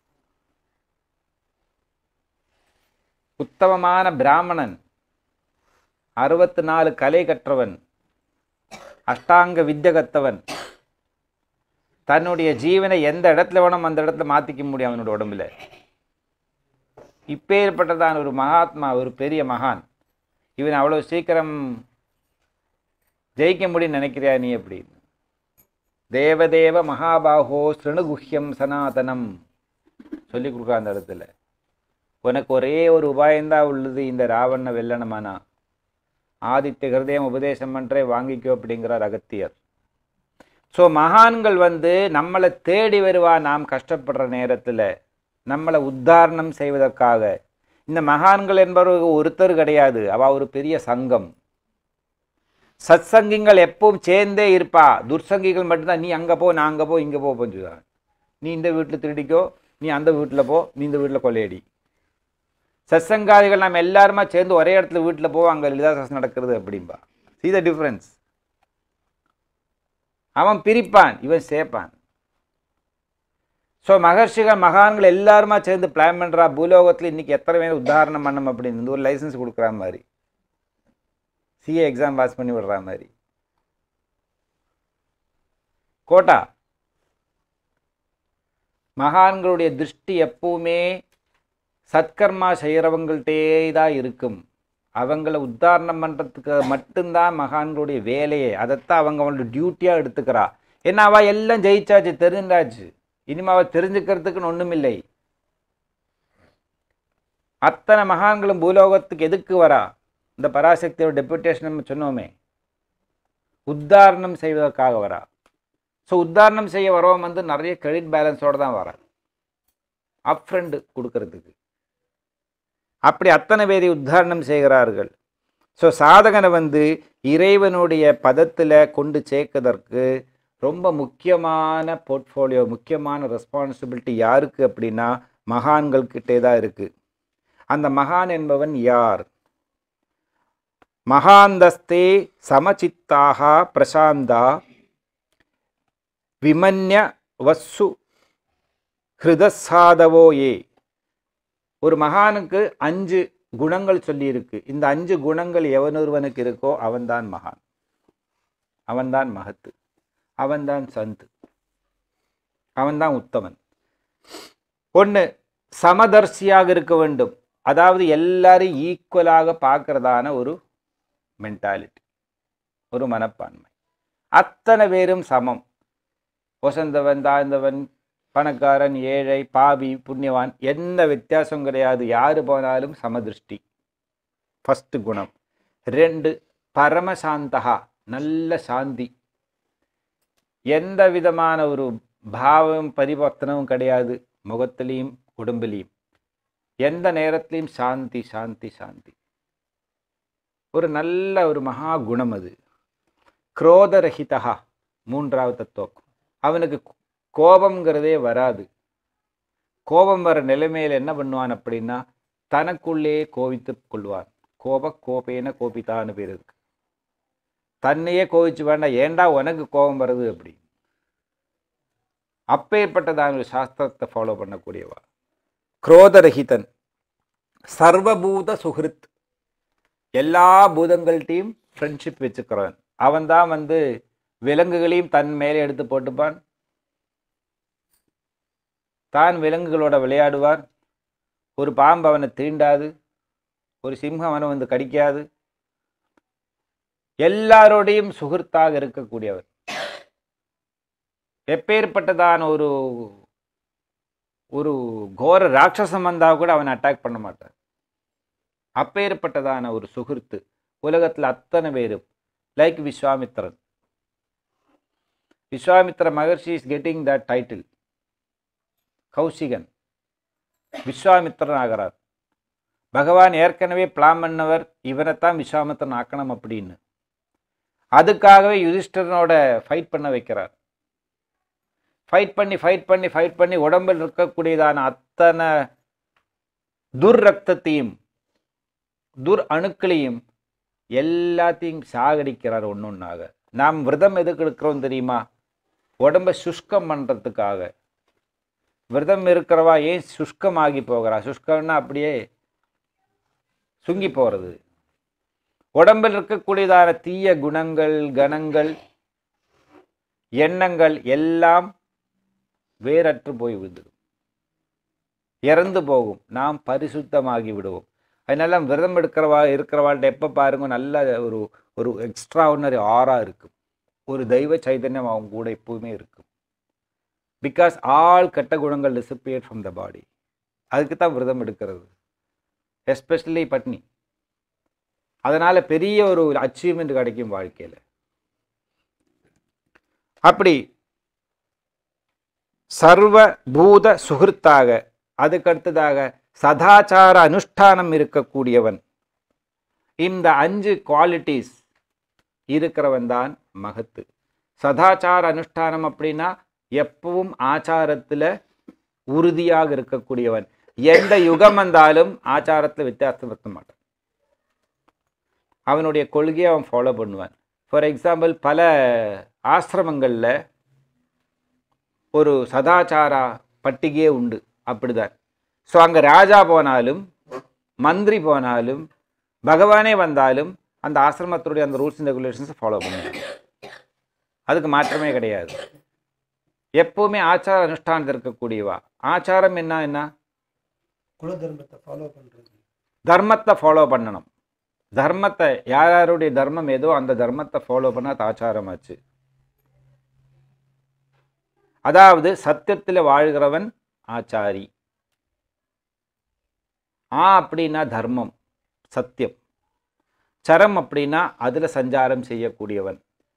உத்தமமான பிராமணன் அறுபத்து நாலு கலை கற்றவன் அஷ்டாங்க வித்ய கத்தவன் தன்னுடைய ஜீவனை எந்த இடத்துல வேணும் அந்த இடத்துல மாற்றிக்க முடியும் அவனோட உடம்புல இப்பேற்பட்டதான ஒரு மகாத்மா ஒரு பெரிய மகான் இவன் அவ்வளோ சீக்கிரம் ஜெயிக்க முடியும்னு நினைக்கிறியா நீ அப்படின்னு தேவதேவ மகாபாகோ ஸ்ருணுகுஹ்யம் சனாதனம் சொல்லி கொடுக்குற அந்த இடத்துல உனக்கு ஒரே ஒரு உபாயம்தான் உள்ளது இந்த ராவண வெல்லணுமானா ஆதித்ய ஹிருதயம் உபதேசம் பண்றே வாங்கிக்கோ அப்படிங்கிறார் அகத்தியர் ஸோ மகான்கள் வந்து நம்மளை தேடி வருவா நாம் கஷ்டப்படுற நேரத்தில் நம்மளை உத்தாரணம் செய்வதற்காக இந்த மகான்கள் என்பவர்கள் ஒருத்தர் கிடையாது அவ ஒரு பெரிய சங்கம் சத்சங்கிகள் எப்பவும் சேர்ந்தே இருப்பா துர்சங்கிகள் மட்டும்தான் நீ அங்கே போ நான் அங்கே போ இங்கே போ சொல்லுவாங்க நீ இந்த வீட்டில் திருடிக்கோ நீ அந்த வீட்டில் போ நீ இந்த வீட்டில் கொள்ளையடி சத்சங்காதிகள் நம்ம எல்லாருமா சேர்ந்து ஒரே இடத்துல வீட்டில் போவோம் அங்கே லலிதா சஸ் நடக்கிறது அப்படிம்பா see the டிஃப்ரென்ஸ் அவன் பிரிப்பான் இவன் சேர்ப்பான் ஸோ மகர்ஷிகள் மகான்கள் எல்லாருமா சேர்ந்து பிளான் பண்ணுறா பூலோகத்தில் இன்னைக்கு எத்தனை பேர் உத்தாரணம் பண்ணணும் அப்படின்னு இந்த ஒரு லைசன்ஸ் கொடுக்குற மாதிரி சிஏ எக்ஸாம் பாஸ் பண்ணி விடுற மாதிரி கோட்டா மகான்களுடைய திருஷ்டி எப்பவுமே சத்கர்மா செய்கிறவங்கள்ட்டே தான் இருக்கும் அவங்கள உத்தாரணம் பண்ணுறதுக்கு மட்டும்தான் மகான்களுடைய வேலையே அதைத்தான் அவங்க அவங்களோட டியூட்டியாக எடுத்துக்கிறா ஏன்னா அவள் எல்லாம் ஜெயிச்சாச்சு தெரிஞ்சாச்சு இனிமே அவள் தெரிஞ்சுக்கிறதுக்குன்னு ஒன்றுமில்லை அத்தனை மகான்களும் பூலோகத்துக்கு எதுக்கு வரா இந்த பராசக்தியோட டெபுட்டேஷன் நம்ம சொன்னோமே உத்தாரணம் செய்வதற்காக வரா ஸோ உத்தாரணம் செய்ய வரவன் வந்து நிறைய கிரெடிட் பேலன்ஸோடு தான் வரான் அப் ஃப்ரண்ட் கொடுக்கறதுக்கு அப்படி அத்தனை பேரை உத்தாரணம் செய்கிறார்கள் ஸோ சாதகனை வந்து இறைவனுடைய பதத்தில் கொண்டு சேர்க்கதற்கு ரொம்ப முக்கியமான போர்ட்ஃபோலியோ முக்கியமான ரெஸ்பான்சிபிலிட்டி யாருக்கு அப்படின்னா மகான்கள் கிட்டே தான் இருக்கு அந்த மகான் என்பவன் யார் மகாந்தஸ்தே சமச்சித்தாக பிரசாந்தா விமன்ய வஸ்ஸு ஹிருதசாதவோ ஏ ஒரு மகானுக்கு அஞ்சு குணங்கள் சொல்லியிருக்கு இந்த அஞ்சு குணங்கள் எவனொருவனுக்கு இருக்கோ அவன்தான் மகான் அவன்தான் மகத்து அவன்தான் சந்து அவன்தான் உத்தமன் ஒன்று சமதர்சியாக இருக்க வேண்டும் அதாவது எல்லாரையும் ஈக்குவலாக பார்க்கறதான ஒரு மென்டாலிட்டி ஒரு மனப்பான்மை அத்தனை பேரும் சமம் ஒசந்தவன் தாழ்ந்தவன் பணக்காரன் ஏழை பாவி புண்ணியவான் எந்த வித்தியாசம் கிடையாது யாரு போனாலும் சமதிருஷ்டி ஃபஸ்ட்டு குணம் ரெண்டு பரமசாந்தகா நல்ல சாந்தி எந்த விதமான ஒரு பாவம் பரிவர்த்தனமும் கிடையாது முகத்திலையும் உடம்புலையும் எந்த நேரத்திலையும் சாந்தி சாந்தி சாந்தி ஒரு நல்ல ஒரு மகா குணம் அது குரோதரஹிதா மூன்றாவது தத்துவம் அவனுக்கு கோபம்ங்கிறதே வராது கோபம் வர நிலைமையில் என்ன பண்ணுவான் அப்படின்னா தனக்குள்ளே கோபித்து கொள்வான் கோப கோபேன கோபித்தான்னு பேர் இருக்கு தன்னையே கோபிச்சு வேண்டாம் ஏன்டா உனக்கு கோபம் வருது அப்படி அப்பேற்பட்டதான ஒரு சாஸ்திரத்தை ஃபாலோ பண்ணக்கூடியவா குரோதரஹிதன் சர்வபூத சுகிருத் எல்லா பூதங்கள்கிட்டையும் ஃப்ரெண்ட்ஷிப் வச்சுக்கிறவன் அவன் தான் வந்து விலங்குகளையும் தன் மேலே எடுத்து போட்டுப்பான் தான் விலங்குகளோட விளையாடுவார் ஒரு பாம்பு அவனை தீண்டாது ஒரு சிம்ஹம் அவனை வந்து கடிக்காது எல்லாரோடையும் சுகிர்த்தாக இருக்கக்கூடியவர் எப்பேற்பட்டதான ஒரு ஒரு கோர ராட்சசம் வந்தால் கூட அவனை அட்டாக் பண்ண மாட்டார் அப்பேற்பட்டதான ஒரு சுகிர்த்து உலகத்தில் அத்தனை பேரும் like Vishwamitran Vishwamitra Maharshi is getting the title Kaushikan Vishwamitran ஆகிறார் பகவான் ஏற்கனவே பிளான் பண்ணவர் இவனைத்தான் விஸ்வாமித்திரன் ஆக்கணும் அப்படின்னு அதுக்காகவே யுதிஷ்டரனோட ஃபைட் பண்ண வைக்கிறார் ஃபைட் பண்ணி ஃபைட் பண்ணி ஃபைட் பண்ணி உடம்பில் இருக்கக்கூடியதான அத்தனை துர் ரத்தத்தையும் துர் அணுக்களையும் எல்லாத்தையும் சாகடிக்கிறார் ஒன்று ஒன்றாக நாம் விரதம் எதுக்கு எடுக்கிறோம் தெரியுமா உடம்பை சுஷ்கம் பண்ணுறதுக்காக விரதம் இருக்கிறவா ஏன் சுஷ்கமாகி போகிறா சுஷ்கம்னா அப்படியே சுங்கி போகிறது உடம்பில் இருக்கக்கூடியதான தீய குணங்கள் கணங்கள் எண்ணங்கள் எல்லாம் வேறற்று போய் விடுது இறந்து போகும் நாம் பரிசுத்தமாகி விடுவோம் அதனால விரதம் எடுக்கிறவா இருக்கிறவாள்கிட்ட எப்போ பாருங்க நல்ல ஒரு ஒரு எக்ஸ்ட்ராordinary ஆரா இருக்கும் ஒரு தெய்வ சைதன்யம் அவங்க கூட எப்பவுமே இருக்கும் பிகாஸ் ஆல் கெட்ட குணங்கள் டிசப்பியர் ஃப்ரம் த பாடி அதுக்கு தான் விரதம் எடுக்கிறது எஸ்பெஷலி பட்னி அதனால பெரிய ஒரு அச்சீவ்மெண்ட் கிடைக்கும் வாழ்க்கையில் அப்படி சர்வ பூத சுகிருத்தாக அதுக்கடுத்ததாக சதாச்சார அனுஷ்டானம் இருக்கக்கூடியவன் இந்த அஞ்சு குவாலிட்டிஸ் இருக்கிறவன் தான் மகத்து சதாச்சார அனுஷ்டானம் அப்படின்னா எப்பவும் ஆச்சாரத்தில் உறுதியாக இருக்கக்கூடியவன் எந்த யுகம் வந்தாலும் ஆச்சாரத்தில் வித்தியாசம் இருக்க மாட்டான் அவனுடைய கொள்கையை அவன் ஃபாலோ பண்ணுவான் ஃபார் எக்ஸாம்பிள் பல ஆசிரமங்களில் ஒரு சதாச்சாரா பட்டிகையே உண்டு அப்படிதான் ஸோ அங்கே ராஜா போனாலும் மந்திரி போனாலும் பகவானே வந்தாலும் அந்த ஆசிரமத்துடைய அந்த ரூல்ஸ் அண்ட் ரெகுலேஷன்ஸை ஃபாலோ பண்ணுவாங்க அதுக்கு மாற்றமே கிடையாது எப்பவுமே ஆச்சார அனுஷ்டானத்தில் இருக்கக்கூடியவா ஆச்சாரம் என்ன என்ன குல தர்மத்தை ஃபாலோ பண்றது தர்மத்தை ஃபாலோ பண்ணணும் தர்மத்தை யார் யாருடைய தர்மம் ஏதோ அந்த தர்மத்தை ஃபாலோ பண்ண அது ஆச்சாரமாச்சு அதாவது சத்தியத்தில் வாழ்கிறவன் ஆச்சாரி ஆ அப்படின்னா தர்மம் சத்தியம் சரம் அப்படின்னா அதில் சஞ்சாரம் செய்யக்கூடியவன்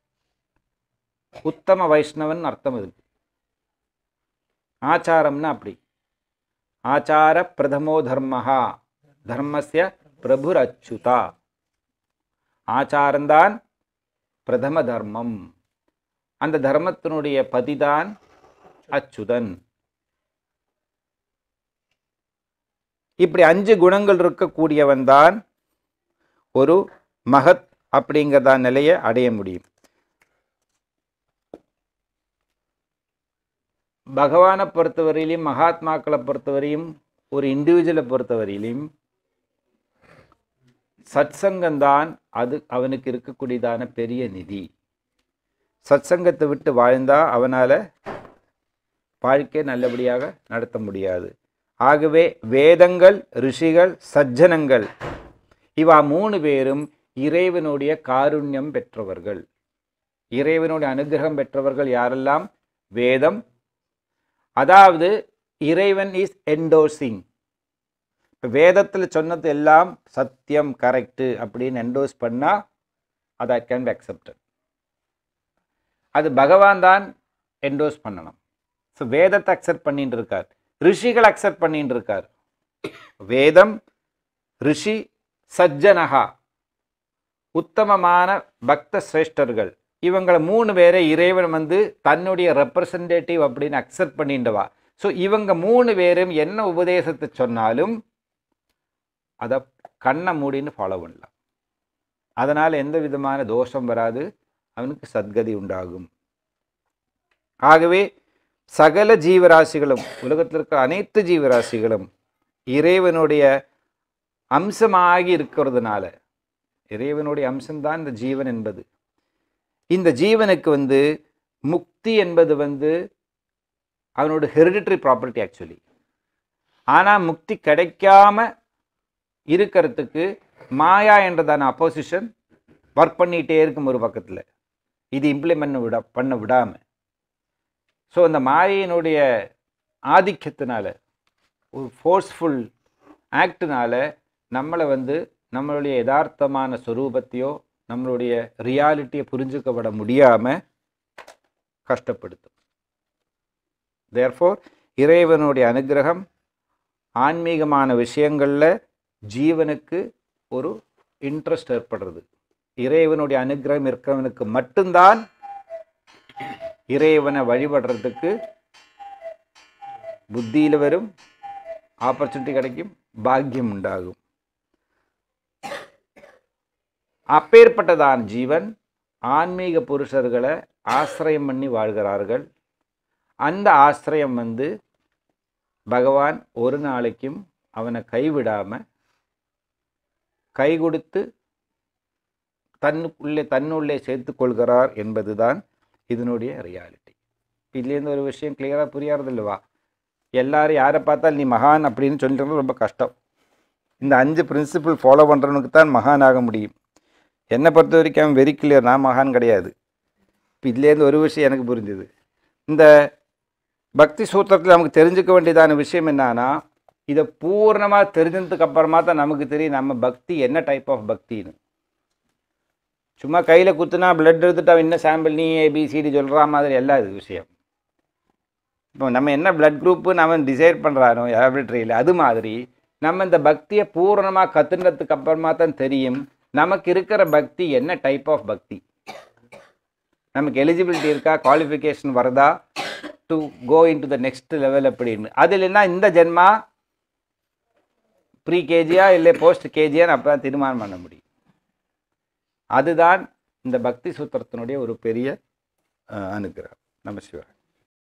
உத்தம வைஷ்ணவன் அர்த்தம் இருக்கு ஆச்சாரம்னா அப்படி ஆச்சார பிரதமோ தர்மஹா தர்மஸ்ய பிரபுர் அச்சுதா ஆச்சாரம்தான் பிரதம தர்மம் அந்த தர்மத்தினுடைய பதிதான் அச்சுதன் இப்படி அஞ்சு குணங்கள் இருக்கக்கூடியவன் தான் ஒரு மகத் அப்படிங்கிறதா நிலையை அடைய முடியும் பகவானை பொறுத்தவரையிலையும் மகாத்மாக்களை பொறுத்தவரையும் ஒரு இண்டிவிஜுவலை பொறுத்தவரையிலையும் சத்சங்கம்தான் அது அவனுக்கு இருக்கக்கூடியதான பெரிய நிதி சத்சங்கத்தை விட்டு வாழ்ந்தா அவனால் வாழ்க்கை நல்லபடியாக நடத்த முடியாது ஆகவே வேதங்கள் ரிஷிகள் சஜ்ஜனங்கள் இவா மூணு பேரும் இறைவனுடைய காருண்யம் பெற்றவர்கள் இறைவனுடைய அனுகிரகம் பெற்றவர்கள் யாரெல்லாம் வேதம் அதாவது இறைவன் இஸ் என்டோசிங் வேதத்தில் சொன்னது எல்லாம் சத்தியம் கரெக்டு அப்படின்னு என்டோஸ் பண்ணால் அது கேன் பி அக்செப்டட் அது பகவான் தான் என்டோஸ் பண்ணணும் ஸோ வேதத்தை அக்செப்ட் பண்ணிட்டு இருக்கார் ரிஷிகள் அக்செப்ட் பண்ணிட்டு இருக்கார் வேதம் ரிஷி சஜ்ஜனகா உத்தமமான பக்த சிரேஷ்டர்கள் இவங்களை மூணு பேரை இறைவன் வந்து தன்னுடைய ரெப்ரசன்டேட்டிவ் அப்படின்னு அக்செப்ட் பண்ணிட்டுவா ஸோ இவங்க மூணு பேரும் என்ன உபதேசத்தை சொன்னாலும் அதை கண்ணை மூடின்னு ஃபாலோ பண்ணலாம் அதனால் எந்த விதமான தோஷம் வராது அவனுக்கு சத்கதி உண்டாகும் ஆகவே சகல ஜீவராசிகளும் உலகத்தில் இருக்கிற அனைத்து ஜீவராசிகளும் இறைவனுடைய அம்சமாகி இருக்கிறதுனால இறைவனுடைய அம்சம்தான் இந்த ஜீவன் என்பது இந்த ஜீவனுக்கு வந்து முக்தி என்பது வந்து அவனோட ஹெரிடிட்டரி ப்ராப்பர்ட்டி ஆக்சுவலி ஆனால் முக்தி கிடைக்காம இருக்கிறதுக்கு மாயா என்றதான அப்போசிஷன் ஒர்க் பண்ணிகிட்டே இருக்கும் ஒரு பக்கத்தில் இது இம்ப்ளிமெண்ட் விட பண்ண விடாமல் ஸோ அந்த மாயையினுடைய ஆதிக்கத்தினால ஒரு ஃபோர்ஸ்ஃபுல் ஆக்டினால நம்மளை வந்து நம்மளுடைய யதார்த்தமான ஸ்வரூபத்தையோ நம்மளுடைய ரியாலிட்டியை புரிஞ்சுக்கப்பட முடியாமல் கஷ்டப்படுத்தும் தேர்ஃபோர் இறைவனுடைய அனுகிரகம் ஆன்மீகமான விஷயங்களில் ஜீவனுக்கு ஒரு இன்ட்ரெஸ்ட் ஏற்படுறது இறைவனுடைய அனுகிரகம் இருக்கிறவனுக்கு மட்டும்தான் இறைவனை வழிபடுறதுக்கு புத்தியில் வரும் ஆப்பர்ச்சுனிட்டி கிடைக்கும் பாக்கியம் உண்டாகும் அப்பேற்பட்டதான் ஜீவன் ஆன்மீக புருஷர்களை ஆசிரியம் பண்ணி வாழ்கிறார்கள் அந்த ஆசிரியம் வந்து பகவான் ஒரு நாளைக்கும் அவனை கைவிடாம கை கொடுத்து தன்னுக்குள்ளே தன்னுள்ளே சேர்த்து கொள்கிறார் என்பதுதான் இதனுடைய ரியாலிட்டி இதுலேருந்து ஒரு விஷயம் கிளியராக புரியாறது இல்லைவா எல்லாரும் யாரை பார்த்தாலும் நீ மகான் அப்படின்னு சொல்லிட்டு ரொம்ப கஷ்டம் இந்த அஞ்சு பிரின்சிபிள் ஃபாலோ பண்ணுறவனுக்கு தான் மகான் ஆக முடியும் என்னை பொறுத்த வரைக்கும் அவன் வெரி கிளியர் நான் மகான் கிடையாது இப்போ இதுலேருந்து ஒரு விஷயம் எனக்கு புரிஞ்சுது இந்த பக்தி சூத்திரத்தில் நமக்கு தெரிஞ்சுக்க வேண்டியதான விஷயம் என்னன்னா இதை பூர்ணமாக தெரிஞ்சதுக்கு அப்புறமா தான் நமக்கு தெரியும் நம்ம பக்தி என்ன டைப் ஆஃப் பக்தின்னு சும்மா கையில் குத்துனா பிளட் எடுத்துட்டு அவன் என்ன சாம்பிள் நீ ஏபிசிடி சொல்கிற மாதிரி எல்லாம் இது விஷயம் இப்போ நம்ம என்ன பிளட் குரூப்புன்னு அவன் டிசைட் பண்ணுறானோ லேபரேட்டரியில் அது மாதிரி நம்ம இந்த பக்தியை பூரணமாக கற்றுனதுக்கு அப்புறமா தான் தெரியும் நமக்கு இருக்கிற பக்தி என்ன டைப் ஆஃப் பக்தி நமக்கு எலிஜிபிலிட்டி இருக்கா குவாலிஃபிகேஷன் வருதா to go into the next level அப்படின்னு அது இல்லைன்னா இந்த ஜென்மா ப்ரீ கேஜியா இல்லை போஸ்ட் கேஜியான்னு அப்போ தான் தீர்மானம் பண்ண முடியும் அதுதான் இந்த பக்தி சூத்திரத்தினுடைய ஒரு பெரிய அஹ், அனுகிரகம் நம சிவாய்